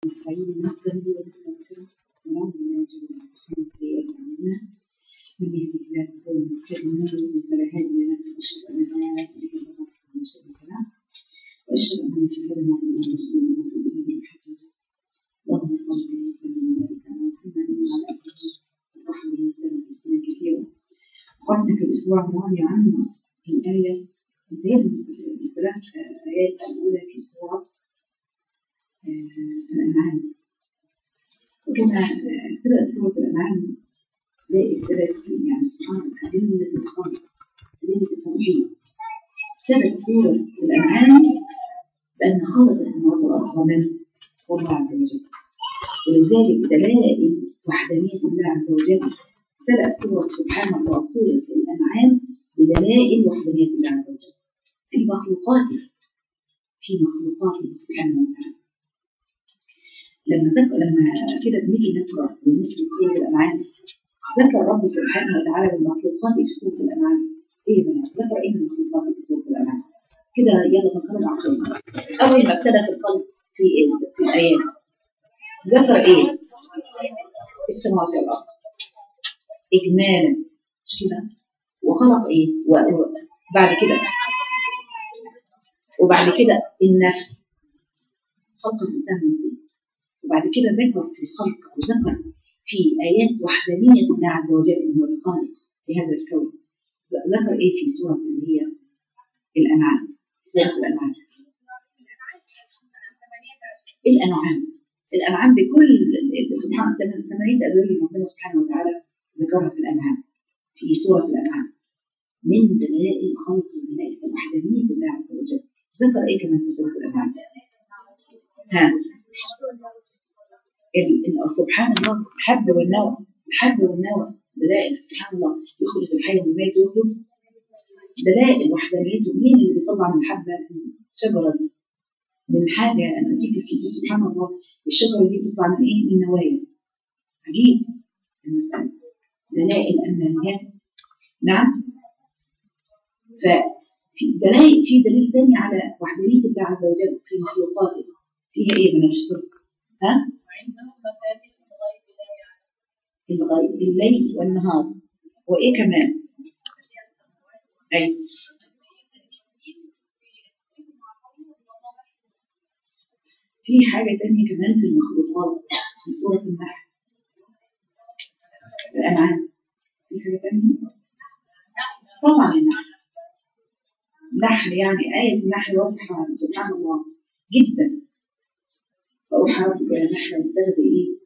نستعين ونستهدي ونستغفره ونعوذ بالله من شرور انفسنا وسيئات اعمالنا من يهده الله فهو المهتدي ومن يضلل فلا هادي له واشهد ان لا اله الا الله وحده لا شريك له واشهد ان محمدا عبده ورسوله وصدقه الحكيم اللهم صل وسلم وبارك على محمد وعلى اله وصحبه وسلم تسليما كثيرا قلنا في الاسبوع الماضي عنا الايه اللي الثلاث ايات الاولى في سوره الأنعام وكما ابتدأت سورة الأنعام زي ابتدأت يعني سبحان الله أدلة الخلق أدلة التوحيد ابتدأت سورة الأنعام بأن خلق السماوات والأرض ومن هو الله عز وجل ولذلك دلائل وحدانية الله عز وجل ابتدأت سورة سبحان الله سورة الأنعام بدلائل وحدانية الله عز وجل في مخلوقاته في مخلوقاته سبحانه وتعالى لما ذكر لما كده بنيجي نقرا ونسرد سوره الانعام ذكر رب سبحانه وتعالى المخلوقات في سوره الانعام ايه يا بنات ذكر ايه من المخلوقات في سوره الانعام كده يلا فكروا العقل اول ما ابتدى في الخلق في ايه في الايات ذكر ايه السماوات والارض اجمالا مش كده وخلق ايه وبعد كده وبعد كده النفس خلق الانسان من طين وبعد كده ذكر في الخلق أو ذكر في آيات وحدانية الله عز وجل هو الخالق لهذا الكون ذكر إيه في سورة اللي هي الأنعام سورة الأنعام الأنعام الأنعام بكل سبحان الله ثمانية أزواج ربنا سبحانه وتعالى ذكرها في الأنعام في سورة الأنعام من دلائل خلق دلائل وحدانية الله عز وجل ذكر إيه كمان في سورة الأنعام ها سبحان الله الحب والنوى الحب والنوى دلائل سبحان الله يخرج الحي من الميت ويخرج دلائل وحدانيته مين اللي بيطلع من الحبه الشجره دي من حاجه انا تيجي في سبحان الله الشجره دي بتطلع من ايه؟ من نوايا عجيب المساله دلائل انانيات نعم ففي دلائل في دليل ثاني على وحدانيه الله عز وجل في مخلوقاته فيها ايه من السر ها؟ الغيب الليل والنهار وايه كمان اي في حاجة تانية كمان في المخلوقات في سورة النحل الأنعام في حاجة تانية طبعا النحل نحل يعني آية النحل واضحة سبحان الله جدا فأوحى ربك إلى النحل اتخذ إيه؟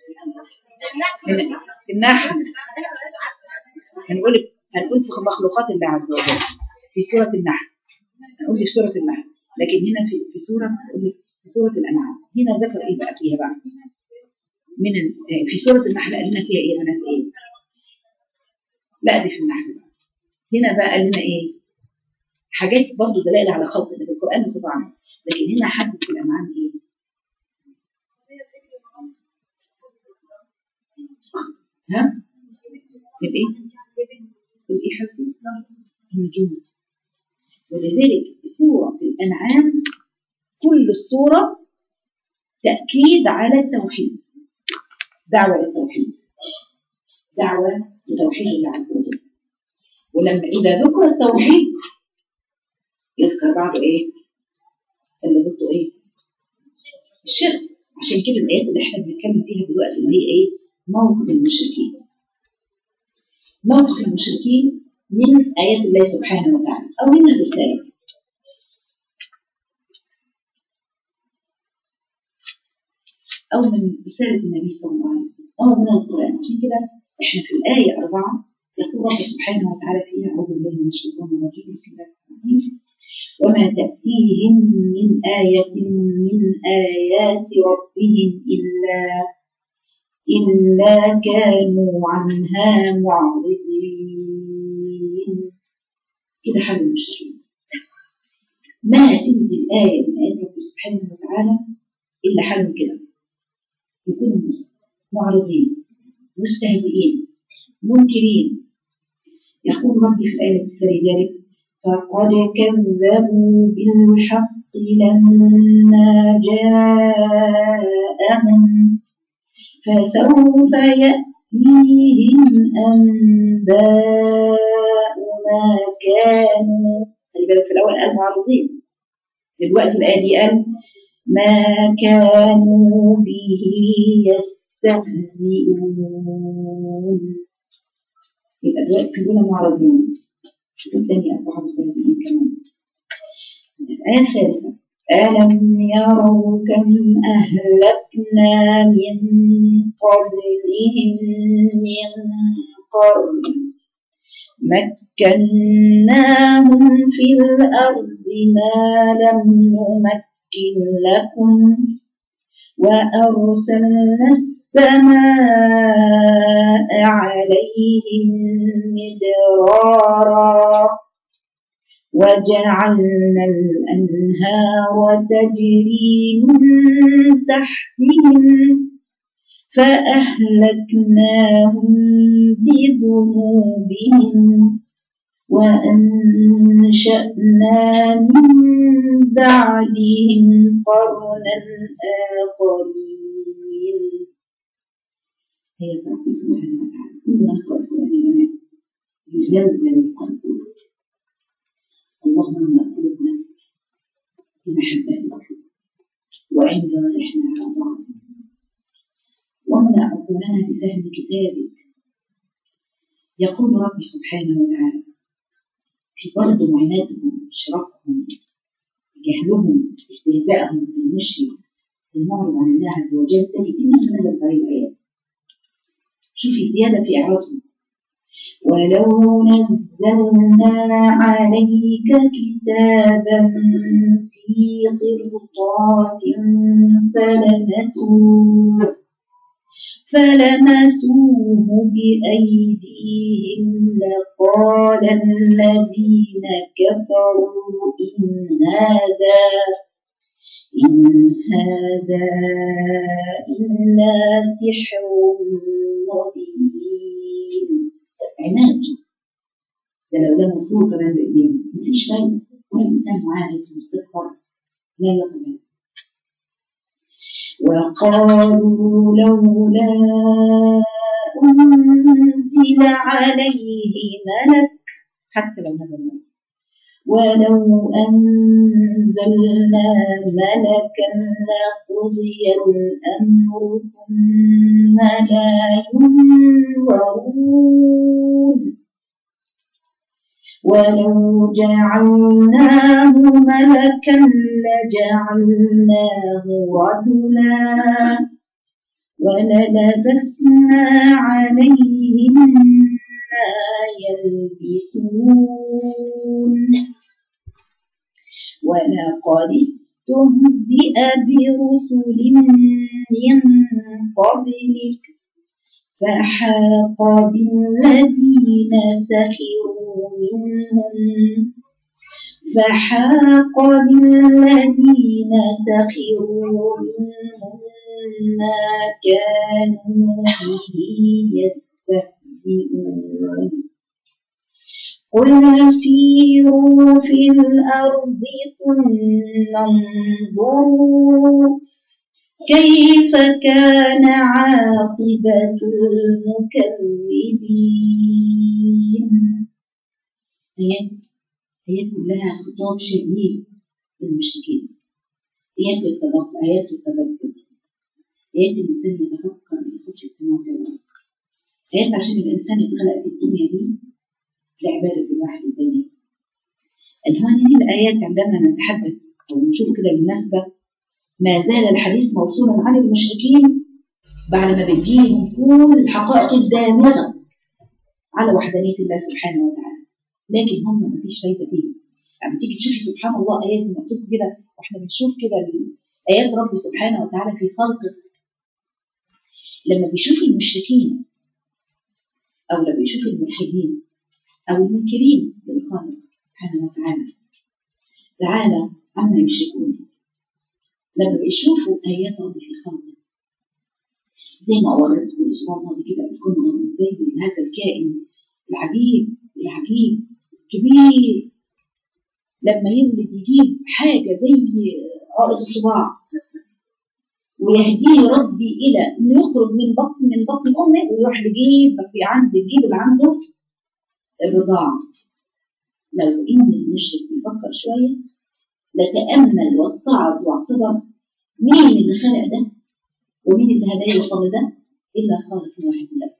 النحل هنقول هنقول في مخلوقات الله عز وجل في سورة النحل هنقول في سورة النحل لكن هنا في في سورة هنقول في سورة الأنعام هنا ذكر إيه بقى فيها بقى من في سورة النحل قال لنا فيها إيه بنات إيه؟ لا دي في النحل بقى هنا بقى قال لنا إيه؟ حاجات برضه دلائل على خلق في القرآن بصفة عامة لكن هنا حدد في الأنعام إيه؟ ها؟ الايه؟ الايه حبيبتي؟ النجوم ولذلك سورة الأنعام كل السورة تأكيد على التوحيد دعوة للتوحيد دعوة لتوحيد الله عز وجل ولما إذا ذكر التوحيد يذكر بعده إيه؟ اللي ضده إيه؟ الشرك عشان كده الآيات اللي إحنا بنتكلم فيها دلوقتي اللي هي إيه؟ موقف المشركين موقف المشركين من آيات الله سبحانه وتعالى أو من الرسالة أو من رسالة النبي صلى الله عليه وسلم أو من القرآن عشان كده إحنا في الآية أربعة يقول رب سبحانه وتعالى فيها أعوذ بالله من الشيطان الرجيم بسم الله الرحمن الرحيم وما تأتيهم من آية من آيات ربهم إلا إلا كانوا عنها معرضين كده حال المشركين ما تنزل آية من آيات رب سبحانه وتعالى إلا حالهم كده يكونوا معرضين مستهزئين منكرين يقول ربي في الآية الثانية ذلك فقد كذبوا بالحق لما جاءهم فسوف يأتيهم أنباء ما كانوا خلي بالك في الأول قال معرضين دلوقتي الآية دي قال ما كانوا به يستهزئون يبقى دلوقتي كلنا معرضين شوف الثانية أصبحوا مستهزئين كمان الآية الثالثة ألم يروا كم أهلكنا من قبلهم من قرن مكناهم في الأرض ما لم نمكن لكم وأرسلنا السماء عليهم مدرارا وجعلنا الأنهار تجري من تحتهم فأهلكناهم بذنوبهم وأنشأنا من بعدهم قرنا آخرين هي ربي سبحانه وتعالى كلنا نقرأ القرآن يا بنات يزلزل القلب اللهم انا قلوبنا بمحبتك وعند رحنا على طاعتك واملا عقولنا بفهم كتابك يقول ربي سبحانه وتعالى في برض عنادهم اشراكهم جهلهم استهزائهم بالمشرك المعرض عن الله عز وجل تجد انه نزل عليه الايات شوفي زياده في اعراضهم ولو نزلنا عليك كتابا في قرطاس فلمسوه فلمسوه بأيديهم لقال الذين كفروا إن هذا إن هذا إلا سحر مبين عناد ده لو لمسوه كمان بإيديهم مفيش فايدة كل إنسان معاند مستكبر لا يقبل وقالوا لولا أنزل عليه ملك حتى لو نزل ملك ولو أنزلنا ملكا لقضي الأمر ثم لا ينظرون ولو جعلناه ملكا لجعلناه رجلا وللبسنا عليهم ما يلبسون ولقد استهزئ برسل من قبلك فحاق بالذين سخروا منهم فحاق بالذين سخروا منهم ما كانوا به يستهزئون قل سيروا في الأرض ثم انظروا كيف كان عاقبة المكذبين آيات آيات كلها خطاب شديد للمشركين آيات التدبر آيات التدبر آيات الإنسان يتفكر يخش السماوات والأرض آيات عشان الإنسان يتخلق في الدنيا دي لعبادة الواحد الدنيا الهون هذه الآيات عندما نتحدث أو نشوف كده بالمناسبة ما زال الحديث موصولا عن المشركين بعد ما بيجيهم كل الحقائق الدامغة على وحدانية الله سبحانه وتعالى لكن هم ما فيش فايدة فيه يعني تيجي تشوفي سبحان الله آيات مكتوب كده واحنا بنشوف كده آيات ربي سبحانه وتعالى في خلقه لما بيشوف المشركين أو لما بيشوف الملحدين أو المنكرين للخالق سبحانه وتعالى تعالى عما يشركون لما بيشوفوا آيات ربي في خلقه زي ما وريت الأسبوع الماضي كده بتكون ازاي هذا الكائن العجيب العجيب كبير لما يولد يجيب حاجه زي عقده الصباع ويهديه ربي الى انه يخرج من بطن من بطن امه ويروح لجيب في عند الجيب اللي عنده الرضاعه لو ان المشرك يفكر شويه لتامل واتعظ واعتبر مين اللي خلق ده ومين اللي هداه يوصل لده الا خالق واحد له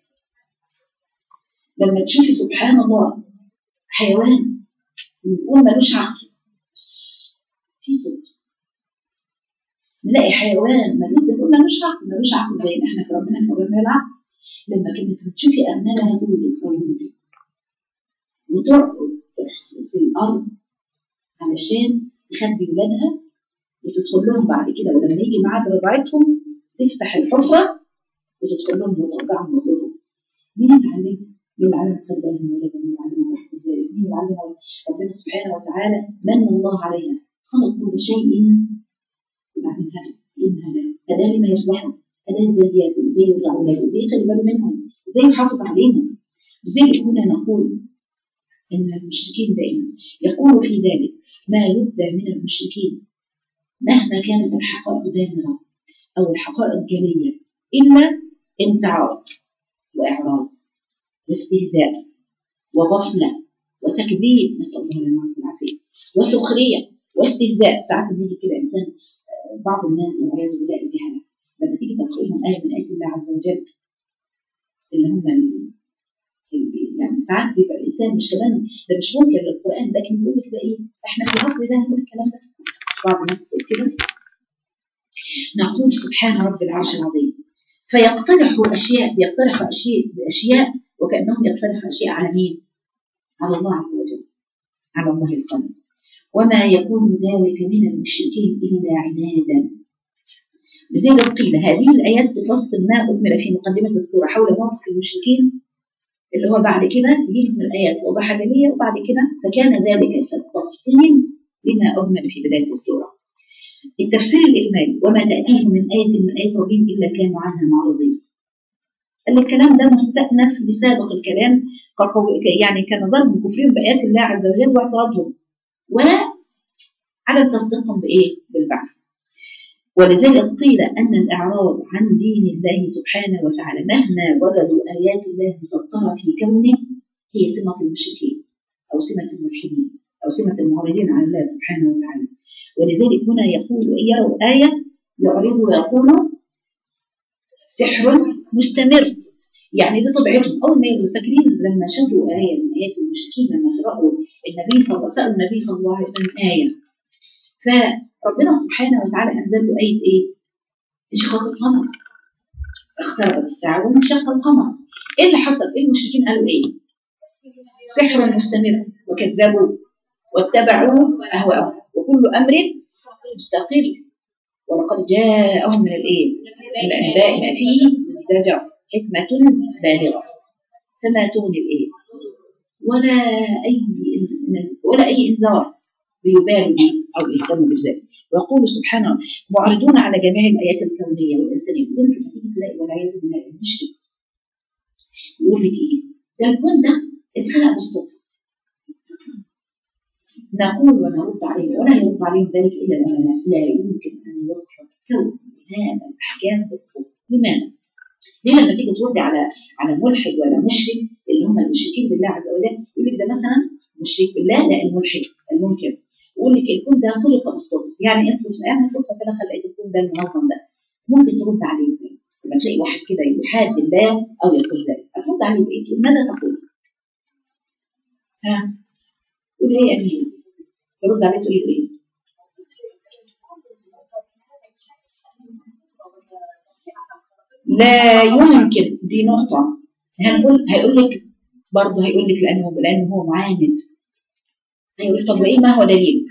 لما تشوفي سبحان الله حيوان نقول ملوش عقل في صوت نلاقي حيوان ملوش بنقول ملوش عقل ملوش عقل زي ما احنا ربنا كرمنا العقل لما كانت بتشوفي أرنبة تولد أو ولدت وترقد في الأرض علشان تخبي ولادها وتدخل لهم بعد كده ولما يجي ميعاد رضاعتهم تفتح الحفرة وتدخل لهم وترجعهم وترجعهم مين اللي علمها؟ مين اللي علم قلبهم ولادهم مين اللي علمها تحت ذلك؟ مين اللي علمها ربنا سبحانه وتعالى من الله عليها خلق كل شيء وبعدين هدى إن هدى هدى لما يصلحه هدى ازاي ياكل ازاي يرجع ولاده ازاي يخلي باله منهم ازاي يحافظ عليهم ازاي كنا نقول ان المشركين دائما يقول في ذلك ما يبدى من المشركين مهما كانت الحقائق دامغه او الحقائق جليه الا امتعاض واعراض واستهزاء وغفله وتكذيب نسال الله لنا العافيه وسخريه واستهزاء ساعات بيجي كده انسان بعض الناس والعياذ بالله الجهله لما تيجي تقرأ لهم آية من آيات الله عز وجل اللي هم يعني ساعات بيبقى الإنسان مش كمان ده مش ممكن للقرآن لكن يقول لك ده إيه؟ إحنا في العصر ده هنقول الكلام ده بعض الناس بتقول كده نقول سبحان رب العرش العظيم فيقترحوا أشياء يقترحوا أشياء بأشياء وكأنهم يقترحوا أشياء على مين؟ على الله عز وجل على الله القلب وما يكون ذلك من المشركين إلا عنادا لذلك قيل هذه الآيات تفصل ما أجمل في مقدمة السورة حول موقف المشركين اللي هو بعد كده تجيب من الآيات وضحها جلية وبعد كده فكان ذلك التفصيل لما أجمل في بداية السورة التفسير الإجمالي وما تأتيهم من آية من آيات ربهم إلا كانوا عنها معرضين الكلام ده مستأنف لسابق الكلام يعني كان ظلم كفرهم بآيات الله عز وجل واعتراضهم وعدم تصديقهم بإيه؟ بالبعث ولذلك قيل أن الإعراض عن دين الله سبحانه وتعالى مهما وجدوا آيات الله مسطرة في كونه هي سمة المشركين أو سمة الملحدين أو سمة المعرضين عن الله سبحانه وتعالى ولذلك هنا يقول وإن يروا آية يعرضوا ويقولوا سحر مستمر يعني دي طبيعتهم أول ما يبقوا فاكرين لما شافوا آية من آيات المشركين لما قرأوا النبي صلى الله سألوا النبي صلى الله عليه وسلم آية فربنا سبحانه وتعالى أنزل له آية إيه؟ انشقاق القمر اقتربت الساعة وانشق القمر إيه اللي حصل؟ إيه المشركين قالوا إيه؟ سحر مستمر وكذبوا واتبعوا أهواءهم وكل أمر مستقر ولقد جاءهم من الإيه؟ من الأنباء ما فيه ازدجر حكمة بالغة فما تغني الإيه؟ ولا أي ولا أي إنذار بيبالوا به أو يهتموا بذلك ويقول سبحانه معرضون على جميع الآيات الكونية والإنسانية لذلك لما تيجي تلاقي والعياذ بالله المشرك يقول لك إيه؟ ده الكون ده اتخلق بالصدفة نقول ونرد عليه ولا يرد عليهم ذلك إلا العلماء لا يمكن أن يخرج كون هذا الأحكام بالصدفة لماذا؟ ليه لما تيجي تردي على على ملحد ولا مشرك اللي هم المشركين بالله عز وجل يقول لك ده مثلا مشرك بالله لا الملحد المنكر يقول لك الكون ده خلق بالصدفه يعني ايه الصدفه؟ يعني الصدفه كده خلقت الكون ده المنظم ده ممكن ترد عليه ازاي؟ لما تلاقي واحد كده يحاد بالله او يقول ذلك هترد عليه بايه؟ تقول ماذا تقول؟ ها؟ تقول ايه يا امين؟ ترد عليه تقول له ايه؟ لا يمكن دي نقطة هنقول هيقول لك برضه هيقول لك لأنه لأنه هو معاند هيقول لك طب وإيه ما هو دليلك؟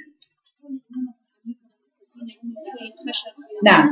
نعم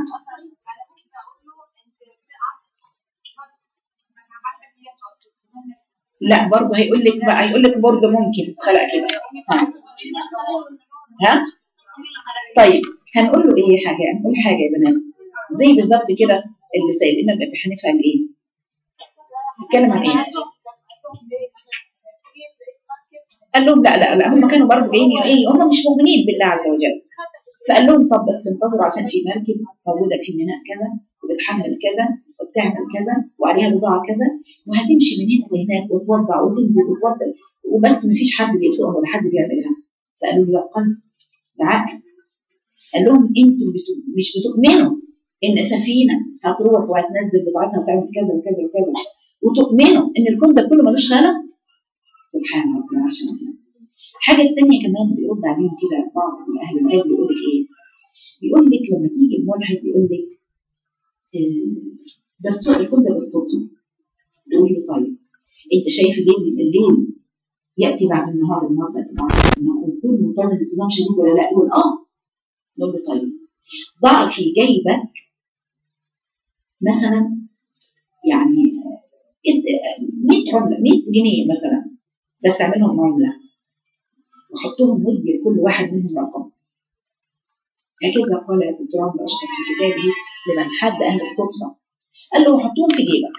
لا برضه هيقول لك بقى هيقول لك برضه ممكن خلق كده ها ها طيب هنقول له ايه حاجه هنقول حاجه يا بنات زي بالظبط كده اللي سيد الامام ابي حنيفه قال ايه؟ بيتكلم عن ايه؟ قال لهم لا لا لا هم كانوا برضه جايين ايه هم مش مؤمنين بالله عز وجل فقال لهم طب بس انتظروا عشان في مركب موجوده في ميناء كذا وبتحمل كذا وبتعمل كذا وعليها بضاعه كذا وهتمشي من هنا وهناك وتوضع وتنزل وتوضع وبس ما فيش حد بيسوقها ولا حد بيعملها فقالوا له لا قلب ده عقل قال لهم انتم بتو... مش بتؤمنوا ان سفينه هتروح وهتنزل بضاعتها وتعمل كذا وكذا وكذا وتؤمنوا ان الكون ده كله ملوش خالق سبحان ربنا عشان الحاجه الثانيه كمان بيرد عليهم كده بعض من اهل العلم بيقول لك ايه؟ بيقول لك لما تيجي الملحد يقول لك آه، ده الصوت الكون ده بالصوت تقول له طيب انت شايف الليل الليل ياتي بعد النهار النهار تاتي بعد النهار ويكون منتظم انتظام شديد ولا لا؟ يقول اه نقول له طيب ضع في جيبك مثلا يعني 100 عمله 100 جنيه مثلا بس اعملهم عمله وحطهم ودي لكل واحد منهم رقم هكذا قال الدكتور عمرو اشرف في كتابه لمن حد اهل الصدفه قال له حطهم في جيبك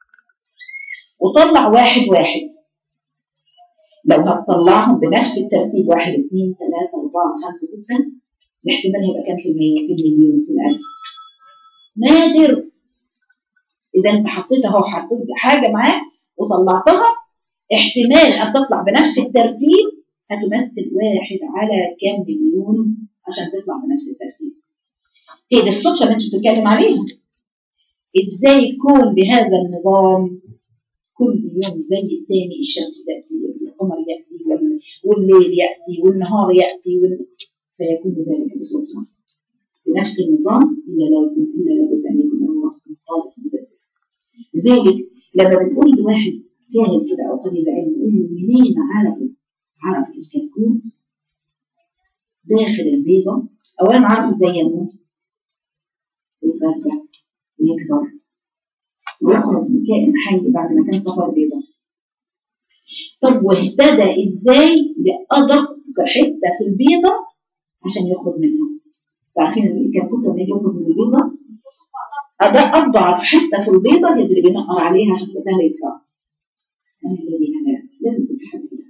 وطلع واحد واحد لو هتطلعهم بنفس الترتيب واحد اثنين ثلاثة أربعة خمسة ستة الاحتمال هيبقى كام في المية في المليون في الألف نادر إذا أنت حطيت أهو حطيت حاجة معاك وطلعتها احتمال أن تطلع بنفس الترتيب هتمثل واحد على كام مليون عشان تطلع بنفس الترتيب. هي دي الصدفة اللي أنت بتتكلم عليها. إزاي يكون بهذا النظام كل يوم زي الثاني الشمس تأتي والقمر يأتي وال- والليل يأتي والنهار يأتي وال... فيكون ذلك بصدفة. بنفس النظام إلا لا يكون إلا لابد أن يكون هو خالق مدبر. لذلك لما بنقول لواحد جاهل كده او طالب علم نقول له منين عرف عرف الكتكوت داخل البيضة اولا عرف ازاي ينمو ويتوسع ويكبر ويخرج من كائن حي بعد ما كان صفر بيضة طب واهتدى ازاي لأدق حتة في البيضة عشان يخرج منها عارفين الكتكوت لما يجي يخرج من البيضة أداء أضعف حتة في البيضة هي اللي بينقر عليها عشان تبقى سهل يكسر من الذي هداك لازم تبقى حد كده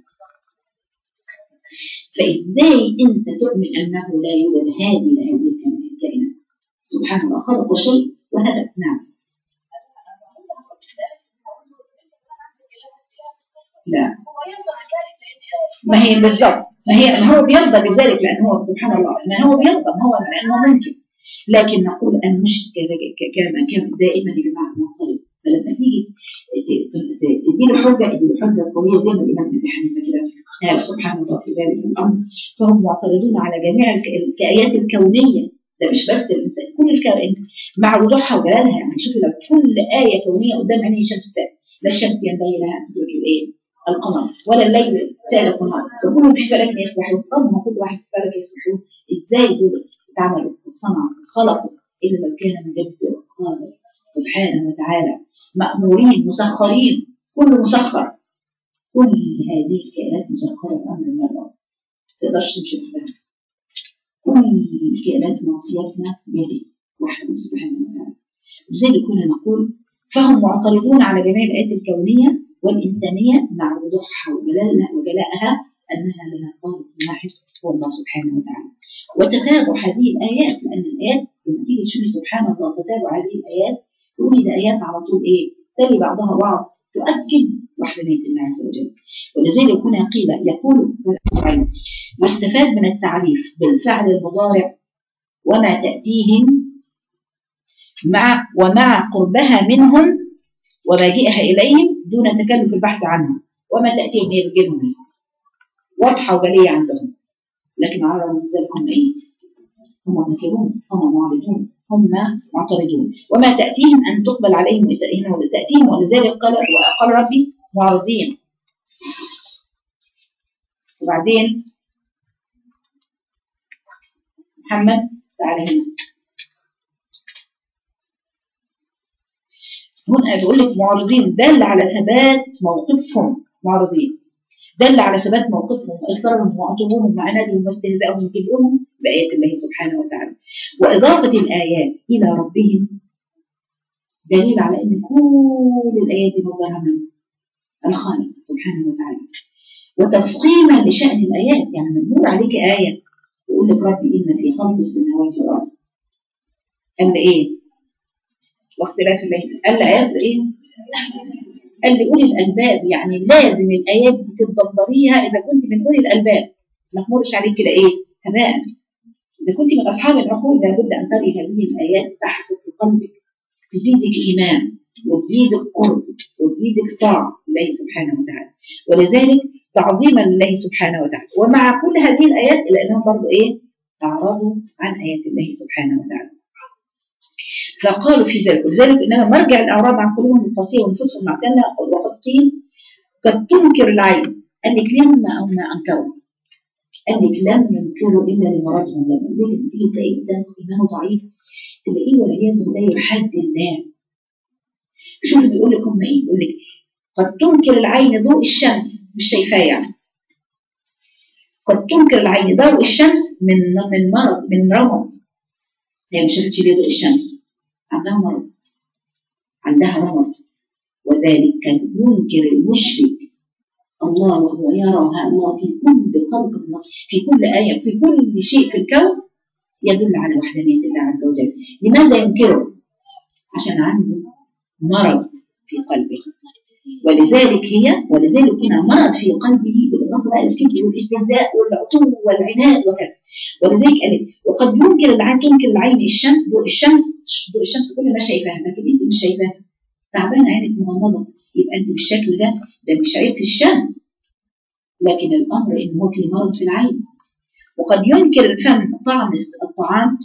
فازاي انت تؤمن انه لا يوجد هادي لهذه الكائنات سبحان الله خلق شيء وهدى نعم لا ما هي بالضبط ما هي ما هو بيرضى بذلك لان هو سبحان الله ما هو بيرضى ما هو لانه ممكن لكن نقول المشرك كما كان دائما يا جماعه معترض فلما تيجي تدي له حجه ادي له حجه قويه زي ما الامام ابن حنيفه كده قال سبحان الله في ذلك الامر فهم معترضون على جميع الكائنات الكونيه ده مش بس الانسان كل الكائنات مع وضوحها وجلالها يعني شوفي لو كل ايه كونيه قدام عيني الشمس تاتي لا الشمس ينبغي لها ان تدرك الايه؟ القمر ولا الليل سالق النهار وكلهم في فلك يسبحون طب ما كل واحد في فلك يسبحون ازاي دول اتعملوا وصنعوا خلقوا الا لو كان من جد القادر سبحانه وتعالى مأمورين مسخرين كله مسخر كل هذه الكائنات مسخرة بأمر الله ما تقدرش تمشي لوحدها كل الكائنات ناصيتنا بيده وحده سبحانه وتعالى لذلك كنا نقول فهم معترضون على جميع الآيات الكونية والإنسانية مع وضوحها وجلالها وجلاءها أنها لها خالق واحد هو الله سبحانه وتعالى وتتابع هذه الآيات لأن الآيات لما تيجي تشوفي سبحان الله تتابع هذه الآيات تقولي ده آيات على طول إيه تلي بعضها بعض تؤكد وحدانية الله عز وجل ولذلك هنا قيل يقول واستفاد من التعريف بالفعل المضارع وما تأتيهم مع ومع قربها منهم ومجيئها إليهم دون تكلف البحث عنها وما تأتيهم هي بتجيلهم واضحة وجلية عندهم لكن على ذلك هم إيه؟ هم منكرون هم معرضون هم معترضون وما تأتيهم أن تقبل عليهم هنا تأتيهم ولذلك قال وقال ربي معرضين وبعدين محمد تعالى هنا هنا بيقول لك معرضين دل على ثبات موقفهم معرضين دل على ثبات موقفهم واصرارهم وعتوبهم وعنادهم واستهزائهم وكبرهم بايات الله سبحانه وتعالى واضافه الايات الى ربهم دليل على ان كل الايات دي مصدرها من الخالق سبحانه وتعالى وتفخيما لشأن الآيات يعني من نور عليك آية يقول لك ربي إن في خلق السماوات والأرض قال إيه؟ واختلاف الليل قال آيات إيه؟ قال لي أولي الألباب يعني لازم الآيات دي تتدبريها إذا كنت من أولي الألباب ما تمرش عليك كده إيه؟ هباء إذا كنت من أصحاب العقول لابد أن تري هذه الآيات تحفظ في قلبك تزيدك إيمان وتزيدك قرب وتزيدك طاعة لله سبحانه وتعالى ولذلك تعظيما لله سبحانه وتعالى ومع كل هذه الآيات إلا أنهم برضو إيه أعرضوا عن آيات الله سبحانه وتعالى فقالوا في ذلك ولذلك إنما مرجع الأعراض عن قلوبهم القاسية ونفوسهم معتلة وقد قيل قد تنكر العين قال لك لما أو ما أنكروا قال لك لم ينكروا إلا لمرضهم لما زي ما تيجي تلاقي إنسان إيمانه ضعيف تلاقيه والعياذ بالله يحد الله شوف بيقول لك هم إيه يقول لك قد تنكر العين ضوء الشمس مش شايفاه يعني قد تنكر العين ضوء الشمس من من مرض من رمض هي مش شافتش ليه ضوء الشمس عندها مرض عندها رمض وذلك كان ينكر المشرك الله وهو يرى الله في كل خلق الله في كل آية في كل شيء في الكون يدل على وحدانية الله عز وجل لماذا ينكره؟ عشان عنده مرض في قلبه ولذلك هي ولذلك هنا مرض في قلبه بالاضافه بقى للكبر والاستهزاء والعتو والعناد وكذا ولذلك قال وقد ينكر العين تنكر العين الشمس ضوء الشمس ضوء الشمس كل ما شايفاها لكن انت مش شايفاها تعبانه عينك مغمضه يبقى انت بالشكل ده ده مش عيب في الشمس لكن الامر ان هو في مرض في العين وقد ينكر الفم طعم الطعام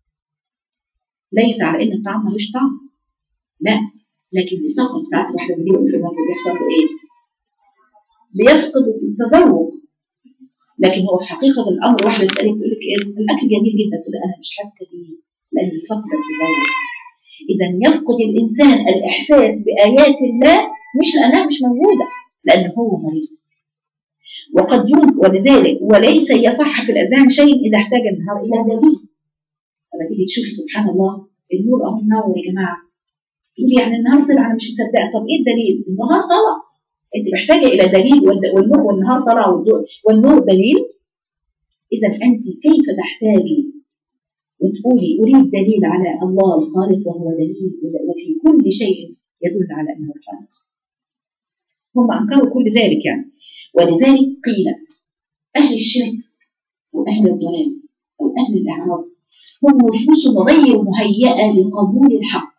ليس على ان الطعام ملوش طعم لا لكن بيسقط ساعات واحده بيجيله انفلونزا بيحصل له ايه؟ بيفقد التذوق لكن هو في حقيقه الامر واحده تسالك تقول لك ايه الاكل جميل جدا تقول انا مش حاسه بيه لاني فقد التذوق اذا يفقد الانسان الاحساس بايات الله مش لانها مش موجوده لان هو مريض وقد يمكن ولذلك وليس يصح في الاذهان شيء اذا احتاج النهار الى دليل لما تيجي تشوفي سبحان الله النور اهو منور يا جماعه تقول يعني النهار طلع انا مش مصدقه طب ايه الدليل؟ النهار طلع انت محتاجه الى دليل والنور والنهار طلع والنور دليل اذا انت كيف تحتاجي وتقولي اريد دليل على الله الخالق وهو دليل وفي كل شيء يدل على انه الخالق هم انكروا كل ذلك يعني ولذلك قيل اهل الشرك واهل الضلال او اهل الاعراض هم نفوس غير مهيئه لقبول الحق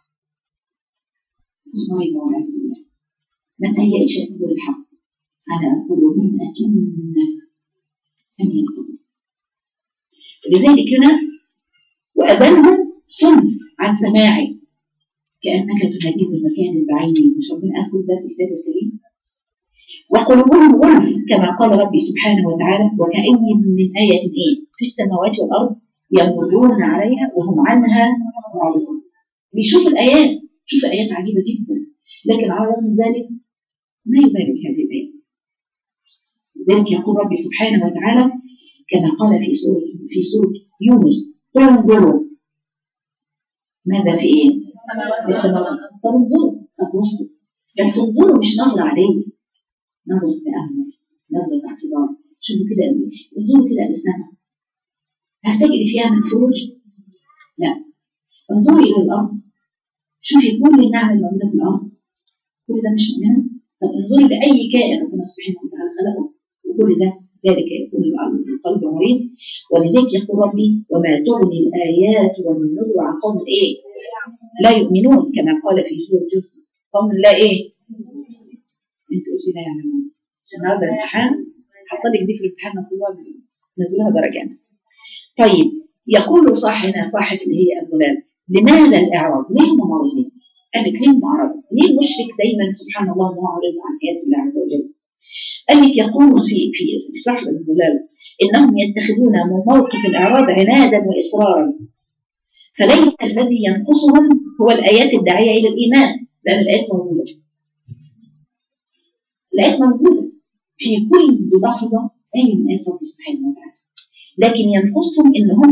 اسمعي والعياذ بالله ما تهيأش تقول الحق على قلوبهم أكنة أن يقبلوا لذلك هنا وأذانهم صم عن سماعي كأنك تهديه المكان البعيد مش ربنا أخذ ده في الكتاب الكريم وقلوبهم غلف كما قال ربي سبحانه وتعالى وكأي من آية إيه في السماوات والأرض يمرون عليها وهم عنها معرضون بيشوف الآيات شوف آيات عجيبة جدا لكن على الرغم من ذلك ما يبالي بهذه الآيات لذلك يقول ربي سبحانه وتعالى كما قال في سورة في سورة يونس انظروا ماذا في ايه؟ في السماوات طب انظروا طب بصوا بس انظروا مش نظرة عادية نظرة تأمل نظرة اعتبار شوفوا كده انظروا كده للسماء هتجري فيها من فروج؟ لا انظروا إلى الأرض شوفي كل النعم الموجودة في الأرض كل ده مش مؤمنة طب انظري لأي كائن ربنا سبحانه وتعالى خلقه وكل ده ذلك يكون القلب مريض ولذلك يقول ربي وما تغني الآيات والنذر عن قوم إيه؟ لا يؤمنون كما قال في سورة يوسف قوم لا إيه؟ أنتوا قلتي لا يعلمون عشان هذا الامتحان حط لك دي في الامتحان نزلوها نزلوها درجات طيب يقول صاحبنا صاحب اللي هي الضلال لماذا الإعراض؟ ليه هم معرضين؟ قال لك ليه معرض؟ ليه المشرك دايما سبحان الله معرض عن آيات الله عز وجل؟ قال لك يقول في في في صاحب الضلال انهم يتخذون موقف الاعراض عنادا واصرارا فليس الذي ينقصهم هو الايات الداعيه الى الايمان لان الايات موجوده الايات موجوده في كل لحظه اي من ايات ربنا سبحانه وتعالى لكن ينقصهم ان هم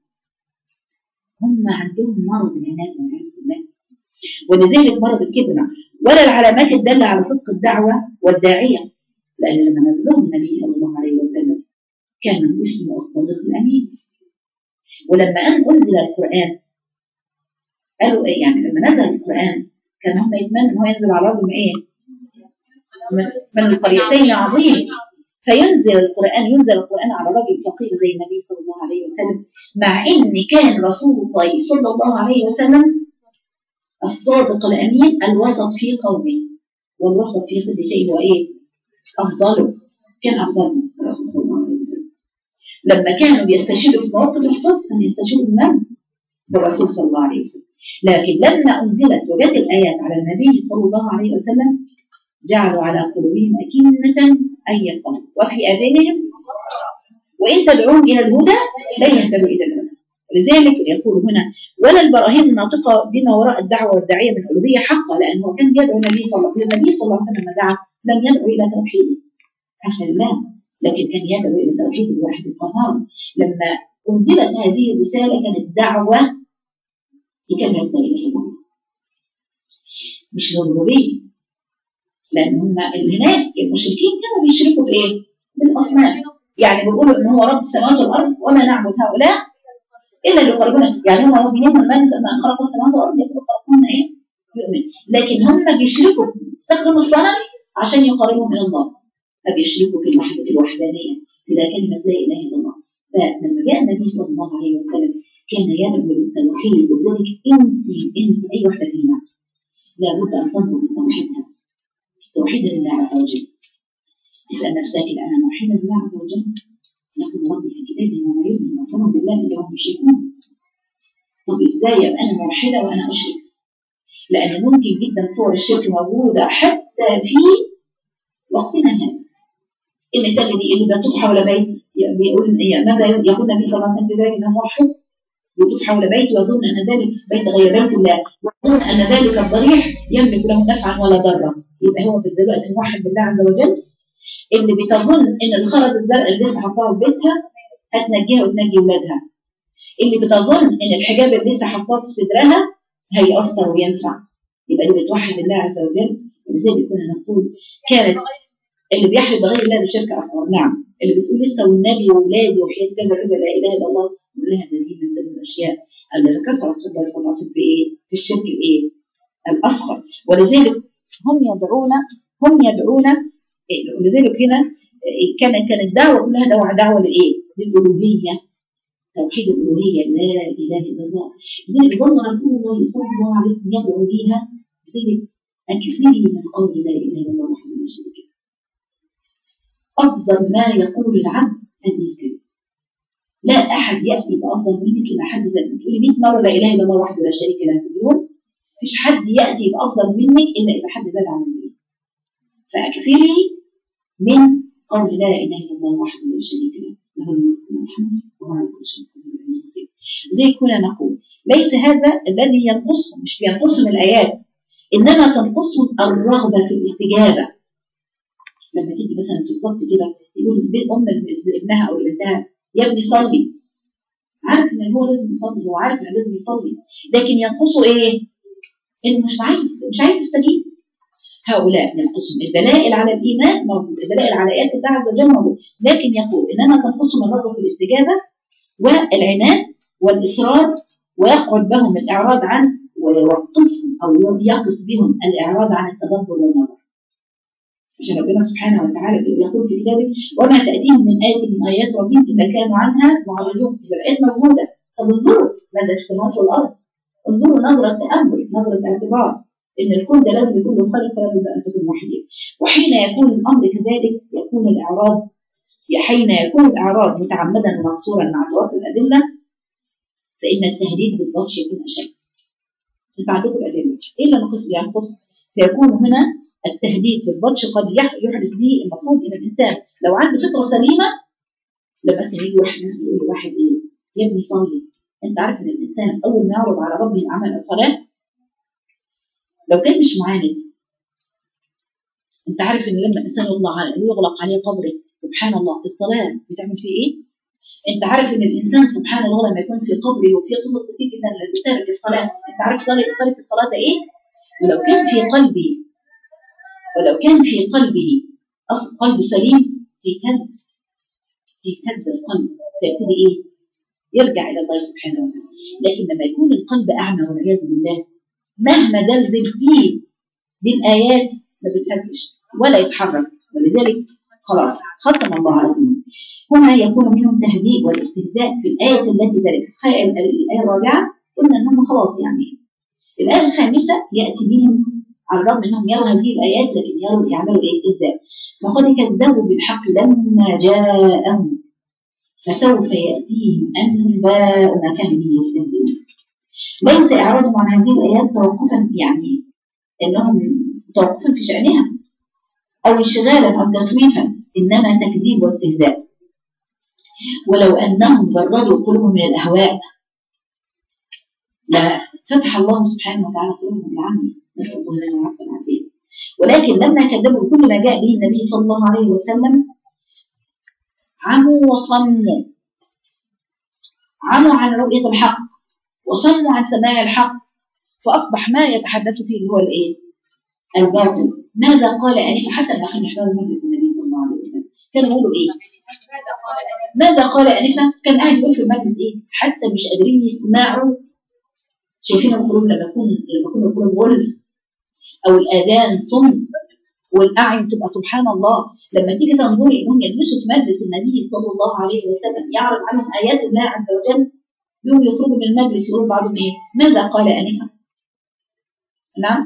هم عندهم مرض العناد والعياذ بالله ولذلك مرض الكبر ولا العلامات الداله على صدق الدعوه والداعيه لأن لما نزل لهم النبي صلى الله عليه وسلم كان اسمه الصادق الأمين ولما أن أنزل القرآن قالوا إيه يعني لما نزل القرآن كان هم يتمنوا إن هو ينزل على رجل من إيه؟ من, من القريتين عظيم فينزل القرآن ينزل القرآن على رجل فقير زي النبي صلى الله عليه وسلم مع إن كان رسول الله صلى الله عليه وسلم الصادق الأمين الوسط في قومه والوسط في كل شيء هو إيه؟ أفضله كان أفضل الرسول صلى الله عليه وسلم لما كانوا بيستشهدوا في مواقف الصدق كانوا يستشهدوا بمن؟ بالرسول صلى الله عليه وسلم لكن لما أنزلت وجدت الآيات على النبي صلى الله عليه وسلم جعلوا على قلوبهم أكنة أن يفقهوا وفي آذانهم وإن تدعوهم إلى الهدى لن يهتدوا إلى الهدى لذلك يقول هنا ولا البراهين الناطقة بما وراء الدعوة والداعية من الألوهية حقا لأنه كان يدعو النبي صلى الله عليه وسلم النبي صلى الله عليه وسلم لما دعا لم يدعو إلى توحيده حاشا لله لكن كان يدعو إلى توحيد الواحد القهار لما أنزلت هذه الرسالة كانت دعوة لكلمة لا إله إلا الله مش للربوبية لأن هم اللي هناك المشركين كانوا بيشركوا بإيه؟ بالأصنام يعني بيقولوا إن هو رب السماوات والأرض ولا نعبد هؤلاء إلا اللي يقربون يعني هم مؤمنين من من خلق السماوات والأرض يقولوا خلقهن إيه؟ يؤمن لكن هم بيشركوا استخدموا الصنم عشان يقربوا من الله ما بيشركوا في الوحدة في الوحدانية إلى كلمة لا إله إلا الله فلما جاء النبي صلى الله عليه وسلم كان يدعو للتوحيد وذلك أنت أنت أي واحدة فينا لابد أن تنظر لتوحيدها توحيدا لله عز وجل تسأل نفسك إذا أنا موحدا لله عز وجل يقول ربي في كتابه وما يؤمن وكفر بالله إلا هم يشركون طب إزاي أبقى أنا موحدة وأنا أشرك؟ لأن ممكن جدا صور الشرك موجودة حتى في وقتنا هذا إن تجدي اللي بيطوف حول بيت بيقول ماذا يقول النبي صلى الله عليه وسلم في ذلك أنه موحد يطوف حول بيت ويظن أن ذلك بيت غير بيت الله ويظن أن ذلك الضريح يملك له نفعا ولا ضرا يبقى هو في دلوقتي موحد بالله عز وجل اللي بتظن ان الخرز الزرقاء اللي لسه حطاها في بيتها هتنجيها وتنجي ولادها اللي بتظن ان الحجاب اللي لسه حطاه في صدرها هيأثر وينفع يبقى اللي بتوحد الله عز وجل ولذلك كنا نقول كانت اللي بيحلف بغير الله ده شرك اصغر نعم اللي بتقول لسه والنبي واولادي وحياه كذا كذا لا اله الا الله نقول لها ده دي من ضمن الاشياء اللي ذكرتها رسول الله صلى الله عليه وسلم في ايه؟ في الشرك الايه؟ الاصغر ولذلك هم يدعون هم يدعون ولذلك هنا كان كان الدعوه كلها دعوه دعوه لايه؟ للالوهيه توحيد الالوهيه لا اله الا الله لذلك ظل رسول الله صلى الله عليه وسلم يدعو بها لذلك اكثري من قول لا اله الا الله وحده لا شريك له افضل ما يقول العبد هذه الكلمه لا احد ياتي بافضل منك الا حد زي ما تقولي 100 مره لا اله الا الله وحده لا شريك له في اليوم مفيش حد ياتي بافضل منك الا اذا حد زاد عن المية فاكثري من قول لا اله الا الله وحده لا شريك له له الملك وله الحمد وهو على كل شيء قدير زي كنا نقول ليس هذا الذي ينقصهم مش بينقصهم الايات انما تنقصهم الرغبه في الاستجابه لما تيجي مثلا بالظبط كده يقول ام لابنها او لبنتها يا ابني صلي عارف ان هو لازم يصلي هو عارف انه لازم يصلي لكن ينقصه ايه؟ انه مش عايز مش عايز يستجيب هؤلاء ينقصهم الدلائل على الايمان موجود الدلائل على ايات الله عز وجل موجود لكن يقول انما تنقصهم الرغبه في الاستجابه والعناد والاصرار ويقعد بهم الاعراض عن ويوقفهم او يقف بهم الاعراض عن التدبر والنظر عشان ربنا سبحانه وتعالى يقول في كتابه وما تاتيهم من ايه من ايات ربهم الا كانوا عنها معرضون اذا الايات موجوده طب انظروا ماذا في السماوات والارض انظروا نظره تامل نظره اعتبار ان الكون ده لازم يكون له خالق فلا بد ان تكون وحيدا وحين يكون الامر كذلك يكون الاعراض حين يكون الاعراض متعمدا ومقصورا مع توافر الادله فان التهديد بالبطش يكون اشد انت عندكم الادله ايه اللي نقص ينقص فيكون هنا التهديد بالبطش قد يحدث به المفروض ان الانسان لو عنده فطره سليمه لما مثلا يجي واحد مثلا يقول لواحد ايه يا ابني صلي انت عارف ان الانسان اول ما يعرض على ربه عمل الصلاه لو كان مش معاند انت عارف ان لما الانسان يغلق عليه يغلق عليه قبره سبحان الله الصلاه بتعمل فيه ايه؟ انت عارف ان الانسان سبحان الله لما يكون في قبره وفي قصص كتير جدا بتارك الصلاه انت عارف صلاه تارك الصلاه ده ايه؟ ولو كان في قلبه ولو كان في قلبه أصل قلب سليم يهتز يهتز القلب فيبتدي إيه؟ يرجع إلى الله سبحانه وتعالى لكن لما يكون القلب أعمى والعياذ بالله مهما زلزلتيه بالآيات ما بيتهزش ولا يتحرك ولذلك خلاص ختم الله على قلوبهم هنا يكون منهم تهديد والاستهزاء في الآية التي ذلك الآية الرابعة قلنا أنهم خلاص يعني الآية الخامسة يأتي بهم على الرغم أنهم يروا هذه الآيات لكن يروا يعملوا الاستهزاء فقد كذبوا بالحق لما جاءهم فسوف يأتيهم أنباء ما كانوا به يستهزئون ليس إعراضهم عن هذه الآيات توقفا يعني أنهم توقفا في شأنها أو انشغالا أو تسويفا إنما تكذيب واستهزاء ولو أنهم جردوا قلوبهم من الأهواء لفتح الله سبحانه وتعالى قلوبهم بالعمل نسأل الله لنا العفو والعافية ولكن لما كذبوا بكل ما جاء به النبي صلى الله عليه وسلم عموا وصموا عموا عن رؤية الحق وصموا عن سماع الحق فأصبح ما يتحدث فيه اللي هو الإيه؟ الباطل ماذا قال آنفا حتى ما كان يحضر مجلس النبي صلى الله عليه وسلم كانوا يقولوا إيه؟ ماذا قال آنفا؟ كان قاعد يقول في المجلس إيه؟ حتى مش قادرين يسمعوا شايفين القلوب لما يكون لما يكون القلوب غلف أو الآذان صم والأعين تبقى سبحان الله لما تيجي تنظري انهم يجلسوا في مجلس النبي صلى الله عليه وسلم يعرض عنهم ايات الله عز وجل يوم يخرجوا من المجلس يقول بعضهم ايه؟ ماذا قال انفا؟ نعم؟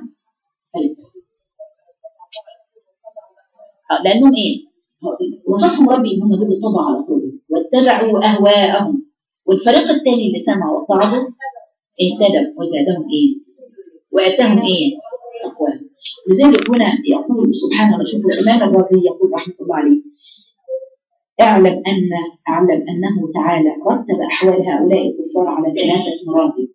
لانهم ايه؟ وصفهم ربي انهم دول طبع على قلوبهم واتبعوا اهواءهم والفريق الثاني اللي سمعوا واتعظوا اهتدوا وزادهم ايه؟ واتاهم ايه؟ تقواهم لذلك هنا يقول سبحان الله شوفوا الإمام الرازي يقول رحمة الله عليه اعلم أن اعلم أنه تعالى رتب أحوال هؤلاء الكفار على ثلاثة مراتب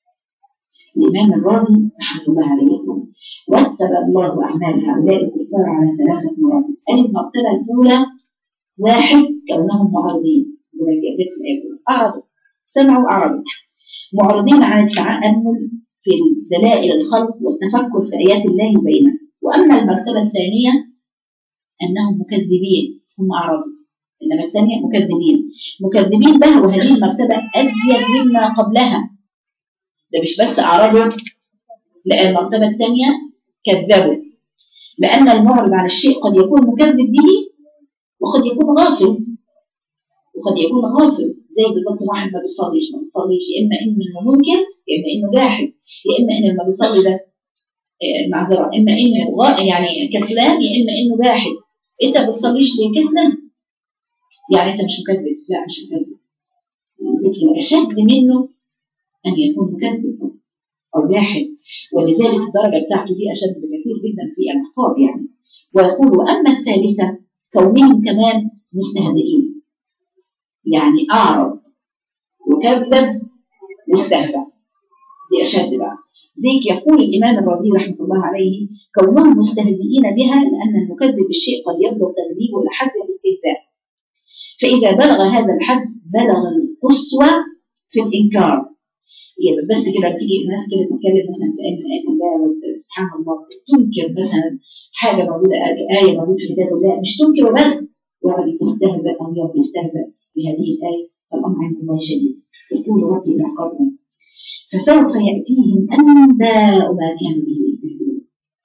الإمام الرازي رحمة الله عليه يقول رتب الله أعمال هؤلاء الكفار على ثلاثة مراتب المرتبة الأولى واحد كونهم معرضين زي ما جاءت في الآية أعرضوا سمعوا أعرضوا معرضين عن التأمل في دلائل الخلق والتفكر في آيات الله بينه وأما المرتبة الثانية أنهم مكذبين هم أعرضوا إنما الثانية مكذبين مكذبين بها وهذه المرتبة أزيد مما قبلها ده مش بس أعرضوا لا المرتبة الثانية كذبوا لأن المعرض عن الشيء قد يكون مكذب به وقد يكون غافل وقد يكون غافل زي بالظبط واحد ما بيصليش ما بيصليش يا اما انه منكر يا اما انه جاحد يا اما ان لما بيصلي ده معذره اما انه يعني كسلان يا اما انه جاحد انت ما بتصليش ليه كسلان يعني انت مش مكذب لا مش مكذب لذلك اشد منه ان يكون مكذب او جاحد ولذلك الدرجه بتاعته دي اشد بكثير جدا في العقاب يعني ويقول واما الثالثه كونهم كمان مستهزئين يعني أعرض وكذب واستهزأ دي أشد بقى زيك يقول الإمام الرازي رحمة الله عليه كونهم مستهزئين بها لأن المكذب بالشيء قد يبلغ تغليبه لحد الاستهزاء فإذا بلغ هذا الحد بلغ القسوة في الإنكار يعني بس كده تيجي الناس كده تتكلم مثلا في آية من آيات الله سبحان الله تنكر مثلا حاجة موجودة آية موجودة في كتاب الله مش تنكر بس ويقعد يستهزأ أو يقعد يستهزأ بهذه الآية فالأمر عند الله شديد يقول ربي بعقابهم فسوف يأتيهم أنباء ما كانوا به يستهزئون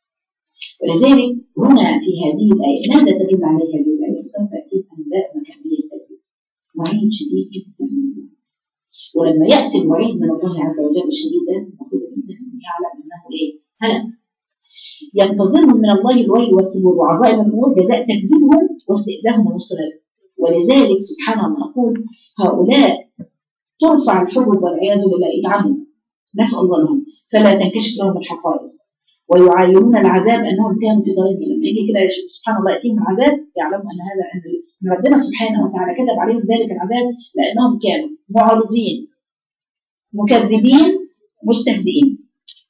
ولذلك هنا في هذه الآية ماذا تدل عليه هذه الآية؟ سوف يأتيهم أنباء ما كانوا به يستهزئون وعيد شديد جدا ولما يأتي الوعيد من الله عز وجل الشديد ده المفروض الإنسان يعلم أنه إيه؟ هلك ينتظرهم من الله الويل والثبور وعظائم الأمور جزاء تكذيبهم واستئذاهم ونصرهم ولذلك سبحان الله نقول هؤلاء ترفع الحجب والعياذ بالله عنهم نسأل الله لهم فلا تنكشف لهم الحقائق ويعاينون العذاب انهم كانوا في ضلال لما يجي كده سبحان الله ياتيهم العذاب يعلموا ان هذا ان ربنا سبحانه وتعالى كتب عليهم ذلك العذاب لانهم كانوا معرضين مكذبين مستهزئين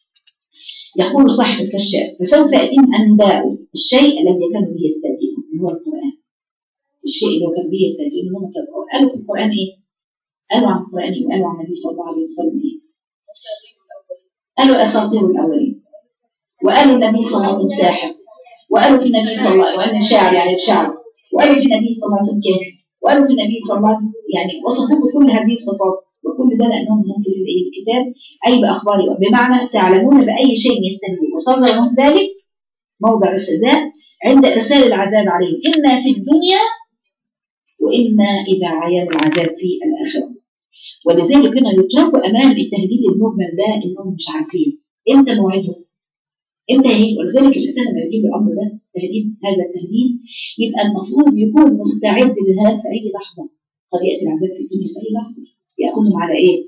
يقول صاحب الكشاف فسوف ياتيهم انباء الشيء الذي كانوا به يستهزئون اللي هو القران الشيء اللي كان به يستهزئون هم كانوا قالوا في القران ايه؟ قالوا عن القران ايه؟ وقالوا عن النبي صلى الله عليه وسلم ايه؟ قالوا اساطير الاولين وقالوا النبي صلى الله عليه وسلم ساحر وقالوا في النبي صلى الله عليه وسلم وأن الشاعر يعني الشعر وقالوا في النبي صلى الله عليه وسلم كافر وقالوا في النبي صلى الله عليه وسلم يعني وصفوه بكل هذه الصفات وكل ده لأنهم ممكن ايه الكتاب أي بأخبار بمعنى سيعلمون بأي شيء يستهزئ وصدر من ذلك موضع الاستهزاء عند إرسال العذاب عليهم إما في الدنيا وإما إذا عيان العذاب في الآخرة ولذلك هنا يتركوا أمام التهديد المجمل ده إنهم مش عارفين إمتى موعدهم إمتى هي ولذلك الإنسان لما يجيب الأمر ده تهديد هذا التهديد يبقى المفروض يكون مستعد لها في أي لحظة قد يأتي العذاب في الدنيا في أي لحظة يأخذهم على إيه؟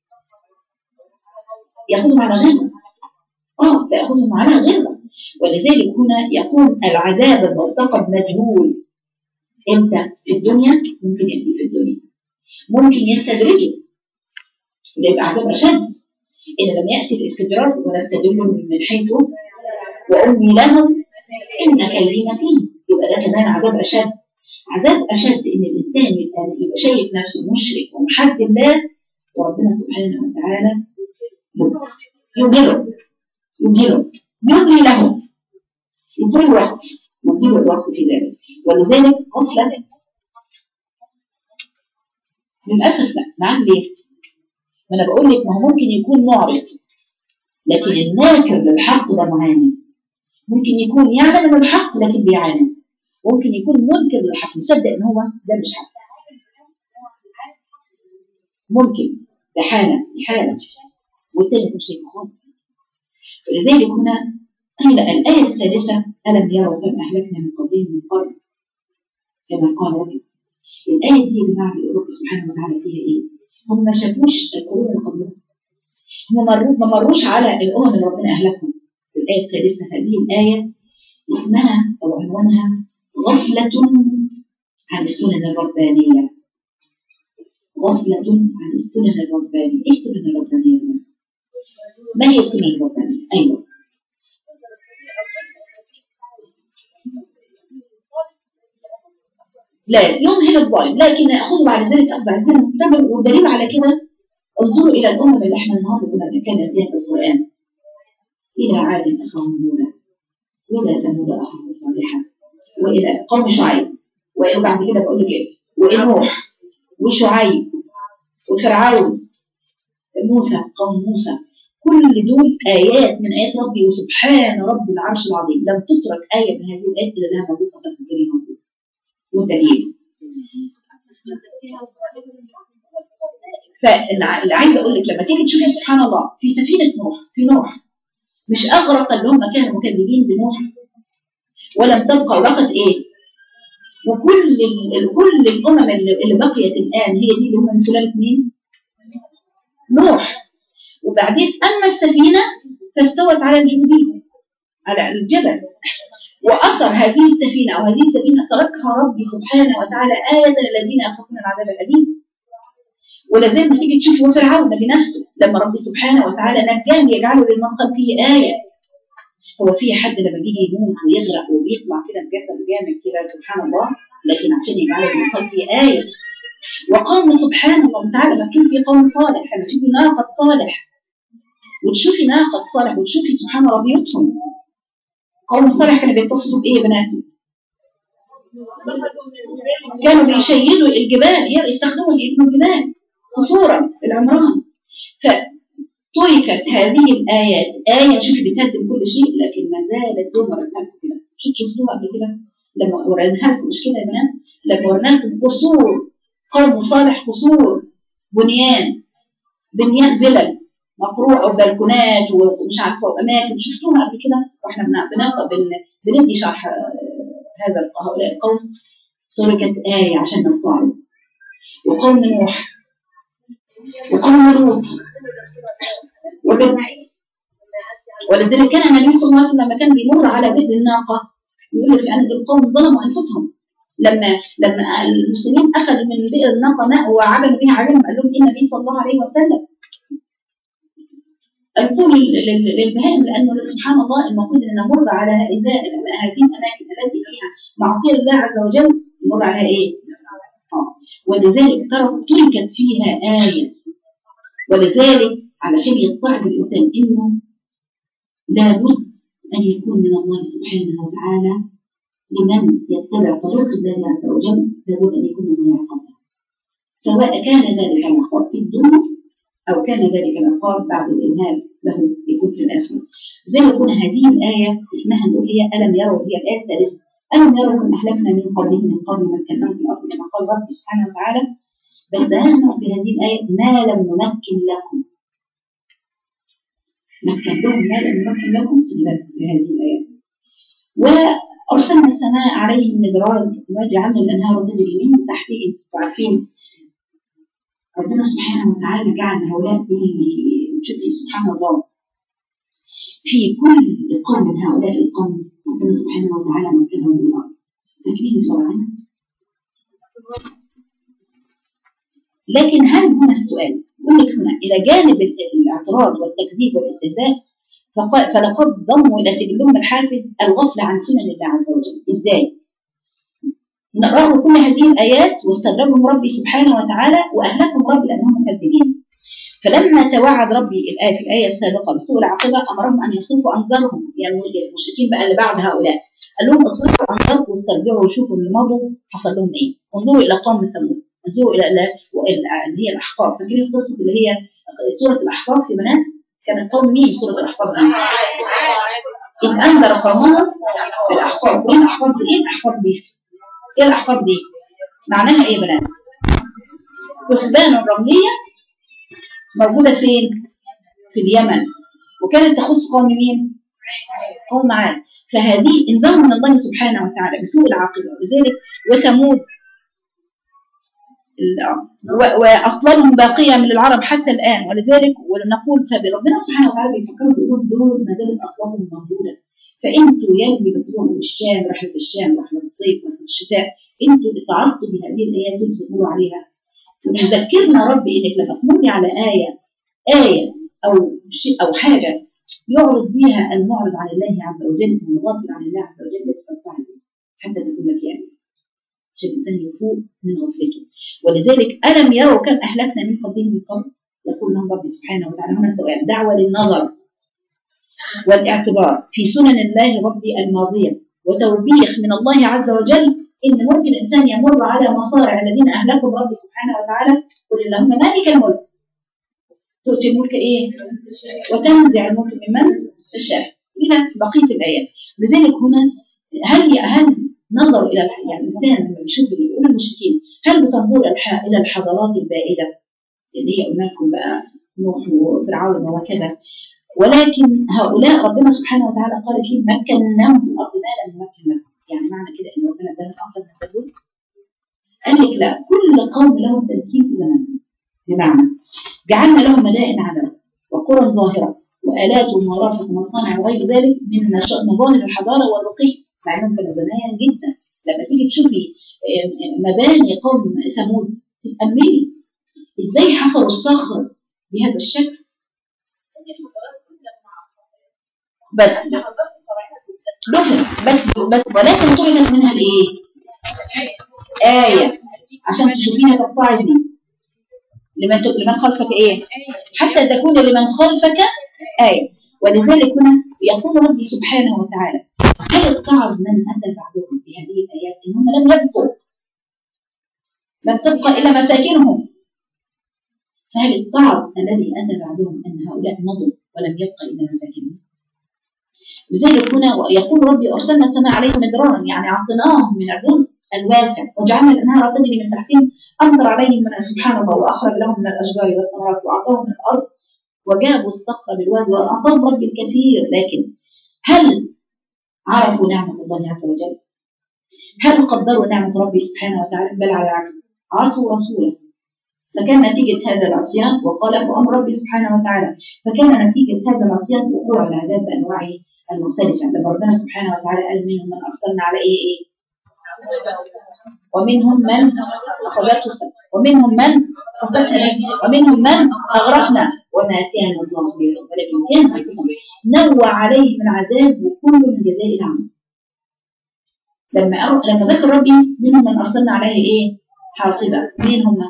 يأخذهم على غيره آه يأخذهم على غيره ولذلك هنا يكون العذاب المرتقب مجهول امتى في الدنيا ممكن يأتي في الدنيا ممكن يستدرجه ويبقى عذاب أشد إن لم يأتي الاستدراج ونستدلهم من حيث وأمي لهم إن كيدي متين يبقى ده كمان عذاب أشد عذاب أشد إن الإنسان يبقى, يبقى شايف نفسه مشرك ومحد الله وربنا سبحانه وتعالى يمهله يمهله يملي له يديله الوقت يديله الوقت في ذلك ولذلك غفلة للأسف لا نعم ليه؟ ما أنا بقول لك ما هو ممكن يكون معرض لكن الناكر للحق ده معاند ممكن يكون يعلم الحق لكن بيعاند ممكن يكون منكر للحق مصدق ان هو ده مش حق ممكن ده حالة دي حالة والتاني مش هيك خالص ولذلك هنا قيل الآية الثالثة ألم يروا كم أهلكنا من قبلهم من قرن كما قال ربي الآية دي يا جماعة بيقول رب سبحانه وتعالى فيها إيه؟ هم ما شافوش القرون اللي قبلهم هم مروا ما مروش على الأمم اللي ربنا أهلكهم الآية الثالثة هذه الآية اسمها أو عنوانها غفلة عن السنن الربانية غفلة عن السنن الربانية إيه السنن الربانية دي؟ ما هي السنن الربانية؟ أيوه لا يمهل الظالم لكن ياخذ بعد ذلك اخذ عزيز المكتمل والدليل على كده انظروا الى الامم اللي احنا النهارده كنا بنتكلم فيها في القران الى عاد اخاهم هودا والى ثمود اخاهم صالحا والى قوم شعيب وبعد كده بقول لك ايه ونوح وشعيب وفرعون موسى قوم موسى كل دول آيات من آيات ربي وسبحان رب العرش العظيم لم تترك آية من هذه الآيات إلا لها موجود أصلا في الدنيا موجود والدليل فاللي عايزه اقول لك لما تيجي تشوفي سبحان الله في سفينه نوح في نوح مش اغرق اللي هم كانوا مكذبين بنوح ولم تبقى ورقه ايه وكل ال كل الامم اللي بقيت الان هي دي اللي هم من سلاله مين؟ نوح وبعدين اما السفينه فاستوت على الجودين على الجبل واثر هذه السفينه او هذه السفينه تركها ربي سبحانه وتعالى ايه للذين يخافون العذاب الاليم ولازم ما تيجي تشوف فرعون بنفسه لما ربي سبحانه وتعالى نجاه يجعله للمنقذ فيه ايه هو في حد لما بيجي يموت ويغرق وبيطلع كده بجسد جامد كده سبحان الله لكن عشان يجعله للمنقذ فيه ايه وقوم سبحان الله تعالى مكتوب في قوم صالح لما تشوفي ناقه صالح وتشوفي ناقه صالح وتشوفي سبحان ربيتهم قوم صالح كانوا بيتصلوا بايه يا بناتي؟ كانوا بيشيدوا الجبال يستخدموا الجبال قصورا العمران فتركت هذه الايات ايه شوفي بتهدم كل شيء لكن ما زالت دون لكم كده شفتوها قبل كده لما وريناها لكم مش كده يا بنات لما ورينا لكم قصور قوم صالح قصور بنيان بنيان فلل مقروع او بلكونات ومش عارفه واماكن شفتوها قبل كده واحنا بنقرا بندي شرح هذا هؤلاء القوم تركت آية عشان نتعظ وقوم نوح وقوم لوط ولذلك كان النبي صلى الله عليه وسلم لما كان بيمر على بئر الناقة يقول لك أن القوم ظلموا أنفسهم لما لما المسلمين أخذوا من بئر الناقة ماء وعملوا بها عليهم قال لهم النبي صلى الله عليه وسلم القول للبهائم لانه سبحان الله المفروض ان نمر على هذه الاماكن التي فيها معصيه الله عز وجل نمر عليها ايه؟ اه ولذلك تركت فيها ايه ولذلك علشان يتعظ الانسان انه لابد أن يكون من الله سبحانه وتعالى لمن يتبع طريق الله عز وجل لابد أن يكون الله عقابه سواء كان ذلك العقاب في الدنيا أو كان ذلك العقاب بعد الإنهاء له يكون في الآخرة زي ما قلنا هذه الآية اسمها نقول هي ألم يروا هي الآية السادسة ألم يروا كم أهلكنا من قبلهم من قرن مكناهم في الأرض كما قال رب سبحانه وتعالى بس دهنا في هذه الآية ما لم نمكن لكم مكن لهم ما لم نمكن لكم في هذه الآية وأرسلنا السماء عليهم مدرارا وجعلنا الأنهار تجري من تحتهم وعارفين ربنا سبحانه وتعالى جعل هؤلاء بشكل سبحان الله في كل قوم من هؤلاء القوم ربنا سبحانه وتعالى مكنهم بالأرض فاكرين الفراعنة؟ لكن هل هنا السؤال يقول لك هنا إلى جانب الاعتراض والتكذيب والاستهزاء فلقد ضموا إلى سجلهم الحافل الغفلة عن سنن الله عز وجل إزاي؟ رأوا كل هذه الآيات واستدرجهم ربي سبحانه وتعالى وأهلكهم ربي لأنهم مكذبين فلما توعد ربي الآية في الآية السابقة بسوء العاقبة أمرهم أن يصرفوا أنظارهم يعني المشركين بقى اللي بعد هؤلاء قال لهم اصرفوا أنظاركم واسترجعوا وشوفوا اللي مضوا حصل لهم إيه انظروا إلى قوم ثمود انظروا إلى اللي هي الأحقاف فاكرين قصة اللي هي سورة الأحقاف في بنات كانت قوم مين سورة الأحقاف إذ أنذر قومهم بالأحقاف وإيه الأحقاف دي؟ إيه الأحقاف دي؟ إيه الأحقاف دي؟ معناها إيه يا بنات؟ كثبان رملية موجودة فين؟ في اليمن وكانت تخص قوم مين؟ قوم عاد فهذه انذار من الله سبحانه وتعالى بسوء العاقبة ولذلك وثمود وأطلالهم باقية من العرب حتى الآن ولذلك ونقول فربنا سبحانه وتعالى بيفكروا بيقول دول ما زالت أطلالهم موجودة فأنتوا يا اللي بتروحوا الشام رحلة الشام رحلة الصيف رحلة الشتاء أنتوا اتعظتوا بهذه الآيات اللي بتقولوا عليها فبيذكرنا ربي إنك لما تمر على آية آية أو شيء أو حاجة يعرض بها المعرض عن الله عز وجل والغافل عن الله عز وجل يستطيع حتى تقول لك يعني عشان الإنسان يفوق من غفلته ولذلك ألم يروا كم أهلكنا من قبلهم من قبل يقول لهم ربي سبحانه وتعالى هنا سؤال دعوة للنظر والاعتبار في سنن الله ربي الماضية وتوبيخ من الله عز وجل إن ممكن الإنسان يمر على مصارع الذين أهلكهم ربي سبحانه وتعالى قل اللهم مالك الملك تؤتي الملك إيه؟ وتنزع الملك ممن تشاء إلى بقية الآيات لذلك هنا هل هل نظروا إلى يعني الإنسان لما بيشد بيقول المشركين هل بتنظر إلى الحضارات البائدة اللي هي قلنا لكم بقى نوح وفرعون وكذا ولكن هؤلاء ربنا سبحانه وتعالى قال فيهم مكناهم في الارض ما لم نمكن لهم يعني معنى كده ان ربنا ادانا الافضل من تدل قال لك لا كل قوم لهم تمكين في زمانهم بمعنى جعلنا لهم مدائن عملا وقرى ظاهره والات ومرافق ومصانع وغير ذلك من مظاهر الحضاره والرقي مع انهم كانوا زمان جدا لما تيجي تشوفي مباني قوم ثمود تتاملي ازاي حفروا الصخر بهذا الشكل بس بس بس ولكن طلبت منها الايه؟ آية عشان تشوفيها تتعظي لمن لمن خلفك ايه؟ حتى تكون لمن خلفك آية ولذلك هنا يقول ربي سبحانه وتعالى هل اتعظ من أتى بعدكم في هذه الآيات إنهم لم يبقوا لم تبقى إلا مساكنهم فهل اتعظ الذي أتى بعدهم أن هؤلاء مضوا ولم يبقى إلا مساكنهم لذلك هنا يقول ربي أرسلنا السماء عليهم مدرارا يعني أعطيناهم من الرزق الواسع وجعلنا الأنهار تجري من تحتهم أمطر عليهم من سبحان الله وأخرج لهم من الأشجار والثمرات وأعطاهم من الأرض وجابوا الصخر بالواد وأعطاهم ربي الكثير لكن هل عرفوا نعمة الله عز وجل؟ هل قدروا نعمة ربي سبحانه وتعالى بل على العكس عصوا رسوله فكان نتيجة هذا العصيان وقال أمر ربي سبحانه وتعالى فكان نتيجة هذا العصيان وقوع العذاب بأنواعه المختلفة لما ربنا سبحانه وتعالى قال منهم من أرسلنا على إيه إيه ومنهم من أخذته ومنهم من خسفنا ومنهم من أغرقنا وما كان الله ليغفر ولكن كان أنفسهم نوع عليهم العذاب وكل من جزاء العمل لما أر... لما ذكر ربي منهم من أرسلنا عليه إيه حاصبة مين هم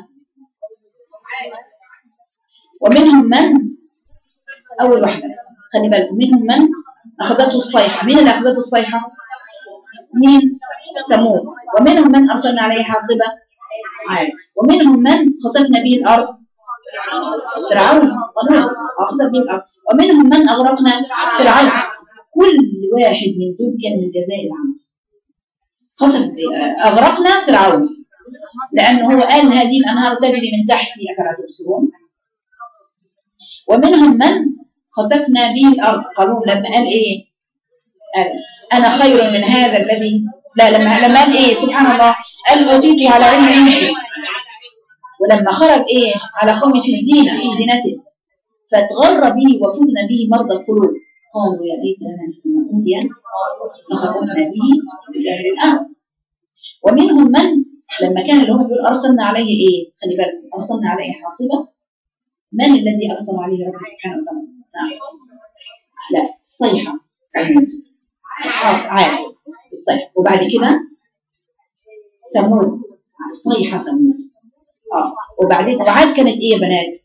ومنهم من أول واحدة خلي بالكم منهم من أخذته الصيحة مين اللي أخذته الصيحة؟ مين؟ ثمود ومنهم من أرسلنا عليه حاصبة عاد ومنهم من خسفنا به الأرض فرعون قانون أخذ به الأرض ومنهم من أغرقنا فرعون كل واحد من دول كان من جزاء العمل خسف أغرقنا فرعون لأنه هو قال هذه الأنهار تجري من تحتي أفلا تبصرون ومنهم من خسفنا به الأرض قالوا لما قال إيه قال أنا خير من هذا الذي لا لما لما قال إيه سبحان الله قال أوتيته على علم عندي ولما خرج إيه على قوم في الزينة في زينته فاتغر به وكنا به مرضى القلوب قالوا يا ليت لنا مثل ما أوتي فخسفنا به بأهل الأرض ومنهم من لما كان اللي هم بيقول أرسلنا عليه إيه خلي بالك أرسلنا عليه حاصبة من الذي أرسل عليه رب سبحانه وتعالى نعم. لا الصيحة حاص عاد الصيحة وبعد كده ثمود الصيحة ثمود اه وبعدين وعاد كانت ايه يا بنات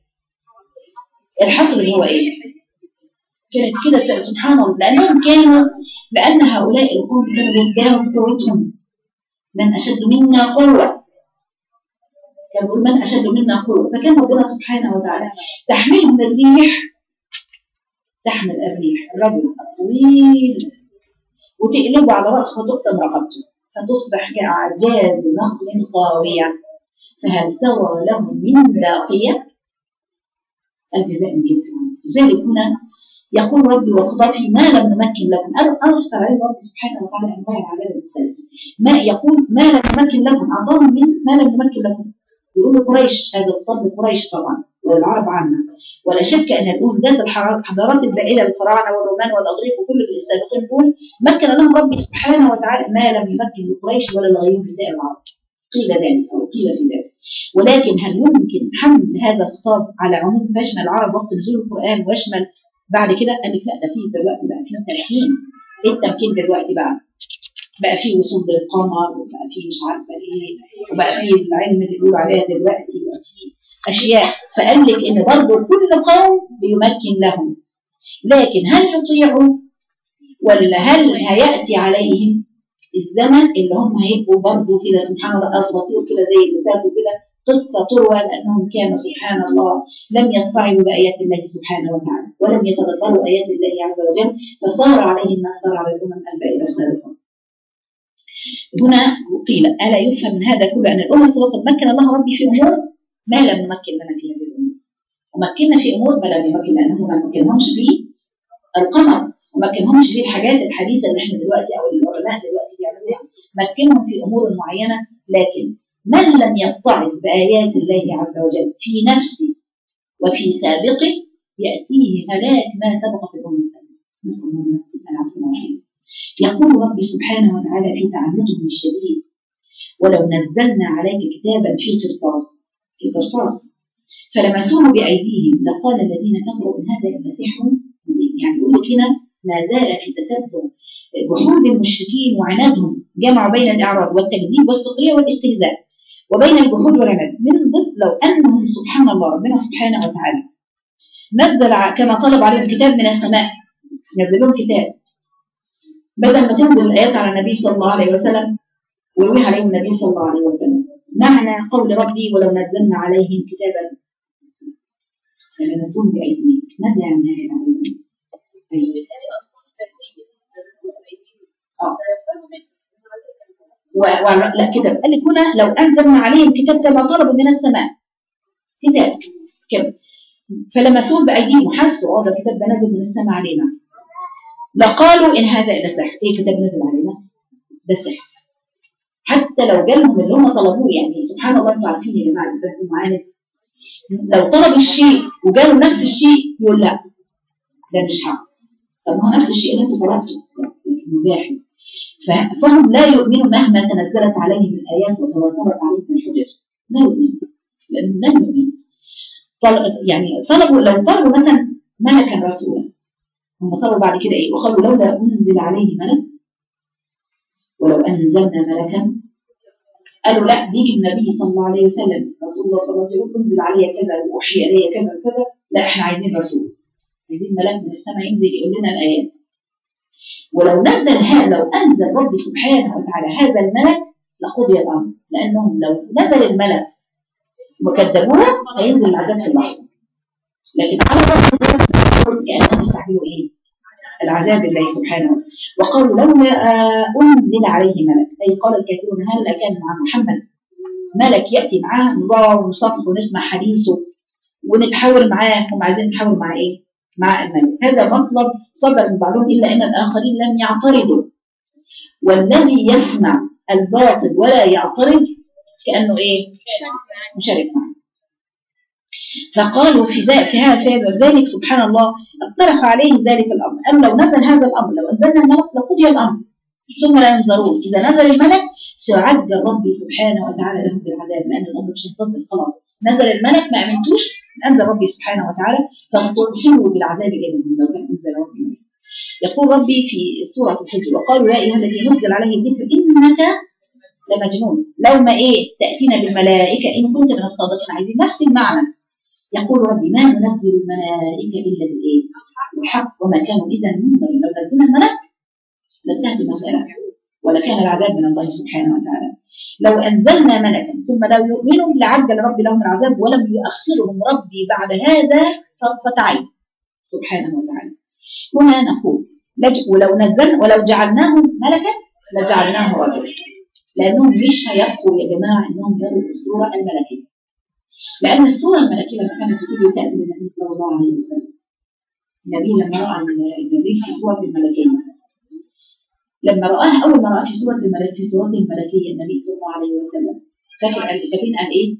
الحصر اللي هو ايه كانت كده سبحان الله لانهم كانوا لان هؤلاء القوم كانوا يدعوا قوتهم من اشد منا قوه كان يقول من اشد منا قوه فكان ربنا سبحانه وتعالى تحملهم الريح تحمل الريح الرجل الطويل وتقلبه على راسه فتقطم رقبته فتصبح كأعجاز نخل خاوية فهل ترى لهم من باقية الجزاء من جنس العمل لذلك هنا يقول ربي وقضى في ما لم نمكن لكم أنا أرسل عليه ربي سبحانه وتعالى أنواع العذاب المختلفة ما يقول ما لم نمكن لكم أعطاهم من ما لم نمكن لكم يقول قريش هذا الخطاب لقريش طبعا والعرب عامة ولا شك أن الأم ذات الحضارات البائدة الفراعنة والرومان والأغريق وكل السابقين دول مكن لهم ربي سبحانه وتعالى ما لم يمكن لقريش ولا لغيرهم سائر العرب قيل ذلك أو قيل في ذلك ولكن هل يمكن حمل هذا الخطاب على عموم فيشمل العرب وقت نزول القرآن ويشمل بعد كده قال لك لا ده فيه دلوقتي بقى فيه تمكين ايه التمكين دلوقتي بقى؟ بقى فيه وصول للقمر وبقى فيه مش عارفه ايه وبقى فيه العلم اللي بيقولوا عليها دلوقتي وبقى فيه اشياء فقال لك ان برضه كل قوم بيمكن لهم لكن هل يطيعوا ولا هل هياتي عليهم الزمن اللي هم هيبقوا برضه كده سبحان الله اساطير كده زي اللي فاتوا كده قصه تروى لانهم كانوا سبحان الله لم يتبعوا بايات الله سبحانه وتعالى ولم يتدبروا ايات الله عز وجل فصار عليهم ما صار على الامم البائده السابقه. هنا قيل الا يفهم من هذا كله ان الامه السابقه مكن الله ربي في امور ما لم نمكن لنا في هذه الامور. ومكننا في امور ما لم يمكن لانه ما مكنهمش في القمر وما كانهمش في الحاجات الحديثه اللي احنا دلوقتي او العلماء دلوقتي بيعملوها مكنهم في امور معينه لكن من لم يتعظ بايات الله عز وجل في نفسه وفي سابقه ياتيه هلاك ما سبق في الامم السابقه نسال الله العفو والعافيه يقول ربي سبحانه وتعالى في تعلقه الشديد ولو نزلنا عليك كتابا في قرطاس في قرطاس فلمسوه بايديهم لقال الذين كفروا ان هذا الا سحر مبين يعني يقول لك هنا ما زال في تتبع جحود المشركين وعنادهم جمعوا بين الاعراض والتكذيب والسخريه والاستهزاء وبين الجحود والعناد من ضد لو انهم سبحان الله ربنا سبحانه وتعالى نزل كما طلب عليهم كتاب من السماء نزل لهم كتاب بدل ما تنزل الايات على النبي صلى الله عليه وسلم ويرويها عليهم النبي صلى الله عليه وسلم معنى قول ربي ولو نزلنا عليهم كتابا فلمسوهم بايديهم ماذا يعني هذا العلم؟ اه و... و... لا كتاب قال لك هنا لو انزلنا عليهم كتاب كما طلبوا من السماء كتاب كده فلمسوه بايديهم حسوا اه ده الكتاب ده نزل من السماء علينا لقالوا ان هذا الا سحر ايه كتاب نزل علينا ده سحر حتى لو جالهم اللي هم طلبوه يعني سبحان الله انتوا عارفين يا جماعه الانسان يكون معاند لو طلب الشيء وجاله نفس الشيء يقول لا ده مش حق طب ما هو نفس الشيء اللي انت طلبته مباح فهم لا يؤمنوا مهما تنزلت عليهم الايات وتواترت عليهم الحجج لا يؤمنوا لانهم لم يؤمنوا طلب يعني طلبوا لو طلبوا مثلا ملكا رسولا هم طلبوا بعد كده ايه وقالوا لولا انزل عليه ملك ولو انزلنا ملكا قالوا لا بيجي النبي صلى الله عليه وسلم رسول الله صلى الله عليه وسلم انزل علي كذا واوحي الي كذا وكذا لا احنا عايزين رسول عايزين ملاك من السماء ينزل يقول لنا الايات ولو نزل هذا لو انزل ربي سبحانه وتعالى هذا الملك لقضي الامر لانهم لو نزل الملك وكذبوه هينزل العذاب في اللحظه لكن على الرغم كانهم يستعملوا ايه؟ العذاب الله سبحانه وتعالى وقالوا لولا آه، انزل عليه ملك اي قال الكافرون هل كان مع محمد ملك ياتي معاه نضاع ونصفح ونسمع حديثه ونتحاور معاه هم عايزين نتحاور مع ايه؟ مع الملك هذا مطلب صدر من بعضهم الا ان الاخرين لم يعترضوا والذي يسمع الباطل ولا يعترض كانه ايه؟ مشارك معه فقالوا في ذلك في هذا في هذا ذلك سبحان الله اقترح عليه ذلك الامر ام لو نزل هذا الامر لو انزلنا الملك لقضي الامر ثم لا ينظرون اذا نزل الملك سيعجل ربي سبحانه وتعالى لهم بالعذاب لان الامر مش هيتصل خلاص نزل الملك ما امنتوش انزل ربي سبحانه وتعالى فاسترسلوا بالعذاب اليهم لو كان انزل ربي منه. يقول ربي في سوره الحج وقالوا يا ايها الذي نزل عليه الذكر انك لمجنون لو ما ايه تاتينا بالملائكه ان كنت من الصادقين عايزين نفس المعنى يقول ربي ما ننزل الملائكه الا بالايه؟ بالحق وما كانوا اذا منذرين لو نزلنا الملك لانتهت المساله ولكان العذاب من الله سبحانه وتعالى لو انزلنا ملكا ثم لو يؤمنوا لعجل ربي لهم العذاب ولم يؤخرهم ربي بعد هذا طرفة عين سبحانه وتعالى هنا نقول لج- ولو نزلنا ولو جعلناه ملكا لجعلناه رجلا لانهم مش هيبقوا يا جماعه انهم يروا الصوره الملكيه لان الصوره الملكيه لما كانت بتيجي تاتي للنبي صلى الله عليه وسلم النبي لما راى النبي في صوره الملكيه لما رآها أول ما رأى في سورة الملك في سورة الملكية النبي صلى الله عليه وسلم فاكر قال فاكرين قال إيه؟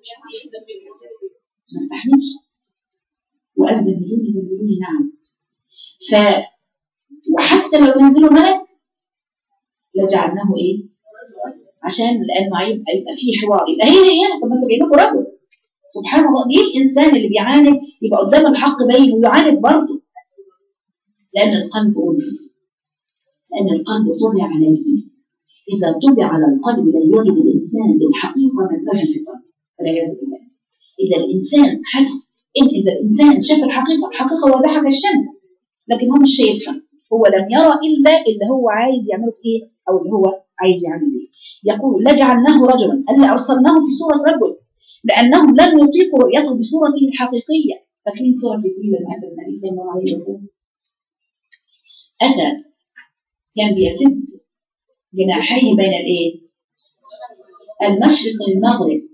ما استحملش وقال زملوني زملوني نعم ف وحتى لو نزلوا ملك لجعلناه إيه؟ عشان لأنه هيبقى يبقى فيه حوار يبقى هي هي طب ما انتوا جايبين لكم رجل سبحان الله ليه الإنسان اللي بيعاند يبقى قدام الحق باين ويعاند برضه لأن القلب أنف لأن القلب طبع عليه إذا طبع على القلب لا يجد الإنسان بالحقيقة مدرجا في القلب والعياذ بالله إذا الإنسان حس إن إذا الإنسان شاف الحقيقة الحقيقة واضحة كالشمس لكن هو مش شايفها هو لم يرى إلا اللي هو عايز يعمله في إيه أو اللي هو عايز يعمل إيه يقول لجعلناه رجلا اللي أرسلناه في صورة رجل لأنهم لم يطيقوا رؤيته بصورته الحقيقية فاكرين سورة جبريل لما أتى النبي صلى الله عليه وسلم أتى كان بيسد جناحيه بين الايه؟ المشرق والمغرب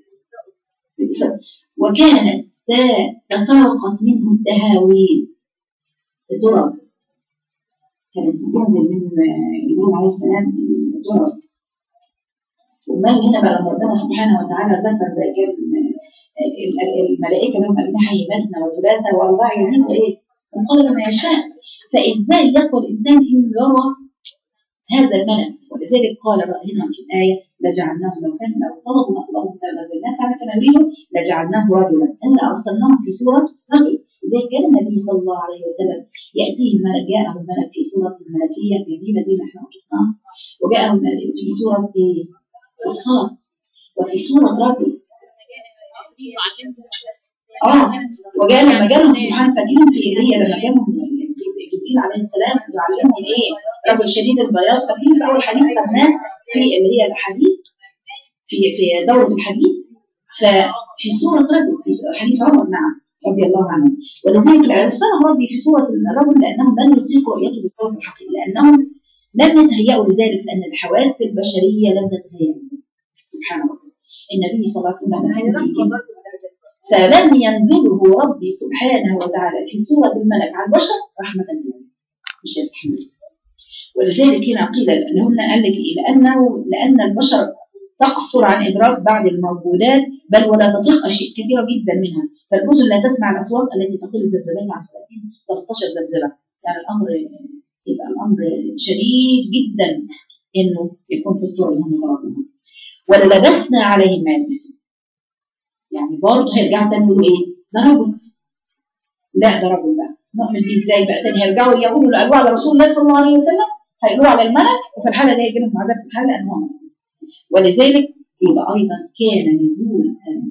وكانت تساقط منه الدهاوين الدرر كانت بتنزل من جبريل عليه السلام الدرر ومن هنا بقى لما ربنا سبحانه وتعالى ذكر كان الملائكه لهم اجنحه مثنى وثلاثه واربعه يزيد ايه؟ من قدر ما يشاء فازاي يقوى الانسان انه يرى هذا الملك ولذلك قال هنا في الآية لجعلناه لو كان لو طلبوا مطلبهم لنزلناه فعلا كما يريدوا لجعلناه رجلا إلا أرسلناه في صورة رجل لذلك كان النبي صلى الله عليه وسلم يأتيه الملك جاءه الملك في صورة الملكية الجميلة دي اللي احنا وصفناها وجاءه الملك في صورة ايه؟ صرصار وفي صورة رجل اه وجاء لما جالهم سبحان فاكرين في اللي هي لما جالهم جبريل عليه السلام يعلمهم ايه رجل شديد البياض فاكرين في اول حديث خدناه في اللي هي الحديث في في دوره الحديث ففي سوره رجل في حديث عمر نعم رضي الله عنه ولذلك ارسله ربي في سوره الرجل لانهم لن يطيقوا رؤيته بصوره الحقيقه لانهم لم يتهيأوا لذلك لان الحواس البشريه لم تتهيأ لذلك سبحان الله النبي صلى الله عليه وسلم كان في فلم ينزله ربي سبحانه وتعالى في سورة الملك على البشر رحمة لله مش يستحمل ولذلك هنا قيل لهم قال لك إيه لأنه لأن البشر تقصر عن إدراك بعض الموجودات بل ولا تطيق أشياء كثيرة جدا منها فالأذن لا تسمع الأصوات التي تقل زلزالها عن 30 13 زلزلة يعني الأمر يبقى الأمر شديد جدا إنه يكون في الصورة اللي هم طلبوها وللبسنا عليهم ما يلبسون يعني برضه هيرجعوا تاني يقولوا ايه؟ ده رجل لا ده رجل بقى نؤمن بيه ازاي بقى تاني هيرجعوا يقولوا اللي قالوه على رسول الله صلى الله عليه وسلم هيقولوا على الملك وفي الحاله دي هيجي لهم عذاب في الحاله لان هو ملك ولذلك يبقى ايضا كان نزول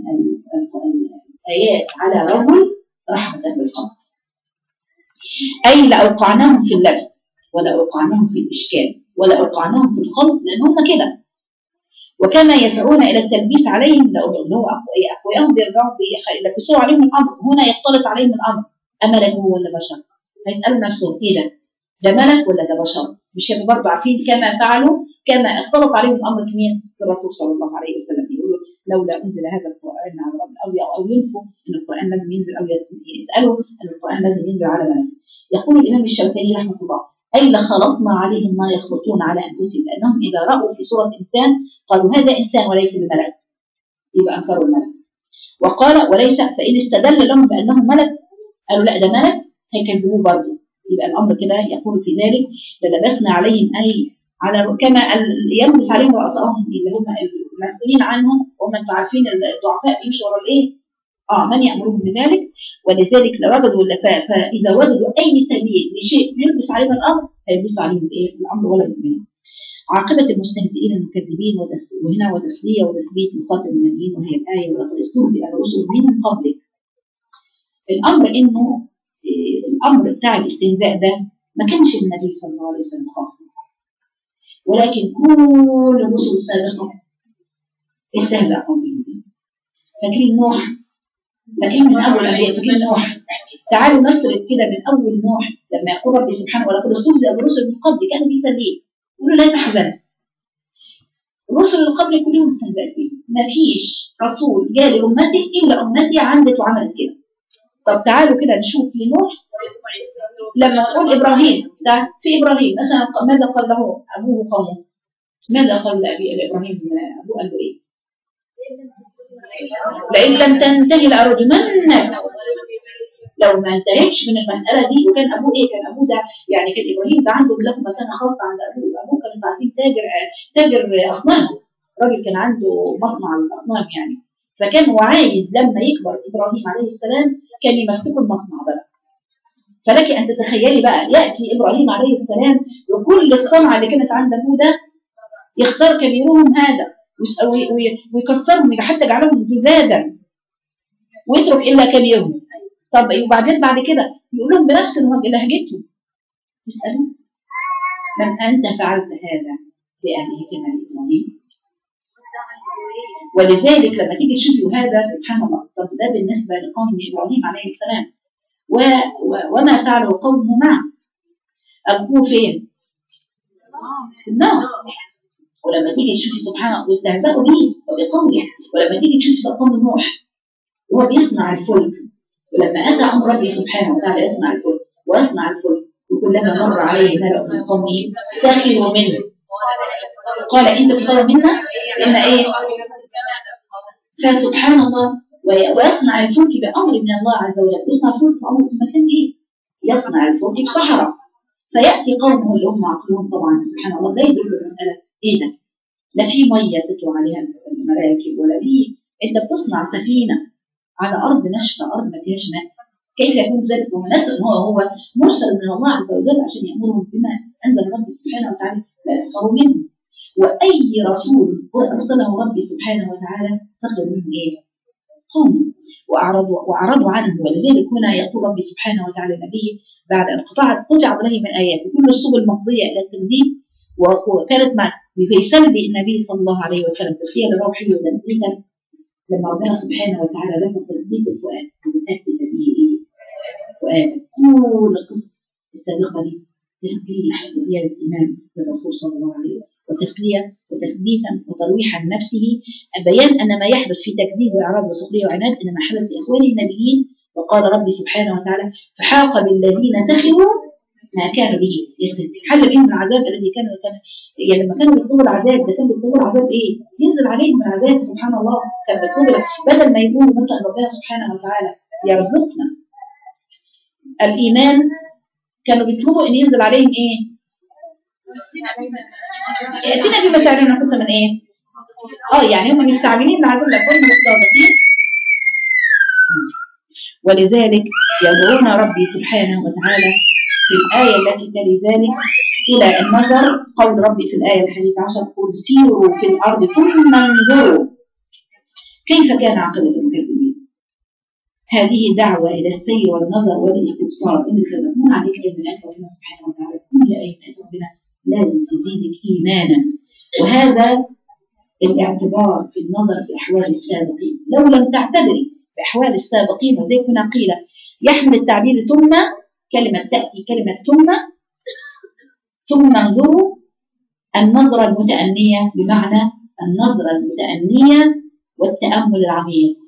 الايات على رجل رحمه بالقلب اي لاوقعناهم في اللبس ولا أوقعناهم في الإشكال ولا أوقعناهم في الخلط لأن هم كده وكما يسعون إلى التلبيس عليهم لو اللي هو أقوياءهم بيرجعوا يلبسوا عليهم الأمر هنا يختلط عليهم الأمر أملك هو ولا بشر فيسألوا نفسهم إيه ده؟ ده ملك ولا ده بشر؟ مش هيبقوا برضه عارفين كما فعلوا كما اختلط عليهم الأمر كمين الرسول صلى الله عليه وسلم يقولوا لولا أنزل هذا القرآن على رب أو أو ينفوا أن القرآن لازم ينزل أو يسألوا أن القرآن لازم ينزل على ملك يقول الإمام الشوكاني رحمه الله أي لخلطنا عليهم ما يخلطون على أنفسهم لأنهم إذا رأوا في صورة إنسان قالوا هذا إنسان وليس بملك يبقى أنكروا الملك وقال وليس فإن استدل لهم بأنه ملك قالوا لا ده ملك هيكذبوه برضه يبقى الأمر كده يقول في ذلك للبسنا عليهم أي على كما يلبس عليهم رؤسائهم اللي هم المسؤولين عنهم وهم انتم عارفين الضعفاء بيمشوا ورا الايه؟ اه من يامرهم بذلك ولذلك لو وجدوا فاذا وجدوا اي سبيل لشيء يلبس عليهم الامر هيلبسوا عليهم الايه؟ الامر ولا يؤمنون. عاقبة المستهزئين المكذبين وهنا وتسلية وتثبيت مخاطب النبيين وهي الآية ولقد استهزئ الرسل من قبلك. الأمر إنه الأمر بتاع الاستهزاء ده ما كانش النبي صلى الله عليه وسلم خاص ولكن كل الرسل السابقة استهزأوا به فاكرين نوح فاكرين من أول الأنبياء فاكرين نوح تعالوا نسرد كده من أول نوح لما يقول ربي سبحانه ولقد استهزأ بالرسل من قبل كانوا بيسليه يقولوا لا تحزن الرسل اللي قبل كلهم استهزأت به ما فيش رسول جاء لأمتي إلا أمتي عملت وعملت كده طب تعالوا كده نشوف لنوح لما نقول إبراهيم ده في إبراهيم مثلا ماذا قال له أبوه قومه ماذا قال لأبي لإبراهيم أبوه قال له إيه لئن لم تنتهي لأرجمنك لو ما انتهتش من المسألة دي وكان أبوه إيه كان أبوه ده يعني كان إبراهيم ده عنده له مكانة خاصة عند أبوه أبوه كان عارفين تاجر تاجر أصنام راجل كان عنده مصنع الأصنام يعني فكان هو عايز لما يكبر إبراهيم عليه السلام كان يمسكه المصنع ده فلك أن تتخيلي بقى يأتي إبراهيم عليه السلام وكل الصنعة اللي كانت عند أبوه ده يختار كبيرهم هذا ويكسرهم حتى جعلهم جذاذا ويترك إلا كبيرهم طب وبعدين بعد كده يقول لهم بنفس لهجتهم يسألوا من أنت فعلت هذا بآلهتنا إبراهيم ولذلك لما تيجي تشوفوا هذا سبحان الله طب ده بالنسبة لقوم إبراهيم عليه السلام و... و... وما فعله قومه معه ألقوه فين؟ في النار ولما تيجي تشوفي سبحان الله واستهزأوا به وبقوله ولما تيجي تشوفي قوم نوح وهو بيصنع الفلك ولما أتى أمر ربي سبحانه وتعالى يصنع الفلك ويصنع الفلك وكلما مر عليه ملأ من قومه سخروا منه قال إن تسخروا منا إن إيه فسبحان الله ويصنع الفلك بأمر من الله عز وجل يصنع الفلك بأمر في مكان إيه يصنع الفلك بصحراء فيأتي قومه اللي هم عقلهم طبعا سبحان الله لا يدرك المسألة إيه ده لا في مية تطلع عليها المراكب ولا في أنت بتصنع سفينة على أرض ناشفة أرض ما فيهاش ماء كيف يكون ذلك ومناسب ان هو هو مرسل من الله عز وجل عشان يامرهم بما انزل ربي سبحانه وتعالى فيسخروا منه واي رسول ارسله ربي سبحانه وتعالى سخر منه ايه؟ قوم واعرضوا واعرضوا عنه ولذلك هنا يقول ربي سبحانه وتعالى لنبيه بعد ان قطعت قطعت عليه من ايات وكل السبل مقضيه الى التكذيب وكانت مع يسلي النبي صلى الله عليه وسلم تسليه لروحه وتثبيتا لما ربنا سبحانه وتعالى ذكر تثبيت الفؤاد وتثبت النبي ايه؟ فؤاد كل القصص السابقه دي تسبيح وزياده ايمان للرسول صلى الله عليه وسلم وتسليه وتثبيتا وترويحا لنفسه بيان ان ما يحدث في تكذيب واعراض وسخريه وعناد انما حدث لاخوانه النبيين وقال ربي سبحانه وتعالى فحاق بالذين سخروا ما كانوا به يسلم حل بهم العذاب الذي كانوا كان يعني لما كانوا بيطلبوا العذاب ده كان بيطلبوا العذاب ايه؟ ينزل عليهم العذاب سبحان الله كان بيطلبوا بدل ما يقولوا مثلا ربنا سبحانه وتعالى يرزقنا الايمان كانوا بيطلبوا ان ينزل عليهم ايه؟ ائتنا بما تعلمنا كنت من ايه؟ اه يعني هم مستعجلين العذاب لكن من الصادقين ولذلك يدعونا ربي سبحانه وتعالى في الآية التي تلي ذلك إلى النظر قول ربي في الآية الحديثة عشر قل سيروا في الأرض ثم انظروا كيف كان عاقبة المكذبين هذه دعوة إلى السير والنظر والاستبصار إن تمنون عليك أيها الآيات ربنا سبحانه وتعالى كل آيات ربنا لازم تزيدك إيمانا وهذا الاعتبار في النظر في أحوال السابقين لو لم تعتبري بأحوال السابقين وزي هنا قيل يحمل التعبير ثم كلمة تأتي كلمة ثم ثم انظروا النظرة المتأنية بمعنى النظرة المتأنية والتأمل العميق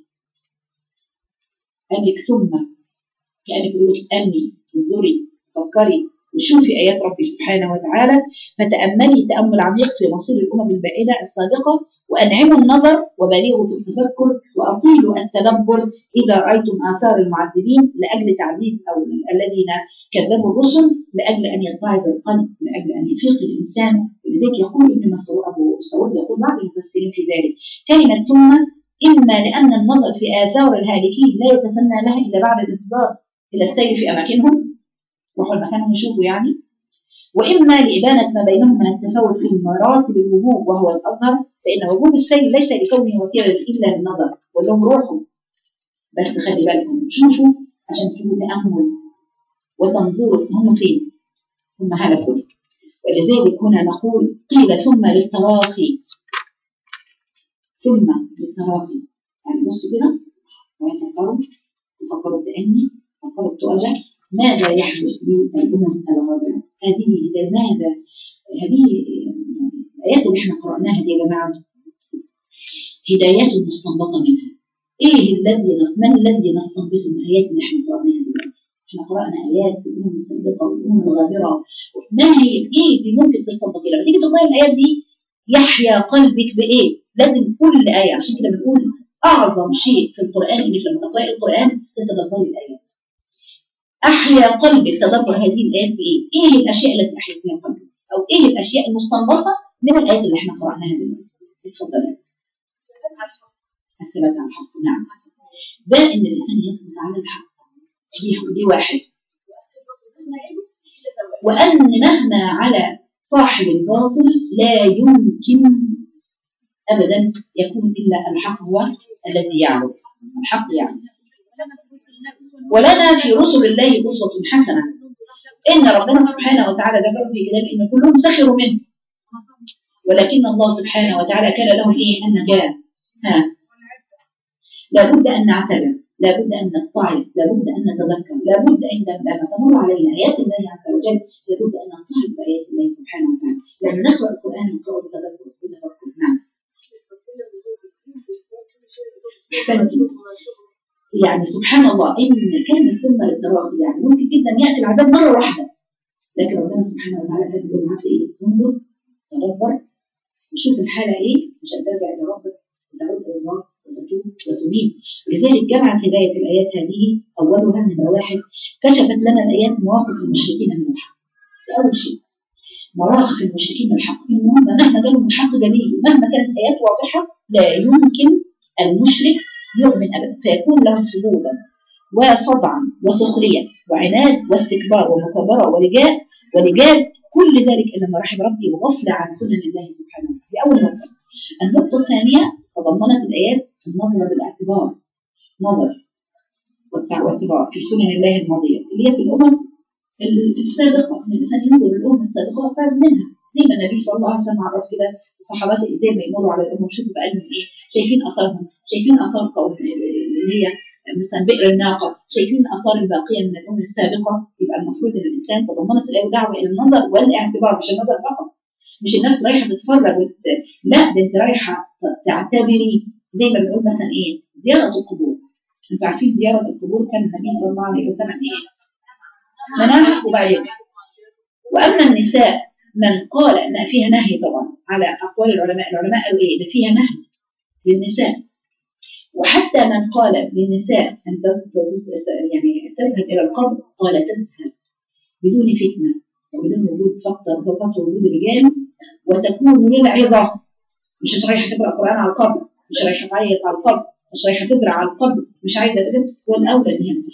قال لك ثم كأنك يقول لك أني انظري فكري وشوفي آيات ربي سبحانه وتعالى فتأملي تأمل عميق في مصير الأمم البائدة السابقة وأنعموا النظر وبالغوا في التفكر وأطيلوا التدبر إذا رأيتم آثار المعذبين لأجل تعذيب أو الذين كذبوا الرسل لأجل أن يتعظ القلب لأجل أن يفيق الإنسان ولذلك يقول ابن مسعود أبو سعود يقول بعض المفسرين في ذلك كلمة ثم إما لأن النظر في آثار الهالكين لا يتسنى لها إلا بعد الانتظار إلى السير في أماكنهم روحوا المكان يشوفوا يعني وإما لإبانة ما بينهم من التفاوت في مراتب الوجوب وهو الأظهر فإن وجوب السير ليس لكونه وسيلة إلا للنظر ولهم روحوا بس خلي بالكم شوفوا عشان تشوفوا تأمل وتنظروا هم فين هم هلكوا ولذلك هنا نقول قيل ثم للتراخي ثم للتراخي يعني بصوا كده ويتفكروا تفكروا بأني تفكروا بتؤجر ماذا يحدث للأمم الغابرة هذه لماذا هذه الآيات اللي احنا قرأناها دي يا جماعة هدايات مستنبطة منها ايه الذي ما الذي نستنبطه من الآيات اللي احنا قرأناها دلوقتي احنا قرأنا آيات الأمم السابقة والأمم الغابرة ما هي ايه اللي ممكن تستنبطي لما تيجي تقرأي الآيات دي يحيا قلبك بإيه لازم كل آية عشان كده بنقول أعظم شيء في القرآن إنك لما تقرأي القرآن تتدبري الآيات أحيا قلبك تدبر هذه الآيات بإيه؟ إيه الأشياء التي أحيت فيها قلبك؟ أو إيه الأشياء المستنبطة من الآيات اللي إحنا قرأناها دلوقتي؟ اتفضلي. الثبات على الحق نعم. ده إن الإنسان يثبت على الحق. دي دي واحد. وأن مهما على صاحب الباطل لا يمكن أبدا يكون إلا الحق هو الذي يعلو. الحق يعلو. ولنا في رسل الله أسوة حسنة إن ربنا سبحانه وتعالى ذكر في كتابه إن كلهم سخروا منه ولكن الله سبحانه وتعالى كان لهم إيه النجاة ها لابد أن نعتبر لابد أن نتعظ لابد أن نتذكر لابد أن لما تمر علينا آيات الله عز وجل لابد أن نتعظ بآيات الله سبحانه وتعالى لما نقرأ القرآن نقرأ بتدبر بتفكر نعم أحسنتي يعني سبحان الله إن كان ثم للتراخي يعني ممكن جدا يأتي العذاب مرة واحدة لكن ربنا سبحانه وتعالى كان يقول معاك إيه انظر تدبر وشوف الحالة إيه عشان ترجع إلى ربك وتعود إلى الله وتتوب وتنيب ولذلك جمعت هداية الآيات هذه أولها من واحد كشفت لنا الآيات مواقف المشركين من الحق ده أول شيء مواقف المشركين من الحق إن هم مهما كانوا من الحق جميل مهما كانت الآيات واضحة لا يمكن المشرك يؤمن أبدا فيكون له سجودا وصدعا وسخرية وعناد واستكبار ومكابرة ولجاء ولجاد كل ذلك إلا ما رحم ربي وغفلة عن سنن الله سبحانه وتعالى دي أول نقطة النقطة الثانية تضمنت الآيات النظر بالاعتبار نظر واعتبار في سنن الله الماضية اللي هي في الأمم السابقة إن الإنسان ينظر الأمم السابقة ويفهم منها زي ما النبي صلى الله عليه وسلم عرف كده صحابته ازاي ما يمروا على الامم شوفوا بقى لهم ايه شايفين اثارهم شايفين اثار قوم اللي هي مثلا بئر الناقه شايفين الاثار الباقيه من الامم السابقه يبقى المفروض ان الانسان تضمنت الايه دعوه الى النظر والاعتبار مش النظر فقط مش الناس رايحه تتفرج وت... لا ده انت رايحه تعتبري زي ما بنقول مثلا ايه زياره القبور انتوا عارفين زياره القبور كان النبي صلى الله عليه وسلم ايه مناهج وبعدين واما النساء من قال ان فيها نهي طبعا على اقوال العلماء، العلماء قالوا ايه؟ ده فيها نهي للنساء. وحتى من قال للنساء ان يعني تذهب الى القبر قال تذهب بدون فتنه وبدون وجود فقر فقط وجود الرجال وتكون للعظه مش رايحه تقرا قران على القبر، مش رايحه تعيط على القبر، مش رايحه تزرع على القبر، مش عايزه تدب والاولى ان هي ما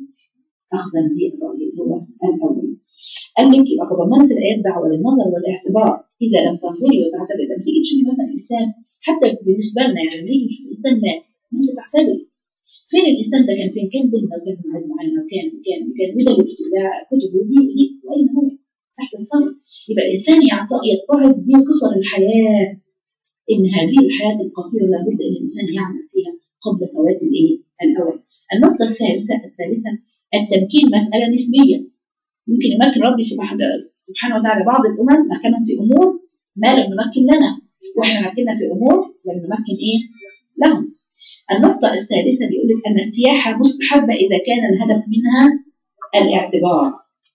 اخذا بالراي هو الاول. قال لك يبقى تضمنت الايات دعوه للنظر والاعتبار اذا لم تنظري وتعتبري لما تيجي تشوفي مثلا انسان حتى بالنسبه لنا يعني لما نيجي نشوف انسان مات انت تعتبري فين الانسان ده كان فين؟ كان بنت او كان معاد معين او كان كان كان وده لبس وده كتب ودي ودي واين هو؟ تحت الصدر يبقى الانسان يعت- يتعظ بقصر الحياه ان هذه الحياه القصيره لابد ان الانسان يعمل فيها قبل فوات الايه؟ الاوان. النقطه الثالثه الثالثه التمكين مساله نسبيه. ممكن يمكن ربي سبحانه سبحانه وتعالى بعض الامم مكنهم في امور ما لم نمكن لنا واحنا مكنا في امور لم نمكن ايه؟ لهم. النقطة الثالثة بيقول لك أن السياحة مستحبة إذا كان الهدف منها الاعتبار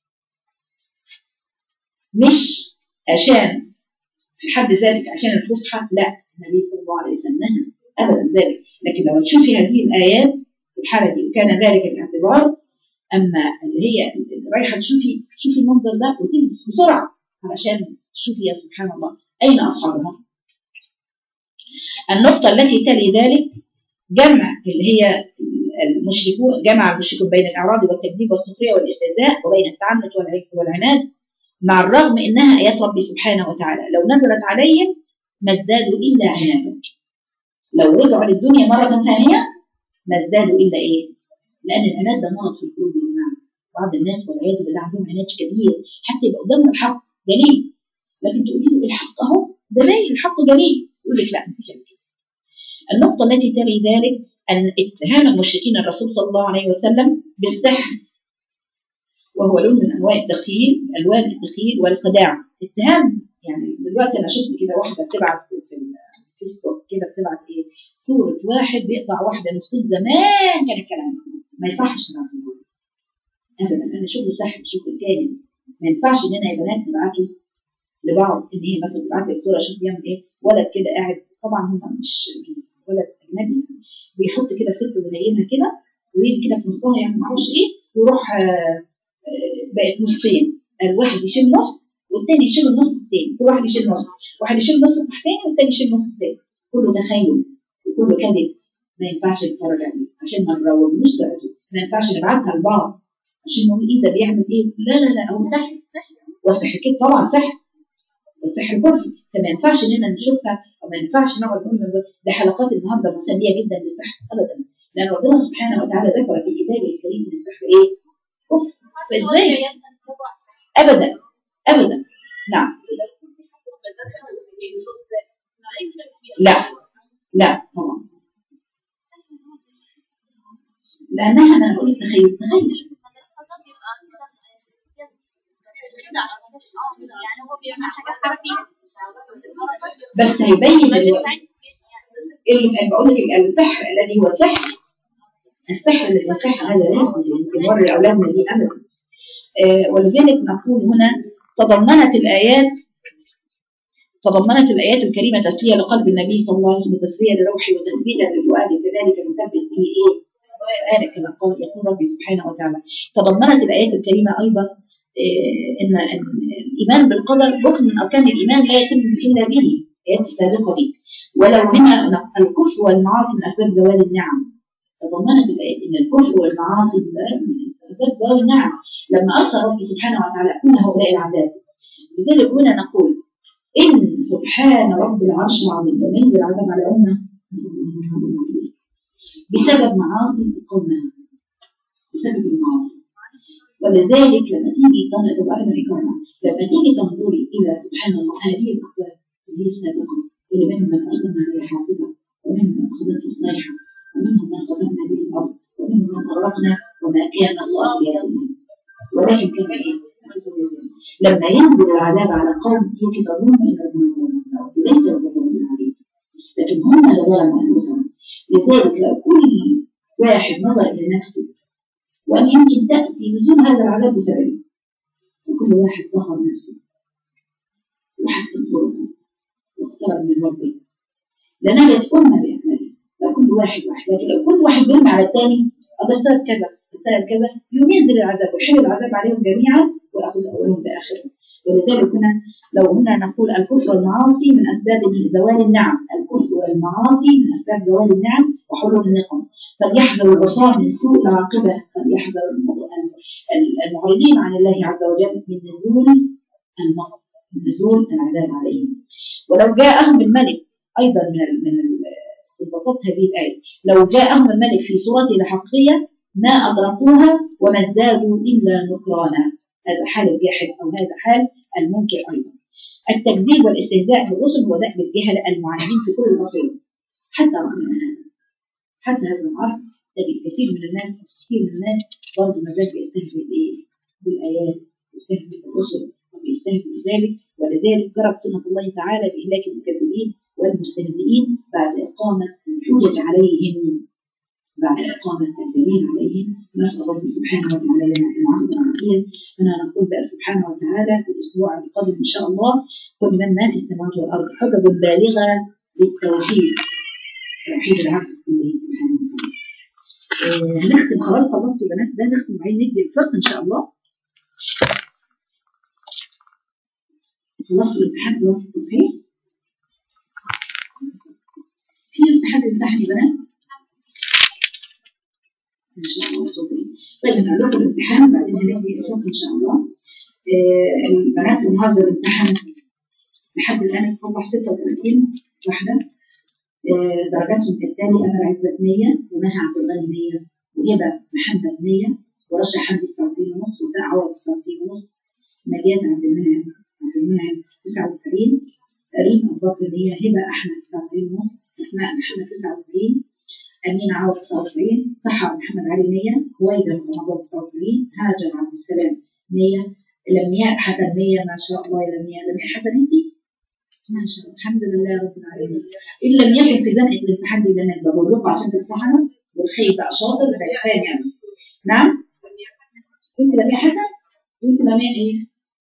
مش عشان في حد ذاتك عشان الفسحة لا النبي صلى الله عليه وسلم نهى أبدا ذلك لكن لما تشوفي هذه الآيات في الحالة دي وكان ذلك الاعتبار أما اللي هي اللي رايحة تشوفي شوفي المنظر ده وتلبس بسرعة علشان تشوفي يا سبحان الله أين أصحابها النقطة التي تلي ذلك جمع اللي هي المشركون جمع المشركون بين الإعراض والتكذيب والسخرية والاستهزاء وبين التعنت والع- والعناد مع الرغم إنها آيات ربي سبحانه وتعالى لو نزلت عليهم ما ازدادوا إلا عنادا لو رجعوا للدنيا مرة ثانية ما ازدادوا إلا إيه؟ لأن العناد ده مرض في القلوب يا جماعة بعض الناس والعياذ بالله عندهم عناد كبير حتى يبقى قدامهم الحق جميل لكن تقولي له الحق أهو ده زي الحق جميل يقول لك لا مفيش كده النقطة التي تلي ذلك أن اتهام المشركين الرسول صلى الله عليه وسلم بالسحر وهو لون من أنواع التخيل ألوان التخيل والخداع اتهام يعني دلوقتي أنا شفت كده واحدة بتبعت في الفيسبوك كده بتبعت إيه صورة واحد بيقطع واحدة نفسين زمان كان الكلام ما يصحش نبعت أبدا أنا شغل سحر شغل كامل ما ينفعش إننا يا بنات نبعته لبعض إن هي مثلا تبعت لي الصورة شوف بيعمل إيه ولد كده قاعد طبعا هم مش ولد اجنبي بيحط كده ست وينيمها كده ويجي كده في نصها يعني ما اعرفش ايه ويروح آه، آه، بقت نصين الواحد يشيل نص والتاني يشيل النص التاني كل واحد يشيل نص واحد يشيل النص التحتاني والتاني يشيل النص التاني كله تخيل وكله كذب ما ينفعش نتفرج عليه عشان ما نروجوش سرعته ما ينفعش نبعتها لبعض عشان نقول ايه ده بيعمل ايه لا لا لا هو سحر والسحر كده طبعا سحر والسحر كفر فما ينفعش اننا نشوفها وما ينفعش نقعد نقول ده حلقات النهارده مسليه جدا للسحر ابدا لان ربنا سبحانه وتعالى ذكر في كتابه الكريم ان السحر ايه؟ كفر فازاي؟ ابدا ابدا نعم لا لا طبعا لانها انا بقول تخيل تخيل بس هيبين دلوقتي اللي بقول لك السحر الذي هو سحر السحر الذي هو سحر هذا لا يجوز ان نوري اولادنا به ابدا آه، ولذلك نقول هنا تضمنت الايات تضمنت الايات الكريمه تسليه لقلب النبي صلى الله عليه وسلم وتسليه لروحه وتثبيتا لفؤاده كذلك نثبت به ايه؟ الآن كما قال يقول ربي سبحانه وتعالى تضمنت الايات الكريمه ايضا آه، ان إن الايمان بالقدر ركن من اركان الايمان لا يتم الا به الايات السابقه دي ولو منها الكفر والمعاصي من اسباب زوال النعم تضمنت الايات ان الكفر والمعاصي من اسباب زوال النعم لما ارسل ربي سبحانه وتعالى كل هؤلاء العذاب لذلك هنا نقول ان سبحان رب العرش العظيم لما ينزل العذاب على امه نسأل الله الرحمن الرحيم بسبب معاصي قومها بسبب المعاصي ولذلك لما تيجي تنظر أهلا إكرامة لما تيجي تنظري إلى سبحان الله هذه الأقوال اللي هي السابقة اللي منهم من أرسلنا عليه حاصبة ومنهم من أخذته الصيحة ومنهم من خسفنا به الأرض ومنهم من أغرقنا وما كان الله ليظلمهم ولكن كان إيه؟ لما ينزل العذاب على قوم هي تظن ان ربنا ظلم ليس ربنا عليهم لكن هم اللي ظلموا انفسهم لذلك لو كل واحد نظر الى نفسه وان يمكن تاتي نزول هذا العذاب بسببه وكل واحد ظهر نفسه وحسن طرقه واقترب من ربه لنجت امه باكملها لو كل واحد واحد لكن لو كل واحد بيرمي على الثاني ده السبب كذا السبب كذا يوم ينزل العذاب ويحل العذاب عليهم جميعا ويأخذ أولهم بآخرهم ولذلك هنا لو هنا نقول الكفر والمعاصي من أسباب زوال النعم الكفر والمعاصي من أسباب زوال النعم وحلول النقم فليحذر العصاة من سوء العاقبة فليحذر المعرضين عن الله عز وجل من نزول النقم من نزول العذاب عليهم ولو جاءهم الملك أيضا من من استنباطات هذه الآية لو جاءهم الملك في صورته الحقيقية ما أدركوها وما ازدادوا إلا نكرانا هذا حال الجاحد أو هذا حال المنكر أيضا التكذيب والاستهزاء بالرسل هو دأب الجهل المعاندين في كل العصور حتى عصرنا هذا حتى هذا العصر تجد كثير من الناس كثير من الناس برضه ما زال بيستهزئ بإيه؟ بالآيات ويستهزئ بالرسل وبيستهزئ بذلك ولذلك جرت سنة الله تعالى بإهلاك المكذبين والمستهزئين بعد إقامة الحجج عليهم بعد إقامة الدليل عليهم نسأل الله سبحانه وتعالى لنا العفو والعافية فأنا نقول بقى سبحانه وتعالى في الأسبوع القادم إن شاء الله كل من ما في السماوات والأرض حجج بالغة للتوحيد توحيد العبد كله سبحانه وتعالى آه، هنختم خلاص خلصت يا بنات ده نختم وبعدين ندي الفقه إن شاء الله خلصت الامتحان خلصت التصحيح في لسه حد امتحن يا بنات ان شاء الله تفضلي طيب هنقول لكم الامتحان بعدين هندي الفقه ان شاء الله آه، البنات النهارده الامتحان لحد الان اتصبح 36 واحده آه، درجاتهم كالتالي امل عزت 100 ومها عبد الغني 100 وهبه محمد 100 ورشا حمدي 99 ونص وفاء عوض 99 ونص نجاة عبد المنعم عبد المنعم 99 ريم ابو بكر 100 هبه احمد 99 ونص اسماء محمد 99 أمين عوض 99 سحر محمد علي 100 هويدا رمضان 99 هاجر عبد السلام 100 لمياء حسن 100 ما شاء الله يا لمياء لمياء حسن انت ما شاء الله الحمد لله رب العالمين ان لم يكن في زنقه الامتحان دي اللي انا بقول لكم عشان تمتحنوا والخير بقى شاطر بقى فاهم يعني نعم انت لمياء حسن وانت لمياء ايه؟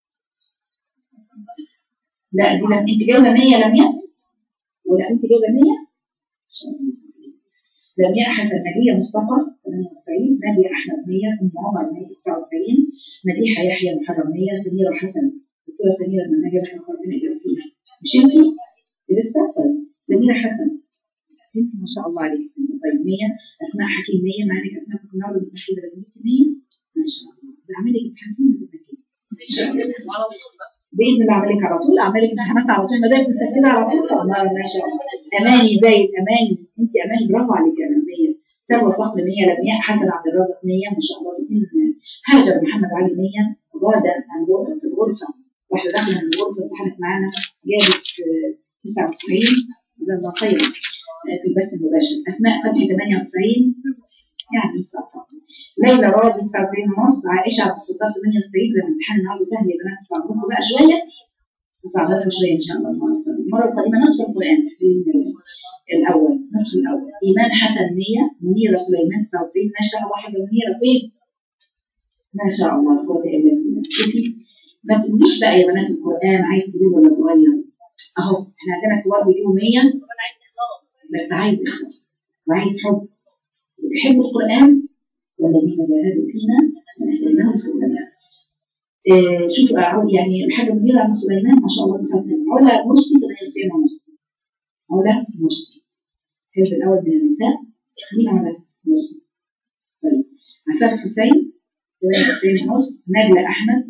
لا دي لم... انت جايبه 100 لمياء ولا انت جايبه 100 ما شاء الله لمياء حسن نبيه مصطفى 98 نبيه احمد 100 ام عمر 199 مديحه يحيى محرم 100 سميره حسن دكتوره سميره لما نجي احنا ربنا يبارك فيها مش انت لسه طيب سميره حسن انت ما شاء الله عليك طيب 100 اسماء حكيم 100 مع انك اسماء كنت النهارده متاخره لما جبت 100 ما شاء الله بعمل لك امتحان كل ما ان شاء الله باذن الله اعمل لك على طول اعمل لك امتحانات على طول ما دام متاكده على طول طب ما ما شاء الله اماني زايد اماني انت اماني برافو عليك يا امانيه سلوى صقر 100 لمياء حسن عبد الرازق 100 ما شاء الله الاثنين هاجر محمد علي 100 غاده عن غرفه في الغرفه واحده داخله من الغرفه امتحنت معانا جابت آه، 99 جزاها الله خيرا آه، في البث المباشر اسماء فتحي 98 يعني 19 ليلى راضي 99 ونص عائشه عبد الستار 98 ده الامتحان النهارده سهل يا بنات تصعبوكم بقى شويه تصعبوكم شويه ان شاء الله المره القادمه المره القادمه نصف القران باذن الله الاول نصف الاول ايمان حسن 100 منيره سليمان 99 ما شاء الله حاجه منيره فين ما شاء الله لا قوه الا بالله شوفي ما تقوليش بقى يا بنات القران عايز كبير ولا صغير اهو احنا عندنا كبار بيجيبوا 100 بس عايز اخلاص وعايز حب بيحب القران والذين جاهدوا فينا لنهدينهم سبلنا آه، شوفوا أعود يعني الحاجة منيرة عن سليمان ما شاء الله 99 علا مرسي 98 ونص علا مرسي الحزب الأول من النساء مين علا مرسي طيب عفاف حسين 98 ونص نجلة أحمد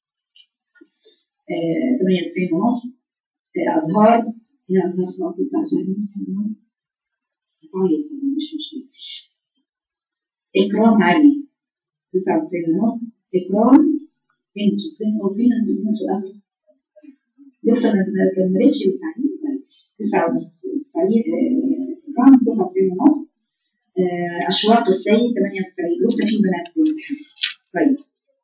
آه، 98 ونص آه، أزهار هي أزهار صلاة 99 طيب مش مشكلة إكرام علي 99 ونص إكرام بنت فين أو فين البزنس الأخر لسه ما ما كملتش التعليم 9 ونص 90 إكرام 99 ونص آه، أشواق السيد 98 لسه في بنات في الامتحان طيب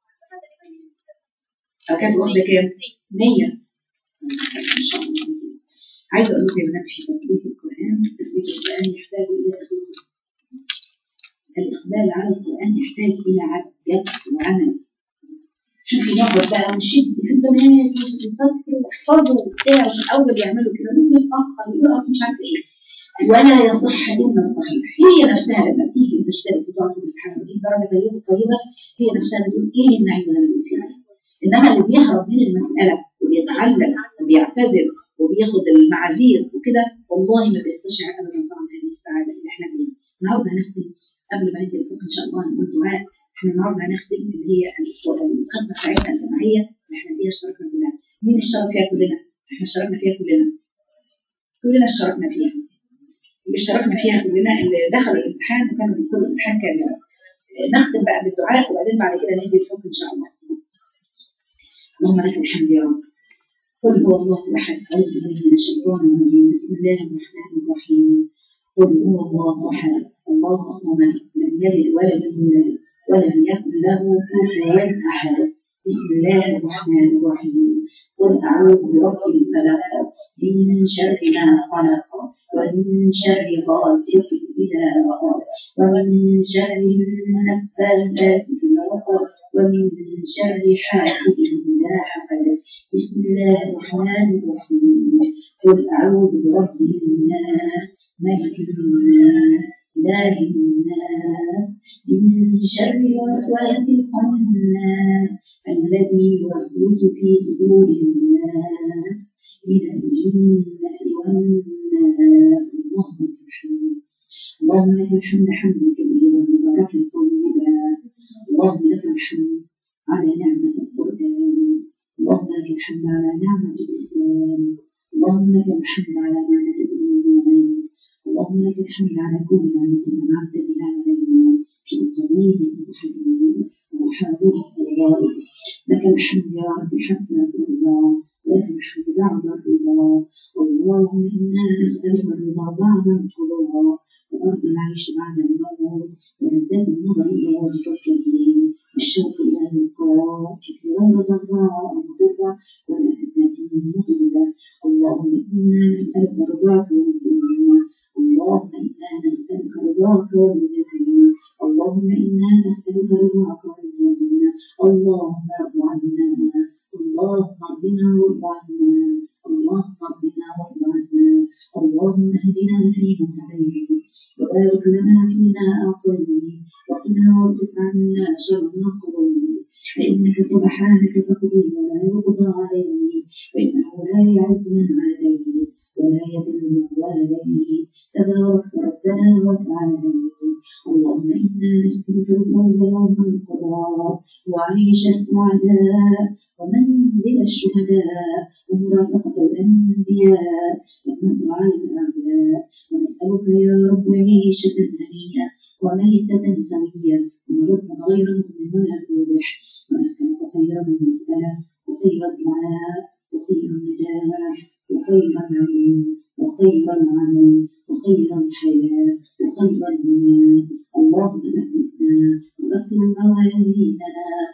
آه، كانت واخدة كام؟ 100 إن شاء الله عايزة أقول لكم يا بنات في تثبيت القرآن تثبيت القرآن يحتاج إلى إخلاص الإقبال على القرآن يحتاج إلى عد- جد وعمل شوفي نقعد بقى ونشد في البنات وتذكر واحفظوا وبتاع وفي الأول يعملوا كده مين متأخر يرقص مش عارفة إيه ولا يصح إلا الصحيح هي نفسها لما تيجي تشترك وتقعد في الامتحان وتجيب درجة طيبة طيبة هي نفسها بتقول إيه النعيم اللي أنا بقول فيه إنما اللي بيهرب من المسألة وبيتعلم وبيعتذر وبياخد المعاذير وكده والله ما بيستشعر أبدا طعم هذه السعادة اللي إحنا فيها النهارده هنختم قبل ما ندي الفقه ان شاء الله هنقول دعاء احنا النهارده هنختم اللي هي الخدمه بتاعتنا الجماعيه اللي احنا فيها اشتركنا كلنا مين اشترك فيها كلنا؟ احنا اشتركنا فيها كلنا كلنا اشتركنا فيها اللي اشتركنا فيها كلنا اللي دخلوا الامتحان وكانوا بيدخلوا الامتحان كامل نختم بقى بالدعاء وبعدين بعد كده ندي الحكم ان شاء الله اللهم لك الحمد يا رب قل هو الله احد اعوذ بالله من الشيطان الرجيم بسم الله الرحمن الرحيم قل هو الله احد الله الصمد لم يلد ولم يولد ولم يكن له كفوا احد بسم الله الرحمن الرحيم قل اعوذ برب الفلق من شر ما خلق ومن شر غاسق اذا وقب ومن شر النفاثات في العقد ومن شر حاسد اذا حسد بسم الله الرحمن الرحيم قل أعوذ برب الناس ملك الناس إله الناس من شر الوسواس الخناس الذي يوسوس في صدور الناس من الجنة والناس اللهم لك الحمد اللهم لك الحمد حمدا كثيرا مباركا طيبا اللهم لك الحمد على نعمة القرآن اللهم لك الحمد على نعمة الإسلام اللهم لك الحمد على نعمة الإيمان اللهم لك الحمد على كل نعمة أنعمت بها علينا في قريب وحبيب وحاضر وغائب لك الحمد يا رب حتى ترضى ولك الحمد بعد الرضا اللهم إنا نسألك الرضا بعد القضاء وأرض العيش بعد الموت ولذات النظر إلى وجهك الكريم الشوق إلى لقائك غير ضراء مضرة ولا فتنة مضلة اللهم إنا نسألك رضاك والجنة اللهم إنا نسألك رضاك والجنة اللهم إنا نسألك رضاك والجنة اللهم ارض عنا اللهم ارضنا وارض عنا اللهم ارضنا وارض عنا اللهم اهدنا فيمن هديت وبارك لنا فيما أعطيت وقنا واصرف عنا شر ما قضيت فإنك سبحانك تقضي ولا يقضى عليك فإنه لا يعز من عليك ولا يذل من والديك تبارك ربنا وتعالى اللهم إنا نسألك الفوز يوم القضاء وعيش السعداء ومنزل الشهداء ومرافقة الأنبياء والنصر على الأعداء ونسألك يا رب عيشة هنيئة وميتة سوية ومرضا غير مظلم ولا فاضح ونسألك خير المسألة وخير الدعاء وخير النجاح وخير العلم وخير العمل وخير الحياة وخير الممات اللهم نبئنا وغفر موازيننا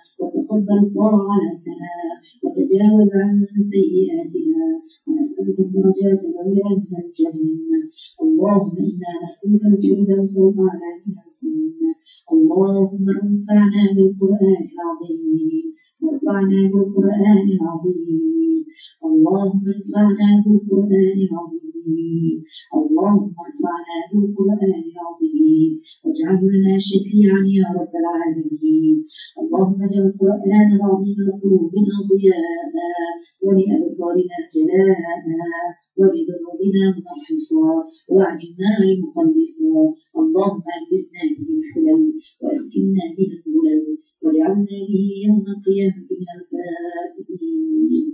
وتقبل طاعاتنا وتجاوز عن سيئاتنا ونسألك الدرجات العلى من الجنة اللهم إنا نسألك الفردوس الأعلى من الجنة اللهم انفعنا بالقرآن العظيم وارفعنا بالقرآن العظيم اللهم انفعنا بالقرآن العظيم اللهم ارفعنا بالقرآن العظيم واجعله لنا شفيعا يا رب العالمين اللهم اجعل القرآن العظيم لقلوبنا ضياء ولأبصارنا جلاء ولذنوبنا منحصا وأعجبنا مخلصا اللهم ألبسنا به الحلل وأسكننا به الظلل واجعلنا به يوم القيامة من الفائزين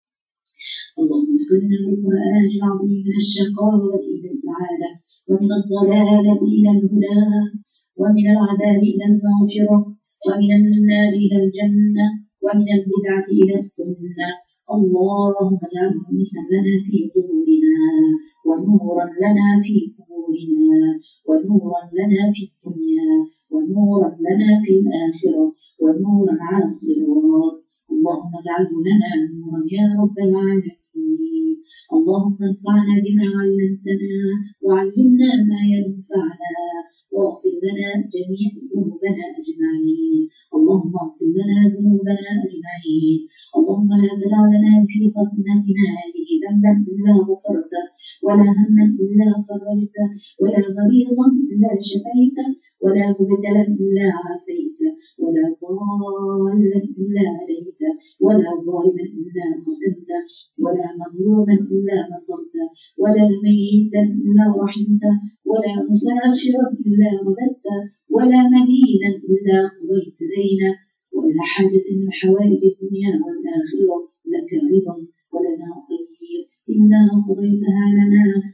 اللهم اغفرنا بالقرآن العظيم من الشقاوة إلى السعادة ومن الضلالة إلى الهدى ومن العذاب إلى المغفرة ومن النار إلى الجنة ومن البدعة إلى السنة اللهم اجعله انسا لنا في قبورنا ونورا لنا في قبورنا ونورا لنا في الدنيا ونورا لنا في الآخرة ونورا على الصراط اللهم اجعله لنا نورا يا رب العالمين اللهم انفعنا بما علمتنا وعلمنا ما ينفعنا واغفر لنا جميع ذنوبنا اجمعين اللهم اغفر لنا ذنوبنا اجمعين اللهم لا تدع لنا في خاتمتنا هذه ذنبا الا غفرته ولا هما الا فرجته ولا مريضا الا شفيته ولا مبتلا الا عافيته ولا ضالا الا هديته ولا ظالما الا قسمته ولا مظلوما الا نصرته ولا ميتا الا رحمته ولا مسافرا الا رددته ولا مدينا الا قضيت دينه ولا حاجة من حوائج الدنيا والآخرة لك رضا ولنا خير إلا قضيتها لنا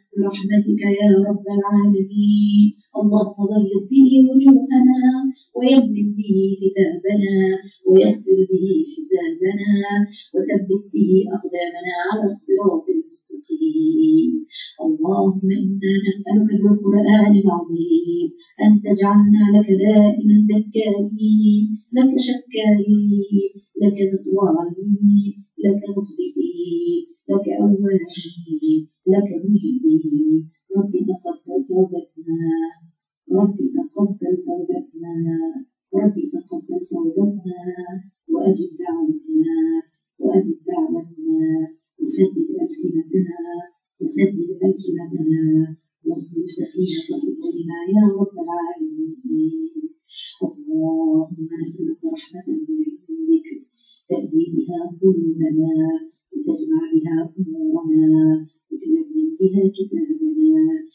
برحمتك يا رب العالمين اللهم ضيق به وجوهنا ويمن به كتابنا ويسر به حسابنا وثبت به أقدامنا على الصراط المستقيم اللهم إنا نسألك بالقرآن العظيم أن تجعلنا لك دائما ذكارين لك شكارين لك مطوعين لك مخبتين لك أوابين لك منيبين رب تقبل توبتنا رب تقبل توبتنا رب تقبل توبتنا وأجب دعوتنا وأجب دعوتنا وسدد ألسنتنا وسدد ألسنتنا واصبر سفينة صدرنا يا رب العالمين اللهم نسألك رحمة من عندك تأتي بها قلوبنا وتجمع بها أمورنا وتنزل بها كتابنا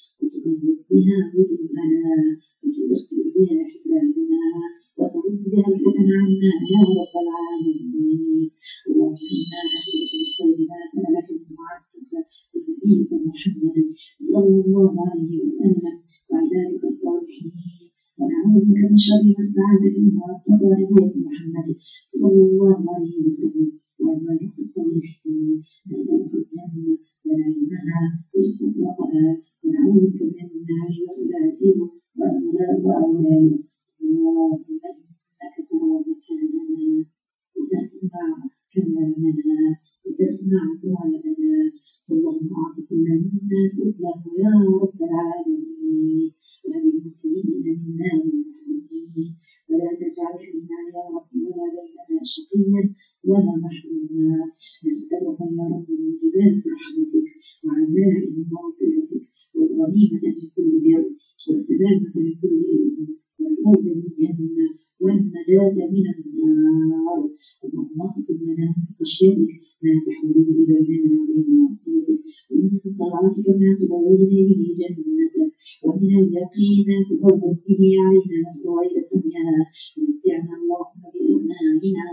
وتنزل بها وجوهنا وتيسر بها حسابنا وترد بها الفتن عنا يا رب العالمين اللهم إنا نسألك من خير ما سألك وعدتك ونبيك محمد صلى الله عليه وسلم وعبادك الصالحين ونعوذ بك من شر ما استعاذ منه واتقى نبيك محمد صلى الله عليه وسلم وعبادك الصالحين نسألك الجنة ونعيمها واستطلاقها ونعوذ بك من النار وسلاسله والأغلال وأغلال اللهم إنك ترى مكاننا وتسمع كلامنا وتسمع دعاءنا اللهم أعط كل منا سؤله يا رب العالمين وللمسلمين منا والمحسنين ولا تجعل فينا يا رب ولا بيننا شقيا ولا محروما نسألك يا رب من جبال رحمتك وعزائم مغفرتك والغنيمة في كل بر والسلامة من كل إثم والفوز بالجنة والنجاة من النار اللهم اقسم لنا من خشيتك ما تحول به بيننا وبين معصيتك ومن طاعتك ما تبلغني به جنتك ومن اليقين ما تهون به علينا مصائب الدنيا ومتعنا اللهم بأسمائنا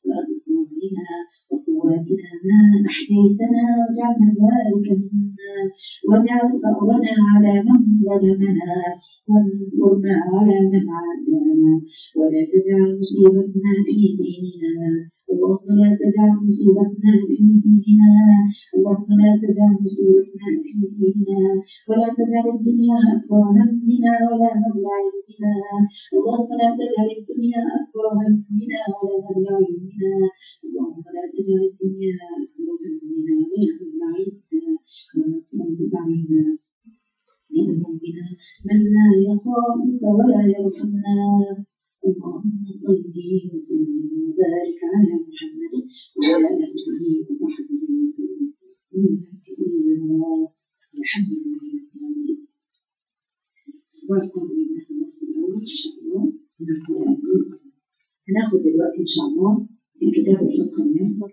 وأبصارنا وقواتنا ما أحييتنا واجعلنا الوارث منا واجعل ثأرنا على من ظلمنا وانصرنا على من عادانا ولا تجعل مصيبتنا في ديننا اللهم لا تجعل مصيبتنا في ديننا اللهم لا تجعل مصيبتنا في ديننا ولا تجعل الدنيا أكبر همنا ولا مبلغ علمنا اللهم لا تجعل الدنيا أكبر همنا ولا مبلغ علمنا اللهم لا تجعل الدنيا أكبر همنا ولا مبلغ علمنا ولا تسلط علينا من ذنوبنا من لا يخافك ولا يرحمنا اللهم صل وسلم وبارك على محمد وعلى اله وصحبه وسلم تسليما كثيرا الحمد لله رب العالمين الاسبوع القادم ناخد النص الاول ان شاء الله من القران هناخد دلوقتي ان شاء الله الكتاب الفقه الميسر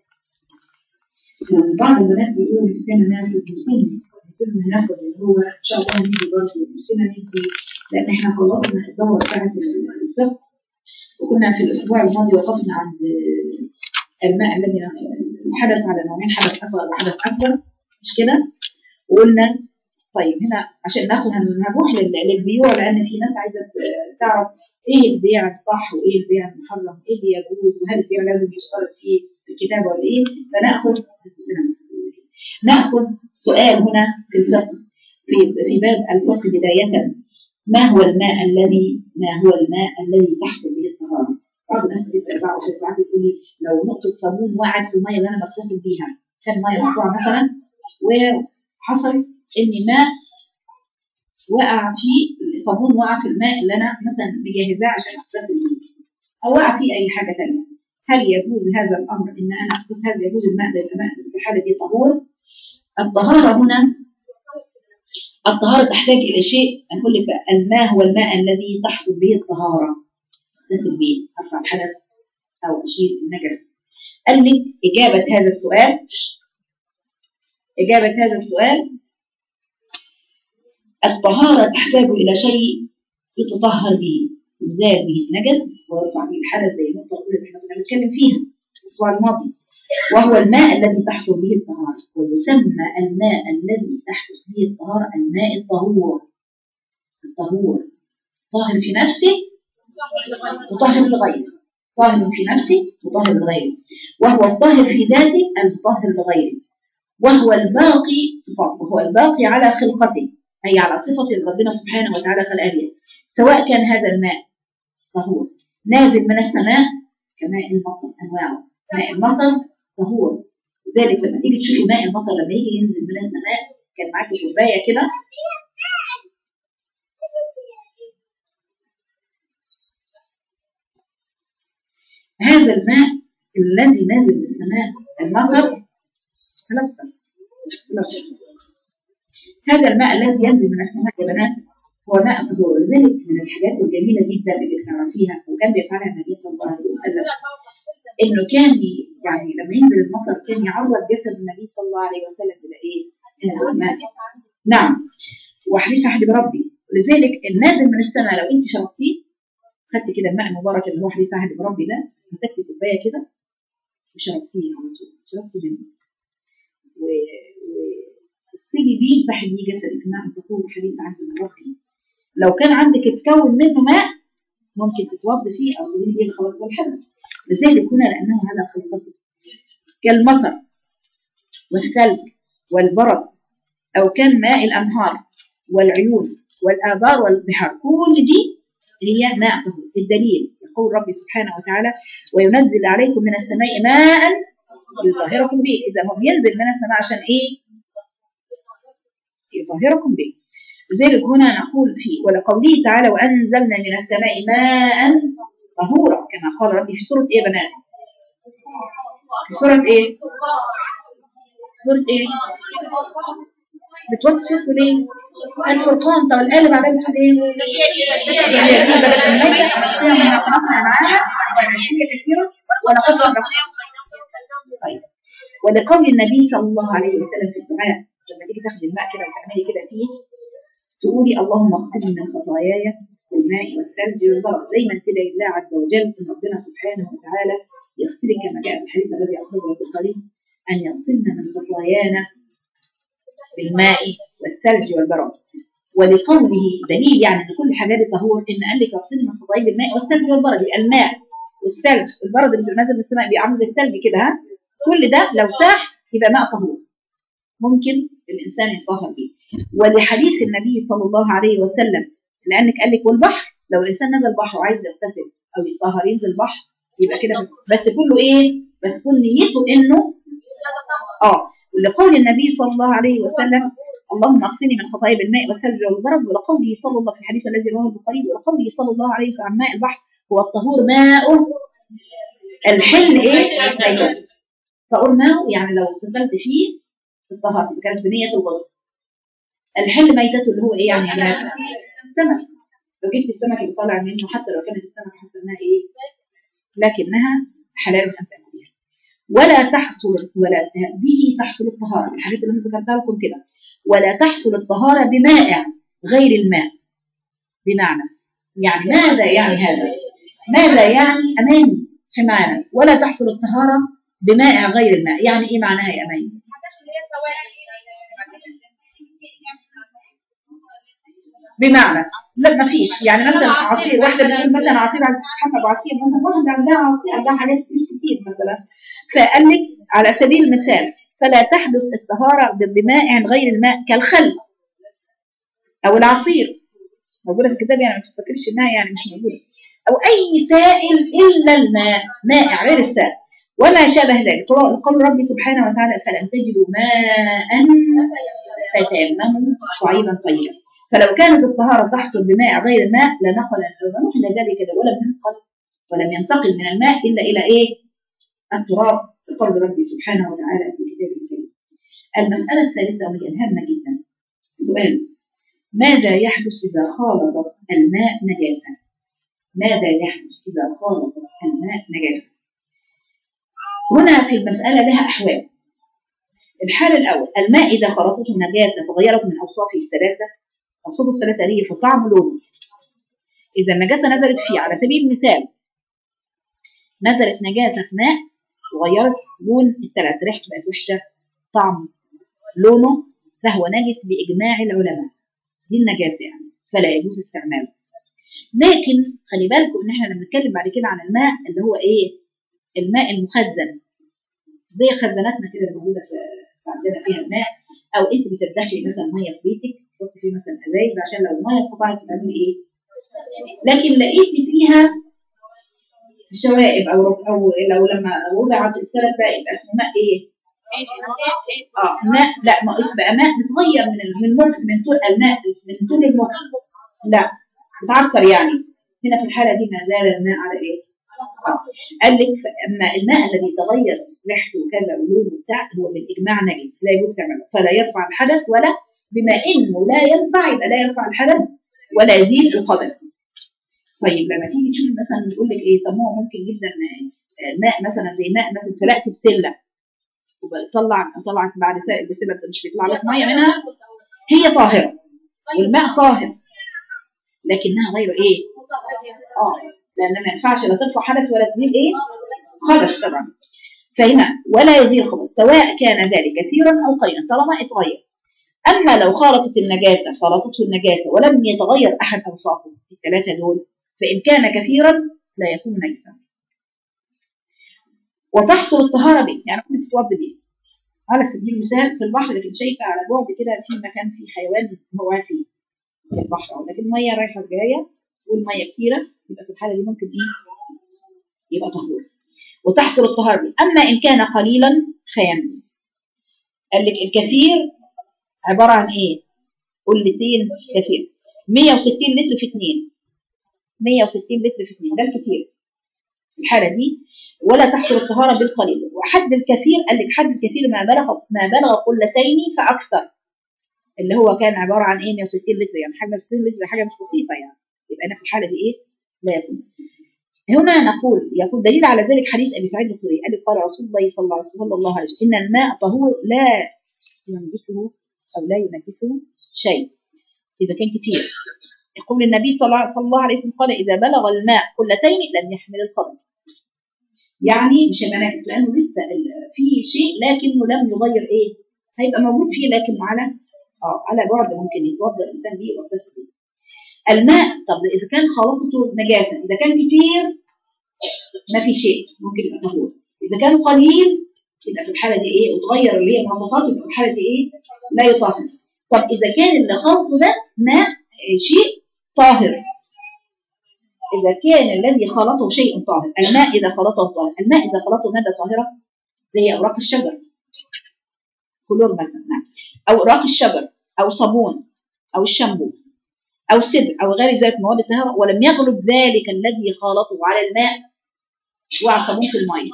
بعض البنات بيقولوا نفسنا ناخد مسلم كنا هناخد اللي هو ان شاء الله هنيجي برضه نفسنا ندي لان احنا خلصنا الدوره بتاعت الفقه وكنا في الاسبوع الماضي وقفنا عند الماء الذي حدث على نوعين حدث اصغر وحدث اكبر مش كده؟ وقلنا طيب هنا عشان ناخد هنروح للبيوع لان في ناس عايزه تعرف ايه البيع الصح وايه البيع المحرم ايه اللي يجوز وهل البيع لازم يشترط فيه في الكتاب ولا ايه فناخذ ناخذ سؤال هنا في الفقه في في باب الفقه بدايه ما هو الماء الذي ما هو الماء الذي تحصل به الطهاره؟ بعض الناس بتسال بعض في بعض تقول لي لو نقطه صابون وقعت في الميه اللي انا بغتسل بيها كان ميه مقطوعه مثلا وحصل ان ماء وقع فيه الصابون وقع في الماء اللي انا مثلا مجهزاه عشان اغتسل بيه او وقع فيه اي حاجه ثانيه هل يجوز هذا الامر ان انا اغتسل هل يجوز الماء ده يبقى ماء في الحاله دي طهور؟ الطهاره هنا الطهارة تحتاج إلى شيء أقول لك بقى الماء هو الماء الذي تحصل به الطهارة أغتسل به أرفع الحدث أو أشيل النجس قال لي إجابة هذا السؤال إجابة هذا السؤال الطهارة تحتاج إلى شيء يتطهر به يزال به النجس ويرفع به الحدث زي النقطة الأولى اللي احنا كنا بنتكلم فيها الأسبوع الماضي وهو الماء الذي تحصل به الطهارة ويسمى الماء الذي تحدث به الطهارة الماء الطهور الطهور طاهر في نفسه وطاهر لغيره طاهر في نفسه وطاهر لغيره وهو الطاهر في ذاته الطاهر لغيره وهو الباقي صفات وهو الباقي على خلقته أي على صفة ربنا سبحانه وتعالى خلقها بها. سواء كان هذا الماء طهور نازل من السماء كماء المطر أنواعه ماء المطر طهور لذلك لما تيجي تشوفي ماء المطر لما يجي ينزل من السماء كان معاكي كوبايه كده هذا الماء الذي نازل من السماء المطر خلاص خلاص. هذا الماء الذي ينزل من السماء يا بنات هو ماء طهور لذلك من الحاجات الجميله جدا اللي تعرفيها وكان بيفعلها النبي صلى الله عليه وسلم انه كان ي- يعني لما ينزل المطر كان يعرض جسد النبي صلى الله عليه وسلم الى ايه؟ الى الماء نعم وحديث عهد بربي لذلك النازل من السماء لو انت شربتيه خدت كده الماء المبارك اللي هو حديث عهد بربي ده مسكتي كوبايه كده وشربتيه على طول شربتي منه و وتصيبي بيه تسحبي بيه جسدك ماء تكون حديث عهد بربي لو كان عندك اتكون منه ماء ممكن تتوضي فيه او تزيدي بيه الخلاص والحدث لذلك هنا لانه هذا خلقته كالمطر والثلج والبرد او كان ماء الانهار والعيون والابار والبحار كل دي هي ماء طهور الدليل يقول ربي سبحانه وتعالى وينزل عليكم من السماء ماء يطهركم به اذا هو بينزل من السماء عشان ايه يطهركم به لذلك هنا نقول في ولقوله تعالى وانزلنا من السماء ماء طهورا كما قال ربي في سوره ايه يا بنات في سوره ايه سوره ايه بتوطي صوته ليه الفرقان طب الآية اللي بعدها بتقول ايه يعني دي بدل الميتة نسقيها من خلقنا معاها ونسيها كثيرا ولقد صرفنا طيب ولقول النبي صلى الله عليه وسلم في الدعاء لما تيجي تاخدي الماء كده وتعملي كده فيه تقولي اللهم اغسلني من خطاياي بالماء والثلج والبرد دايما تدعي الله عز وجل ان ربنا سبحانه وتعالى يغسلك كما جاء في الحديث الذي اخرجه البخاري ان يغسلنا من خطايانا بالماء والثلج والبرد ولقوله دليل يعني ان كل الحاجات دي طهور ان قال لك اغسلي من خطاياك بالماء والثلج والبرد يبقى الماء والثلج البرد اللي نازل من السماء بيبقى عامل زي الثلج كده ها كل ده لو ساح يبقى ماء طهور ممكن الانسان يتطهر به ولحديث النبي صلى الله عليه وسلم لانك قال لك والبحر لو الانسان نزل بحر وعايز يغتسل او يتطهر ينزل بحر يبقى كده بس كله ايه بس كل نيته انه اه ولقول النبي صلى الله عليه وسلم اللهم اغسلني من خطايا بالماء والثلج والبرد ولقوله صلى الله في الحديث الذي رواه البخاري ولقوله صلى الله عليه وسلم عن ماء البحر هو الطهور ماؤه الحل ايه؟ ايوه طهور ماؤه يعني لو اغتسلت فيه الطهارة كانت بنية الغسل الحل ميتته اللي هو ايه يعني يا بنات؟ سمك لو جبت السمك اللي طالع منه حتى لو كانت السمك حاسه انها ايه؟ لكنها حلال ان تاكلها ولا تحصل ولا به تحصل الطهارة الحاجات اللي انا ذكرتها لكم كده ولا تحصل الطهارة بمائع غير الماء بمعنى يعني ماذا يعني هذا ماذا يعني أماني في معنى ولا تحصل الطهارة بمائع غير الماء يعني إيه معناها يا أماني بمعنى لا ما فيش يعني مثلا عصير واحده بتقول مثلا عصير عايزه تسحب بعصير مثلا واحده عندها عصير عندها حاجات فلوس كتير مثلا فقال لك على سبيل المثال فلا تحدث الطهاره بماء غير الماء كالخل او العصير موجوده في الكتاب يعني ما تفكرش انها يعني مش موجوده او اي سائل الا الماء مائع غير السائل وما شابه ذلك قول ربي سبحانه وتعالى فلم تجدوا ماء فتيمموا صعيدا طيبا فلو كانت الطهارة تحصل بماء غير الماء لنقل لنروح إلى ذلك ولم ينقل ولم ينتقل من الماء إلا إلى إيه؟ التراب بقول ربي سبحانه وتعالى في كتابه الكريم. المسألة الثالثة وهي الهامة جدا. سؤال ماذا يحدث إذا خالط الماء نجاسة؟ ماذا يحدث إذا خالط الماء نجاسة؟ هنا في المسألة لها أحوال. الحال الأول الماء إذا خلطته النجاسة تغيرت من أوصافه الثلاثة أوصاف الثلاثة ريح وطعم ولون إذا النجاسة نزلت فيه على سبيل المثال نزلت نجاسة في ماء وغيرت لون الثلاث ريحته بقت وحشه طعم لونه فهو نجس باجماع العلماء دي النجاسه يعني فلا يجوز استعماله لكن خلي بالكم ان احنا لما نتكلم بعد كده عن الماء اللي هو ايه الماء المخزن زي خزاناتنا كده الموجوده في في عندنا فيها الماء او انت بتدخلي مثلا ميه في بيتك تحطي فيه مثلا ازايز عشان لو الميه اتقطعت تعملي ايه لكن لقيتي فيها شوائب او او لو لما وضعت الثلاث بقى يبقى اسمه ماء ايه؟ اه ماء لا ما اسم بقى ماء متغير من ال- من المكس من طول الماء من طول المكس لا بتعكر يعني هنا في الحاله دي ما زال الماء على ايه؟ آه. قال لك اما الماء الذي تغير ريحته وكذا ولونه وبتاع هو بالاجماع نجس لا يجوز استعماله فلا يرفع الحدث ولا بما انه لا ينفع يبقى لا يرفع الحدث ولا يزيل الخبث طيب لما تيجي تشوف مثلا يقول لك ايه طب ما هو ممكن جدا آه، ماء مثلا زي ماء مثلا سلقت بسله وطلع طلعت بعد سائل بسله مش بيطلع لك ميه منها هي طاهره والماء طاهر لكنها غير ايه؟ اه لان ما ينفعش لا ترفع حدث ولا تزيل ايه؟ خبث طبعا فهنا ولا يزيل خبث سواء كان ذلك كثيرا او قليلا طالما اتغير اما لو خالطت النجاسه خالطته النجاسه ولم يتغير احد اوصافه الثلاثه دول فان كان كثيرا لا يكون نجسا وتحصل الطهاره به يعني ممكن تتوضى به على سبيل المثال في البحر لكن شايفه على بعد كده في مكان فيه حيوان هو فيه في البحر أو لكن الميه رايحه جايه والميه كتيره يبقى في الحاله دي ممكن ايه يبقى طهور وتحصل الطهاره به اما ان كان قليلا فينجس قال لك الكثير عباره عن ايه قلتين كثير 160 لتر في 2 160 لتر في 2 ده الكثير في الحاله دي ولا تحصل الطهاره بالقليل وحد الكثير قال لك حد الكثير ما بلغ ما بلغ قلتين فاكثر اللي هو كان عباره عن ايه 160 لتر يعني حاجه 160 لتر حاجه مش بسيطه يعني يبقى انا في الحاله دي ايه لا يكون هنا نقول يقول دليل على ذلك حديث ابي سعيد الخدري قال قال رسول الله صلى الله عليه وسلم صلى الله عليه وسلم ان الماء طهور لا ينجسه او لا ينجسه شيء اذا كان كتير يقول النبي صلى الله- صلى الله عليه وسلم قال اذا بلغ الماء قلتين لم يحمل الخبث يعني مش هيبقى ناقص لانه لسه ال- في شيء لكنه لم يغير ايه هيبقى موجود فيه لكن على اه على بعد ممكن يتوضا الانسان بيه ويغتسل بيه الماء طب اذا كان خلطته نجاسه اذا كان كتير ما في شيء ممكن يبقى طهور اذا كان قليل يبقى في الحاله دي ايه وتغير اللي هي مواصفاته يبقى في الحاله دي ايه لا يطهر طب اذا كان اللي خلطه ده ماء آه، شيء طاهر إذا كان الذي خلطه شيء طاهر الماء إذا خلطه طاهر الماء إذا خلطه مادة طاهرة زي أوراق الشجر كلور مثلا نعم أو أوراق الشجر أو صابون أو الشامبو أو سدر أو غير ذلك مواد الطاهرة ولم يغلب ذلك الذي خالطه على الماء وعلى صابون في المية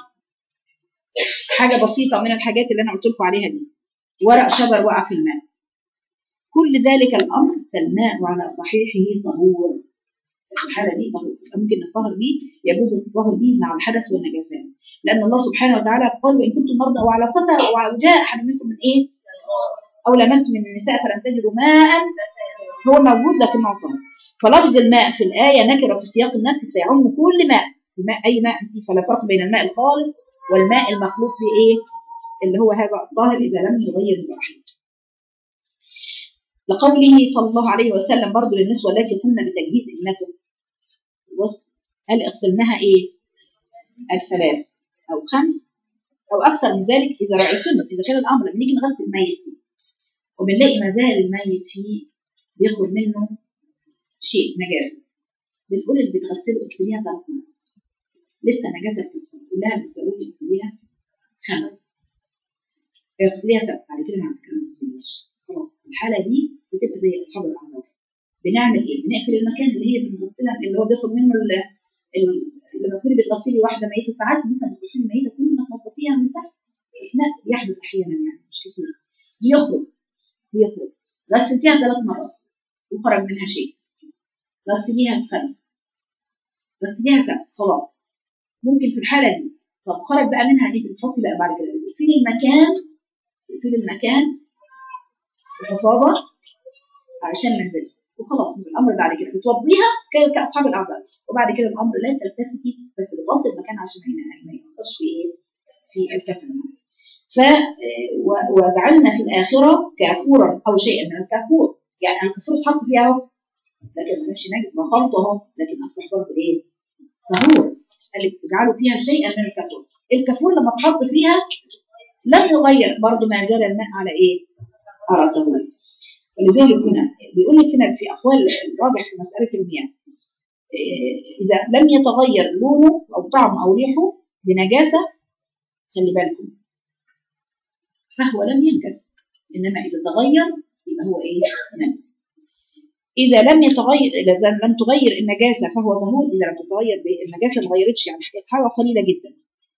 حاجة بسيطة من الحاجات اللي أنا قلت لكم عليها دي ورق شجر وقع في الماء كل ذلك الأمر فالماء على صحيحه طهور في الحالة دي طهور ممكن نطهر به يجوز التطهر به مع الحدث والنجاسات لأن الله سبحانه وتعالى قال وإن كنتم مرضى أو على سفر أو جاء أحد منكم من إيه أو لمستم من النساء فلم تجدوا ماء هو موجود لكنه طهر فلفظ الماء في الآية نكرة في سياق النفي فيعم كل ماء الماء أي ماء فلا فرق بين الماء الخالص والماء المخلوق بإيه اللي هو هذا الطاهر إذا لم يغير الرحم لقوله صلى الله عليه وسلم برضه للنسوة التي قمن بتجهيز ابنته الوسط هل اغسلنها ايه؟ الثلاث او خمس او اكثر من ذلك اذا رايتن اذا كان الامر لما نيجي نغسل الميت وبنلاقي ما زال الميت فيه بيخرج منه شيء نجاسه بنقول اللي بتغسله اغسليها ثلاث مرات لسه نجاسه بتغسل كلها بتزودي اغسليها خمس اغسليها سبت بعد كده ما تغسليهاش خلاص الحاله دي بتبقى زي اصحاب الاعذار بنعمل ايه؟ بنقفل المكان اللي هي بنغسلها اللي هو بياخد منه ال ال- لما تكوني بتغسلي واحده ميته ساعات مثلا بتغسلي ميته كل ما تنظفيها من تحت اثناء يحدث احيانا يعني مش كتير بيخرج بيخرج غسلتيها ثلاث مرات وخرج منها شيء غسليها خمس غسليها سبت خلاص ممكن في الحاله دي طب خرج بقى منها ايه بتحطي بقى بعد كده تقفلي المكان تقفلي المكان بحفاظه علشان ما ينزلش وخلاص من الامر بعد كده بتوضيها ك- كاصحاب الاعذار وبعد كده الامر لا تلتفتي بس بتغطي المكان عشان ما ين- ما يأثرش في ايه؟ في في الكفن ف و- وجعلنا في الآخرة كافورا أو شيئا من الكافور يعني الكافور اتحط فيها أهو لكن ما كانش نجس ما خلطه أهو لكن أصبح برضه إيه؟ طهور قال لك اجعلوا فيها شيئا من الكافور الكافور لما اتحط فيها لم يغير برضه ما زال الماء على إيه؟ على طهور ولذلك هنا بيقول لك هنا في أقوال الراجح في مسألة المياه إيه، إذا لم يتغير لونه أو طعمه أو ريحه بنجاسة خلي بالكم فهو لم ينكس إنما إذا تغير يبقى هو إيه؟ نجس إذا لم يتغير إذا لم تغير النجاسة فهو طهور إذا لم تتغير النجاسة ما غيرتش يعني حاجة حاجة قليلة جدا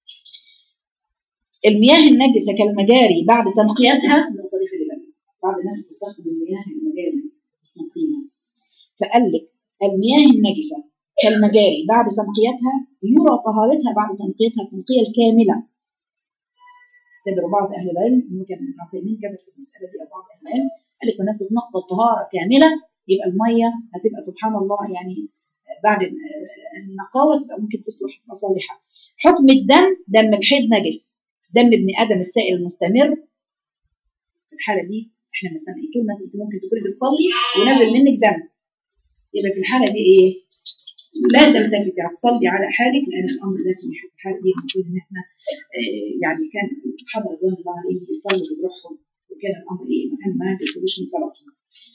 المياه النجسة كالمجاري بعد تنقيتها النقطة دي خلي بالك بعض الناس بتستخدم المياه المجاري تنقيها فقال لك المياه النجسة كالمجاري بعد تنقيتها يرى طهارتها بعد تنقيتها التنقية الكاملة تدروا بعض أهل العلم ممكن ابن عثيمين كتب في المسألة دي أو بعض أهل العلم قال لك وناخد نقطة طهارة كاملة يبقى المية هتبقى سبحان الله يعني بعد النقاوة تبقى ممكن تصلح مصالحها حكم الدم دم الحيض نجس دم ابن آدم السائل المستمر في الحالة دي احنا مثلا طول ما انت ممكن تكوني بتصلي ونازل منك دم يبقى في الحالة دي ايه؟ لا تلتفتي هتصلي على حالك لان الامر ده في الحاله دي المفروض ان احنا آه، يعني كان الصحابه رضوان الله عليهم بيصلوا بروحهم وكان الامر ايه مهم ما بيدخلوش من صلاتهم.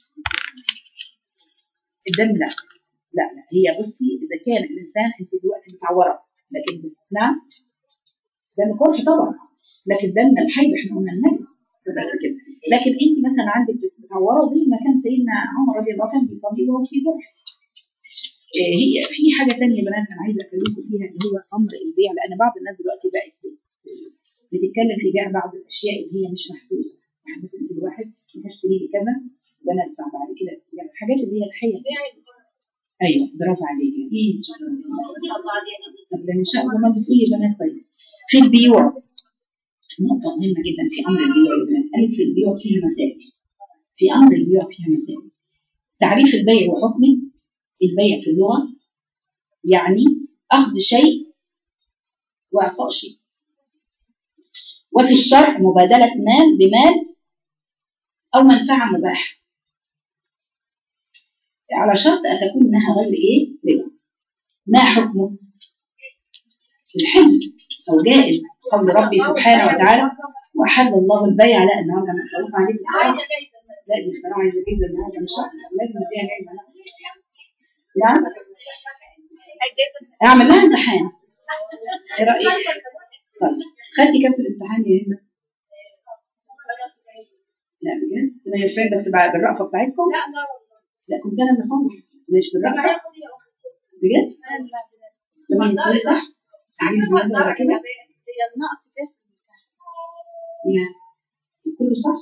الدم لا لا لا هي بصي اذا كان الانسان انت دلوقتي متعوره لكن نعم دم قرح طبعا لكن دم الحيض احنا قلنا النجس بس كده لكن انت مثلا عندك متعوره زي ما كان سيدنا عمر رضي الله عنه بيصلي وهو في جرح آه، هي في حاجه ثانيه يا بنات انا عايزه اكلمكم فيها اللي هو امر البيع لان بعض الناس دلوقتي بقت بتتكلم في بيع بعض الاشياء اللي هي مش محسوسه يعني مثلا يجي واحد هشتري لي كذا وانا ادفع بعد كده يعني الحاجات اللي هي الحيه ايوه برافو عليك ايه إن شاء الله. طب ده ان شاء الله ما بتقولي يا بنات طيب في البيوع نقطة مهمة جدا في أمر البيوع يا بنات قالت في البيوع فيها مسائل في أمر البيوع فيها مسائل تعريف البيع وحكمه البيع في اللغة يعني أخذ شيء وإعطاء شيء وفي الشرع مبادلة مال بمال أو منفعة مباحة على شرط أن تكون إنها غير إيه؟ ربا ما حكمه؟ الحل أو جائز قول ربي سبحانه وتعالى وأحل الله البيع لا النهارده أنا متفق عليك بصراحة لا دي بصراحة عايزة جدا النهارده مش شرط لازم فيها علم نعم اعمل لها امتحان ايه رايك طيب خدتي كام في الامتحان يا هند لا بجد 98 بس بعد بالرأفة بتاعتكم لا كنت انا اللي صنع مش بالرأفة بجد 98 صح عايز زيادة ولا كده يا كله صح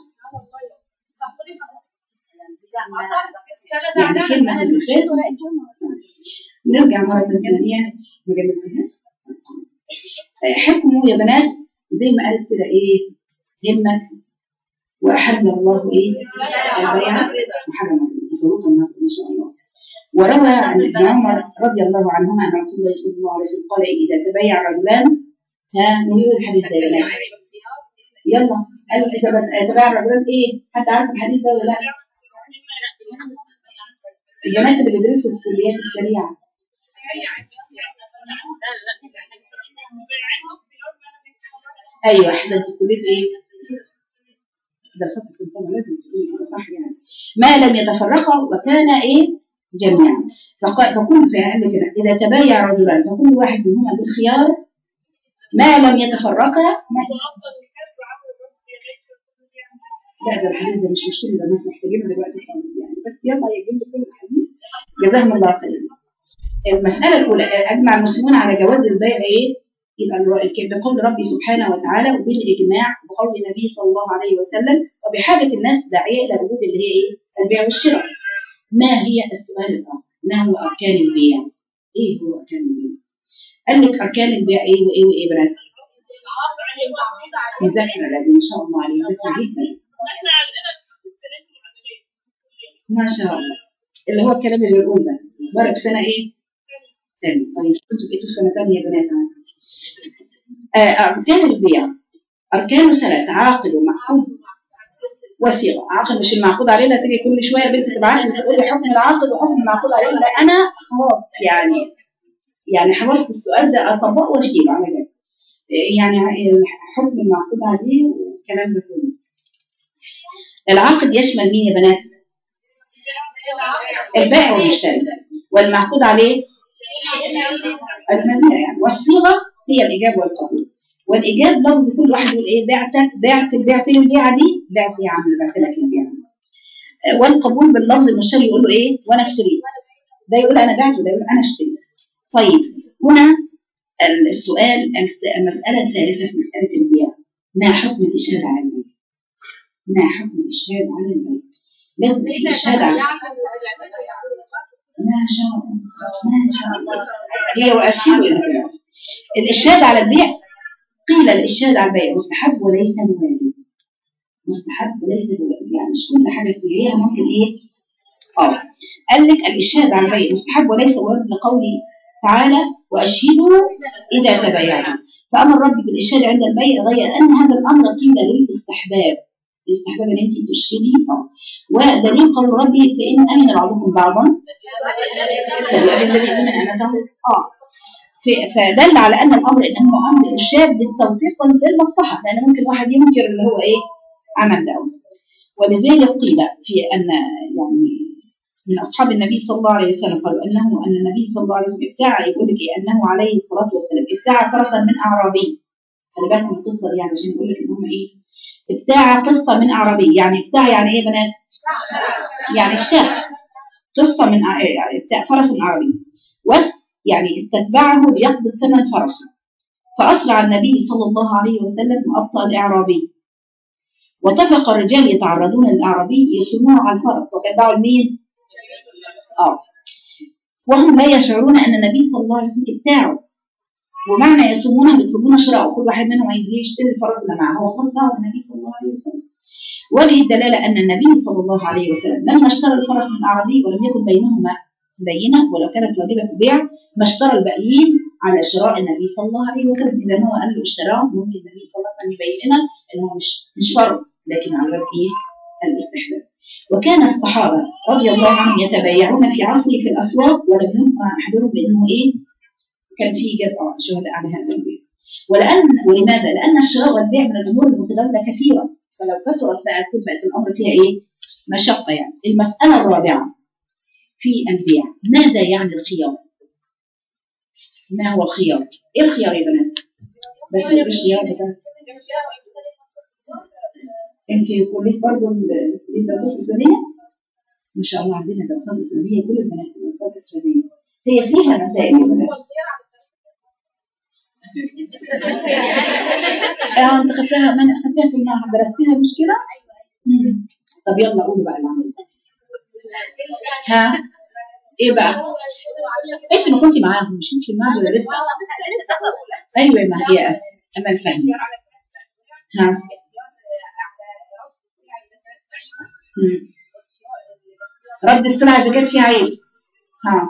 يعني كلمة بالخير نرجع مرة ثانية ما جبتهاش حكمه يا بنات زي ما قالت كده ايه همة وأحل الله ايه البيع وحرم شروط النار ما شاء الله وروى عن ابن عمر رضي الله عنهما ان رسول الله صلى الله عليه وسلم قال اذا تبايع رجلان ها نقول الحديث ده يا بنات يلا قال اذا تبايع رجلان ايه حد عارف الحديث ده ولا لا؟ البنات اللي بيدرسوا في كليات الشريعه ايوه احسنت كليه ايه؟ دراسات السلطنه لازم تكون كده صح يعني ما لم يتفرقا وكان ايه؟ جميعا فق- فكل في علم كده اذا تبايع رجلان فكل واحد منهما بالخيار ما لم يتفرقا ما لا ده الحديث ده مش مشكله ده احنا محتاجينه دلوقتي خالص يعني بس يلا يجيب لي كل الحديث جزاهم الله خيرا المسألة الأولى أجمع المسلمون على جواز البيع إيه؟ يبقى الر- بقول ربي سبحانه وتعالى وبالإجماع بقول النبي صلى الله عليه وسلم وبحاجة الناس داعية إلى وجود اللي هي إيه؟ البيع والشراء. ما هي السؤال الآخر؟ ما هو أركان البيع؟ إيه هو أركان البيع؟ قال لك أركان البيع إيه وإيه وإيه بنات؟ مذاكرة لازم إن شاء الله عليه مذاكرة جدا. ما شاء الله. اللي هو الكلام اللي بنقول ده. بارك سنة إيه؟ تاني طيب كنتوا بقيتوا سنة تانية يا بنات آه، أركان البيع أركانه ثلاثة عاقد ومعقود وثيقة عاقد مش المعقود عليه لا تيجي كل شوية بنت تبعت لي تقول لي حكم العاقد وحكم المعقود عليه لا أنا خلاص يعني يعني حفظت السؤال ده أطبقه وأشيله على جنب يعني حكم المعقود عليه والكلام ده كله العقد يشمل مين يا بنات؟ البائع والمشتري والمعقود عليه المبيع يعني والصيغه هي الايجاب والقبول والايجاب لفظ كل واحد يقول ايه بعتك بعت بعت لي البيعه دي بعت يا عم بعت لك البيعه دي. آه، والقبول باللفظ المشتري يقول له ايه وانا اشتريت ده يقول انا بعت وده يقول انا اشتريت طيب هنا السؤال المساله الثالثه في مساله البيع ما حكم الاشهاد على البيع؟ ما حكم الاشهاد على البيع؟ لازم في اشهاد على ما شاء الله ما شاء الله هي واشير الى البيع الاشهاد على البيع قيل الاشهاد على البيع مستحب وليس بواجب مستحب وليس بواجب يعني مش كل حاجه تقوليها ممكن ايه اه قال لك الاشهاد على البيع مستحب وليس بواجب لقوله تعالى واشهدوا اذا تبايعتم فامر ربي بالاشهاد عند البيع غير ان هذا الامر قيل للاستحباب الاستحباب ان انت ترشدي اه ودليل قول ربي فان امن بعضكم بعضا فليؤمن الذي امن امته اه ف- فدل على ان الامر انه امر ارشاد للتوثيق للمصلحه لان ممكن واحد ينكر اللي هو ايه عمل ده ولذلك قيل في ان يعني من اصحاب النبي صلى الله عليه وسلم قالوا انه ان النبي صلى الله عليه وسلم ابتاع يقول لك إيه؟ انه عليه الصلاه والسلام ابتاع فرسا من اعرابي خلي بالكم من القصه دي يعني عشان يقول لك ان هم ايه ابتاع قصه من اعرابي يعني ابتاع يعني ايه يا بنات؟ يعني اشترى قصه من ع- يعني ابتاع فرس من اعرابي وس يعني استتبعه ليقبض ثمن فرسه فاسرع النبي صلى الله عليه وسلم وابطا الاعرابي واتفق الرجال يتعرضون للاعرابي يصومون على الفرس وكتبعوا لمين؟ اه وهم لا يشعرون ان النبي صلى الله عليه وسلم ابتاعه ومعنى يصومون يطلبون شراءه كل واحد منهم عايز يشتري الفرس اللي معه هو خاص دعوه النبي صلى الله عليه وسلم وجه الدلاله ان النبي صلى الله عليه وسلم لما اشترى الفرس من الاعرابي ولم يكن بينهما بينه ولو كانت واجبه في البيع ما اشترى الباقيين على شراء النبي صلى الله عليه وسلم اذا هو قال له اشتراه ممكن النبي صلى الله عليه وسلم يبين لنا ان هو مش مش فرض لكن على باب ايه؟ الاستحباب وكان الصحابه رضي الله عنهم يتبايعون في عصره في الاسواق ولم يبقى احدهم بانه ايه؟ كان في جمع شهداء على هذا البيع ولان ولماذا؟ لان الشراء والبيع من الامور المتداوله كثيره فلو كثرت بقى تبقى الامر فيها ايه؟ مشقه يعني المساله الرابعه في البيع ماذا يعني الخيار؟ ما هو الخيار؟ ايه الخيار يا بنات؟ بس ايه الخيار بتاعك؟ انت كليه برضه ال- كليه الدراسات الاسلاميه؟ ما شاء الله عندنا دراسات اسلاميه كل البنات في الدراسات الاسلاميه هي فيها مسائل يا بنات اه انت خدتها من خدتها في المعهد درستيها مش كده؟ مم. طب يلا قولوا بقى اللي عملتها ها ايه بقى؟ انت ما كنت معاهم مش انت في المعهد ولا لسه؟ ايوه ما هي امل فهمي ها مم. رد السلعه اذا كانت فيها عيب ها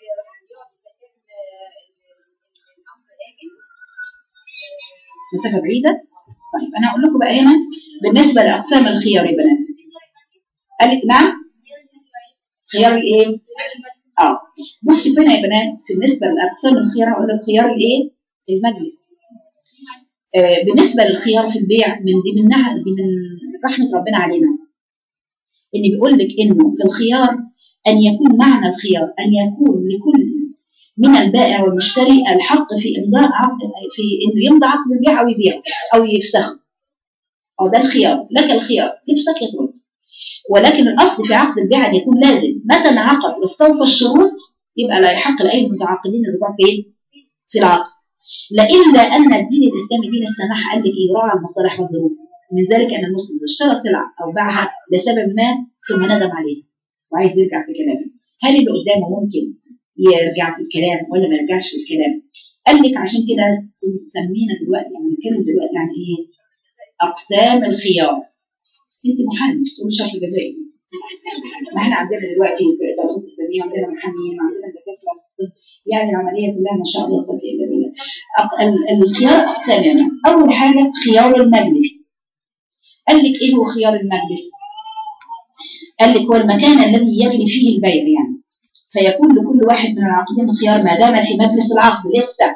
مسافه بعيده طيب انا هقول لكم بقى هنا بالنسبه لاقسام الخيار يا بنات قال لك نعم خيار الايه؟ اه بص هنا يا بنات بالنسبه لاقسام الخيار هقول لك خيار الايه؟ المجلس آه بالنسبه للخيار في البيع من دي من نعم دي من رحمه ربنا علينا ان بيقول لك انه في الخيار ان يكون معنى الخيار ان يكون لكل من البائع والمشتري الحق في امضاء عقد في انه يمضي عقد البيع او يبيع او يفسخ او ده الخيار لك الخيار يفسخ يترك ولكن الاصل في عقد البيع ان يكون لازم متى انعقد واستوفى الشروط يبقى لا يحق لاي المتعاقدين الرجوع فين؟ في العقد لا الا ان الدين الاسلامي دين السماح قال لك يراعى المصالح والظروف من ذلك ان المسلم اذا اشترى سلعه او باعها لسبب ما ثم ندم عليها وعايز يرجع في كلامه هل اللي قدامه ممكن يرجع في الكلام ولا ما يرجعش في الكلام قال لك عشان كده سمينا دلوقتي يعني نتكلم دلوقتي عن ايه اقسام الخيار انت محامي مش تقولي شرح جزائي ما احنا عندنا دلوقتي في الدراسات الاسلاميه عندنا محامين وعندنا دكاتره يعني العمليه كلها ما شاء الله قد الا بالله أق- ال- الخيار اقسام يعني اول حاجه خيار المجلس قال لك ايه هو خيار المجلس قال لك هو المكان الذي يجري فيه البيع يعني فيكون لكل واحد من العاقدين خيار ما دام في مجلس العقد لسه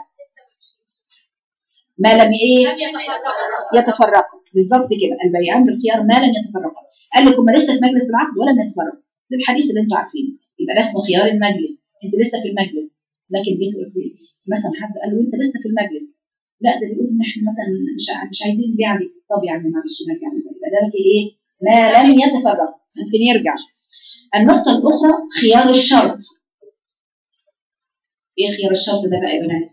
ما لم ايه يتفرق بالظبط كده البيعان بالخيار ما لم يتفرقا قال لك هم لسه في مجلس العقد ولم يتفرقوا ده الحديث اللي انتوا عارفينه يبقى ده اسمه خيار المجلس انت لسه في المجلس لكن جيت قلت لي مثلا حد قال له انت لسه في المجلس لا ده بيقول ان احنا مثلا مش ع- مش عايزين نبيع دي طب يا عم معلش نرجع نبيع. يبقى ده لك ايه ما لم يتفرق ممكن يرجع النقطة الأخرى خيار الشرط ايه خيار الشرط ده بقى يا بنات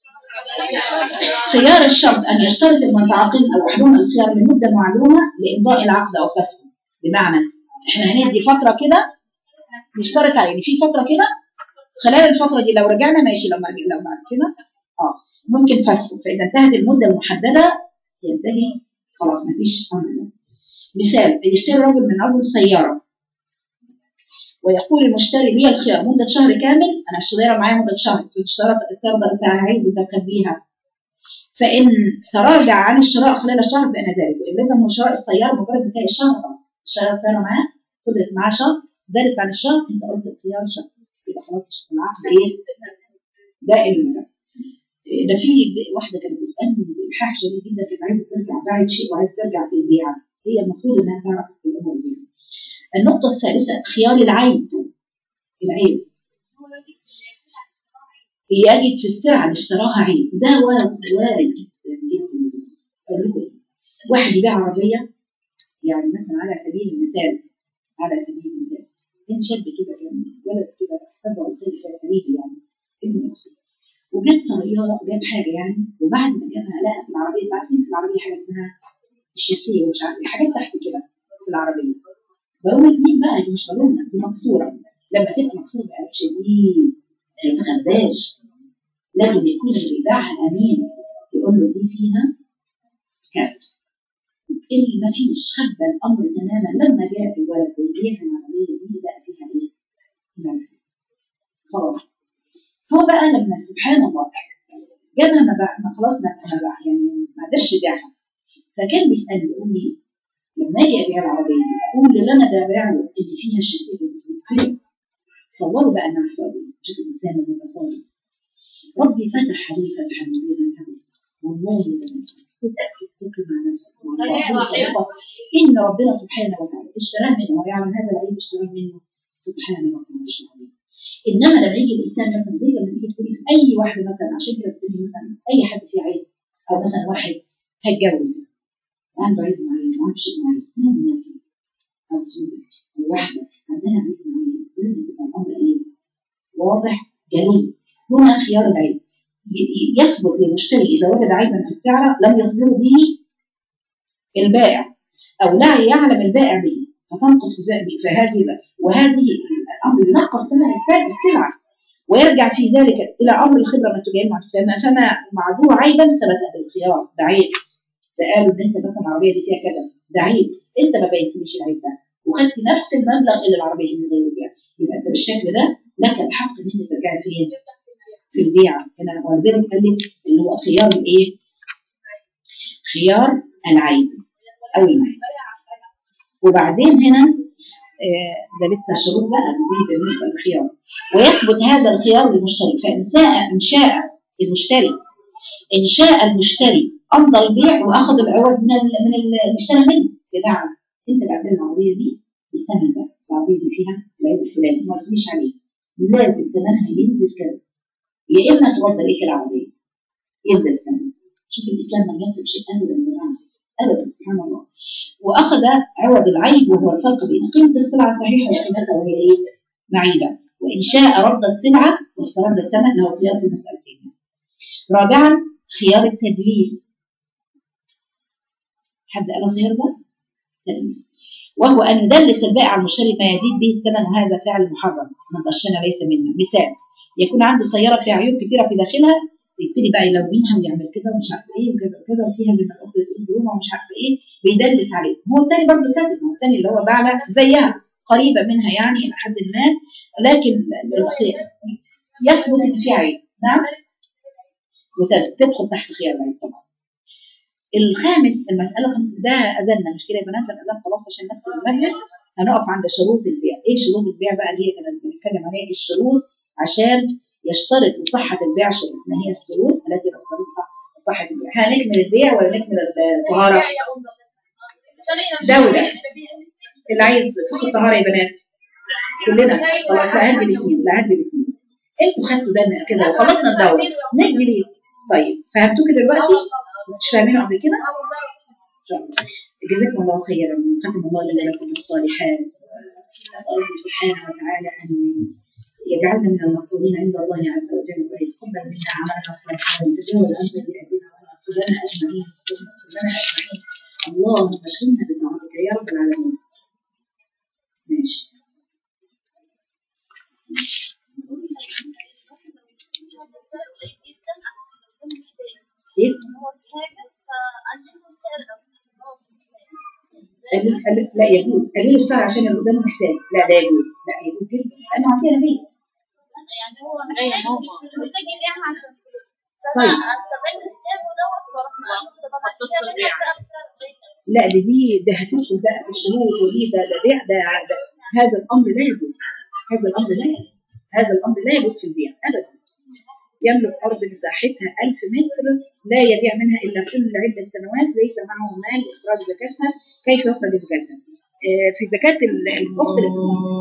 خيار الشرط أن يشترط المتعاقدين أو أحدهم الخيار لمدة معلومة لإمضاء العقد أو فسخه بمعنى إحنا هندي فترة كده نشترط عليه إن في فترة كده خلال الفترة دي لو رجعنا ماشي لو ما لو بعد كده اه ممكن فسخه فإذا انتهت المدة المحددة ينتهي خلاص مفيش أمر ده. مثال يشتري رجل من رجل سيارة ويقول المشتري لي الخيار مدة شهر كامل أنا اشتريها معايا مدة شهر اشتريت السيارة ده بتاعها عيد وتركب بيها فإن تراجع عن الشراء خلال الشهر بأن ذلك وإن لزم شراء السيارة مجرد انتهاء الشهر خلاص اشترى السيارة معاه فضلت معاه شهر زادت عن الشهر أنت قلت الخيار شهر يبقى خلاص العقد إيه؟ ده ال- ده في واحدة كانت بتسألني بإلحاح شديد جدا كانت عايزة ترجع باعت شيء وعايزة ترجع في البيعة هي المفروض إنها تعرف الأمور دي النقطة الثالثة خيار العيب العيب يجد في السلعة اللي اشتراها عيب ده وارد وارد جدا جدا أقول لكم إيه؟ واحد يبيع عربية يعني مثلا على سبيل المثال على سبيل المثال كان شاب كده كان ولد كده سبع وخير كده قريب يعني ابن أختي وجاب سيارة وجاب حاجة يعني وبعد ما جابها لقى في العربية عارفين في العربية حاجة اسمها الشاسية ومش عارف إيه، حاجات تحت كده في العربية بقول لك مين بقى دي مش بالونة دي مكسورة لما تبقى مكسورة بقى شديد ما يتغداش لازم يكون اللي بيبيعها امين يقول له دي فيها كسر اللي ما فيش خد الامر تماما لما جاء الولد ويبيعها العربيه دي بقى فيها ايه؟ ملح. خلاص هو بقى لما سبحان الله جابها ما بقى ما خلاص ما ما بقى يعني ما قدرش يبيعها فكان بيسالني يقول لي لما اجي ابيع العربيه دي اقول اللي انا ببيع له اللي فيها الشاسيه والفيلم صوروا بقى انا حصل شوف الانسان لما يبقى صادق ربي فتح عليه فتحا مبينا الحديث والله الصدق الصدق مع نفسك مع الله صدقة ان ربنا سبحانه وتعالى اشتراه منه ويعلم هذا العيب اشتراه منه سبحانه وتعالى العظيم انما لما يجي الانسان مثلا زي لما تيجي تقولي في اي واحده مثلا عشان كده تقولي مثلا اي حد فيه عيب او مثلا واحد هيتجوز وعنده عيب معين وعنده شيء معين لازم يسلم او زوجة او واحده عندها عيب معين لازم تبقى الامر ايه واضح جلي هنا خيار العيب ي- ي- يثبت للمشتري اذا وجد عيبا في السعر لم يخبره به البائع او لا يعلم البائع به فتنقص ذلك فهذه وهذه الامر ينقص ثمن السلع السلعه ويرجع في ذلك الى امر الخبره ما تجاه فما فما معدوه عيبا ثبت بالخيار ده عيب ده قالوا ان انت مثلا العربيه دي فيها كذا ده عيب انت ما بينتليش العيب ده وخدت نفس المبلغ اللي العربيه دي من غير البيع يبقى انت بالشكل ده لك الحق ان انت ترجعي فين؟ في البيع انا ولذلك قال لك اللي هو خيار الايه؟ خيار العيب او المعيب وبعدين هنا آه، ده لسه شروط بقى دي بالنسبه للخيار ويثبت هذا الخيار للمشتري فان شاء ان شاء المشتري ان شاء المشتري امضى البيع واخذ العوض من ال من ال- اللي اشترى منه بمعنى انت بعت لي العربيه دي الثمن ده العربيه دي فيها العيب الفلاني ما قلتليش عليه لازم ثمنها ينزل كذا يا اما ترد ليك العربيه ينزل ثمنها شوف الاسلام ما ينفق شيء ابدا يا جماعه ابدا سبحان الله واخذ عوض العيب وهو الفرق بين قيمه السلعه الصحيحه وقيمتها وهي ايه؟ معيبه وان شاء رد السلعه واسترد الثمن له خيار في المسالتين رابعا خيار التدليس حد قال الخيار ده؟ تدليس وهو ان يدلس البائع على المشتري ما يزيد به الثمن وهذا فعل محرم من غشنا ليس منا مثال يكون عنده سياره فيها عيوب كثيره في داخلها يبتدي بقى يلونها ويعمل كده ومش عارف ايه وكذا وكذا وفيها زي ما قلت البرومه ومش عارف ايه بيدلس عليه هو الثاني برضه كسب هو الثاني اللي هو باع زيها قريبه منها يعني الى حد ما لكن الخير يثبت ان في عيب نعم وتدخل تحت خيار العين طبعا الخامس المسألة الخامسة ده أذنا مش كده يا بنات الأذان خلاص عشان ندخل المجلس هنقف عند شروط البيع إيه شروط البيع بقى اللي هي كنا بنتكلم عليها إيه الشروط عشان يشترط لصحة البيع شروط ما هي الشروط التي يشترطها صحة البيع هنكمل البيع ولا نكمل الطهارة دولة اللي عايز فقه الطهارة يا بنات كلنا خلاص لا هدي الاثنين لا هدي الاثنين انتوا خدتوا ده كده وخلصنا الدورة نجي ليه طيب فهمتوا كده دلوقتي مش فاهمينه قبل كده إن شاء الله. جزاكم الله خيرا وختم الله لنا لكم بالصالحات نسأل الله سبحانه وتعالى أن يجعلنا من المقبولين عند الله عز وجل ويتقبل منا أعمالنا الصالحة ويتجاوز عن سيئاتنا ويغفر لنا أجمعين ويغفر لنا أجمعين اللهم اشغلنا بطاعتك يا رب العالمين ماشي ايه قالوا قالوا لا يجوز قالوا له الساعة عشان اللي قدامه محتاج لا ده يجوز لا يجوز جدا لأنه عطينا بيه يعني هو محتاج محتاج يبيعها عشان فلوس طيب. فانا استغل كتابه دوت واروح معاه لا دي دي ده هتدخل بقى في الشروط ودي ده ده بيع ده, ده هذا الأمر لا يجوز هذا الأمر لا يجوز هذا الأمر لا يجوز في البيع أبدا يملك أرض مساحتها 1000 متر لا يبيع منها إلا كل عدة سنوات ليس معه مال لإخراج زكاتها كيف يخرج زكاتها؟ آه، في زكاة ال- الأخت اللي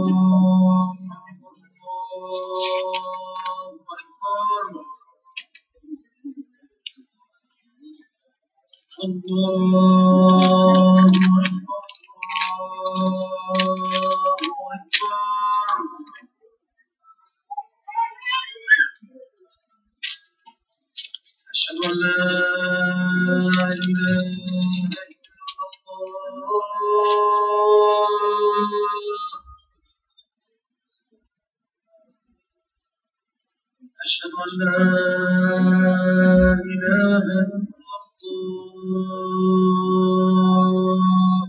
أشهد أن لا إله إلا الله أشهد أن لا إله إلا الله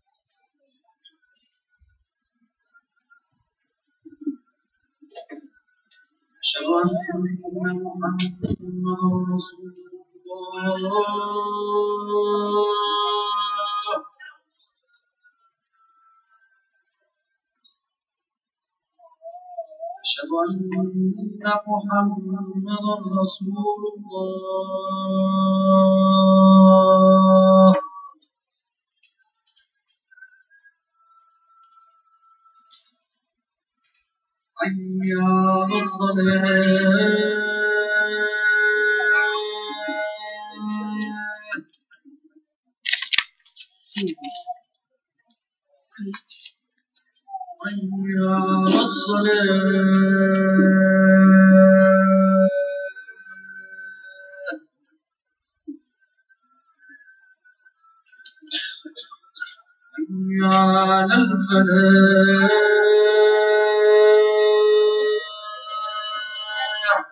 أشهد أن محمدا رسول الله أشهد أن محمدا رسول الله حي على الصلاة حي على الصلاة حي على الفلاح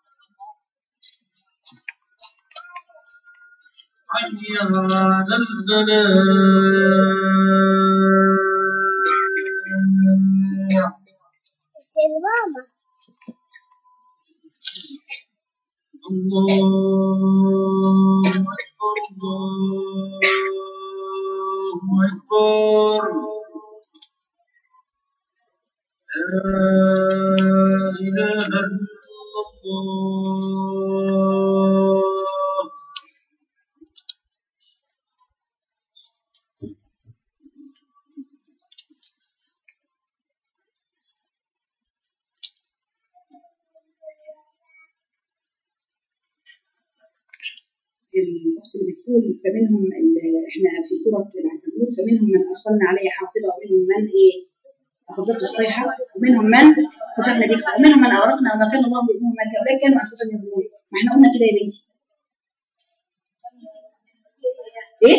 حي على الفلاح الله أكبر الله أكبر لا إله إلا الله الأخت اللي بتقول فمنهم ال- احنا في سورة العنكبوت فمنهم من أرسلنا عليه حاصبة ومنهم من إيه أخذته الصيحة ومنهم من خسفنا به ومنهم من أغرقنا وما كان الله يظلمهم ما كان أولئك كانوا أنفسهم يظلمون ما احنا قلنا كده يا بنتي إيه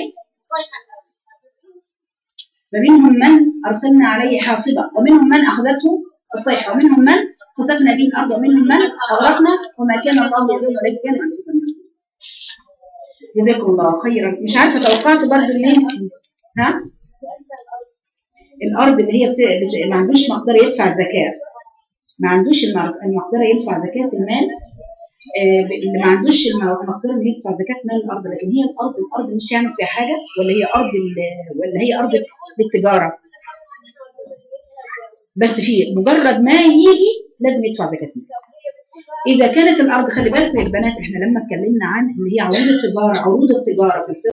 فمنهم من أرسلنا عليه حاصبة ومنهم من أخذته الصيحة ومنهم من خسفنا به الأرض ومنهم من أغرقنا وما كان الله يظلم ولكن كانوا أنفسهم يظلمون جزاكم الله خيرا مش عارفة توقعت برضه ان انت ها الأرض اللي هي بت... بت... ما عندوش مقدرة يدفع زكاة ما عندوش المع- المقدرة يدفع زكاة المال آه، اللي ما عندوش الم- المقدره ان هي تدفع زكاه مال الارض لكن هي الارض الارض مش يعمل فيها حاجه ولا هي ارض ال- ولا هي ارض للتجاره بس في مجرد ما يجي لازم يدفع زكاه مال اذا كانت الارض خلي بالك يا البنات احنا لما اتكلمنا عن اللي هي عروض التجاره عروض التجاره في الفقه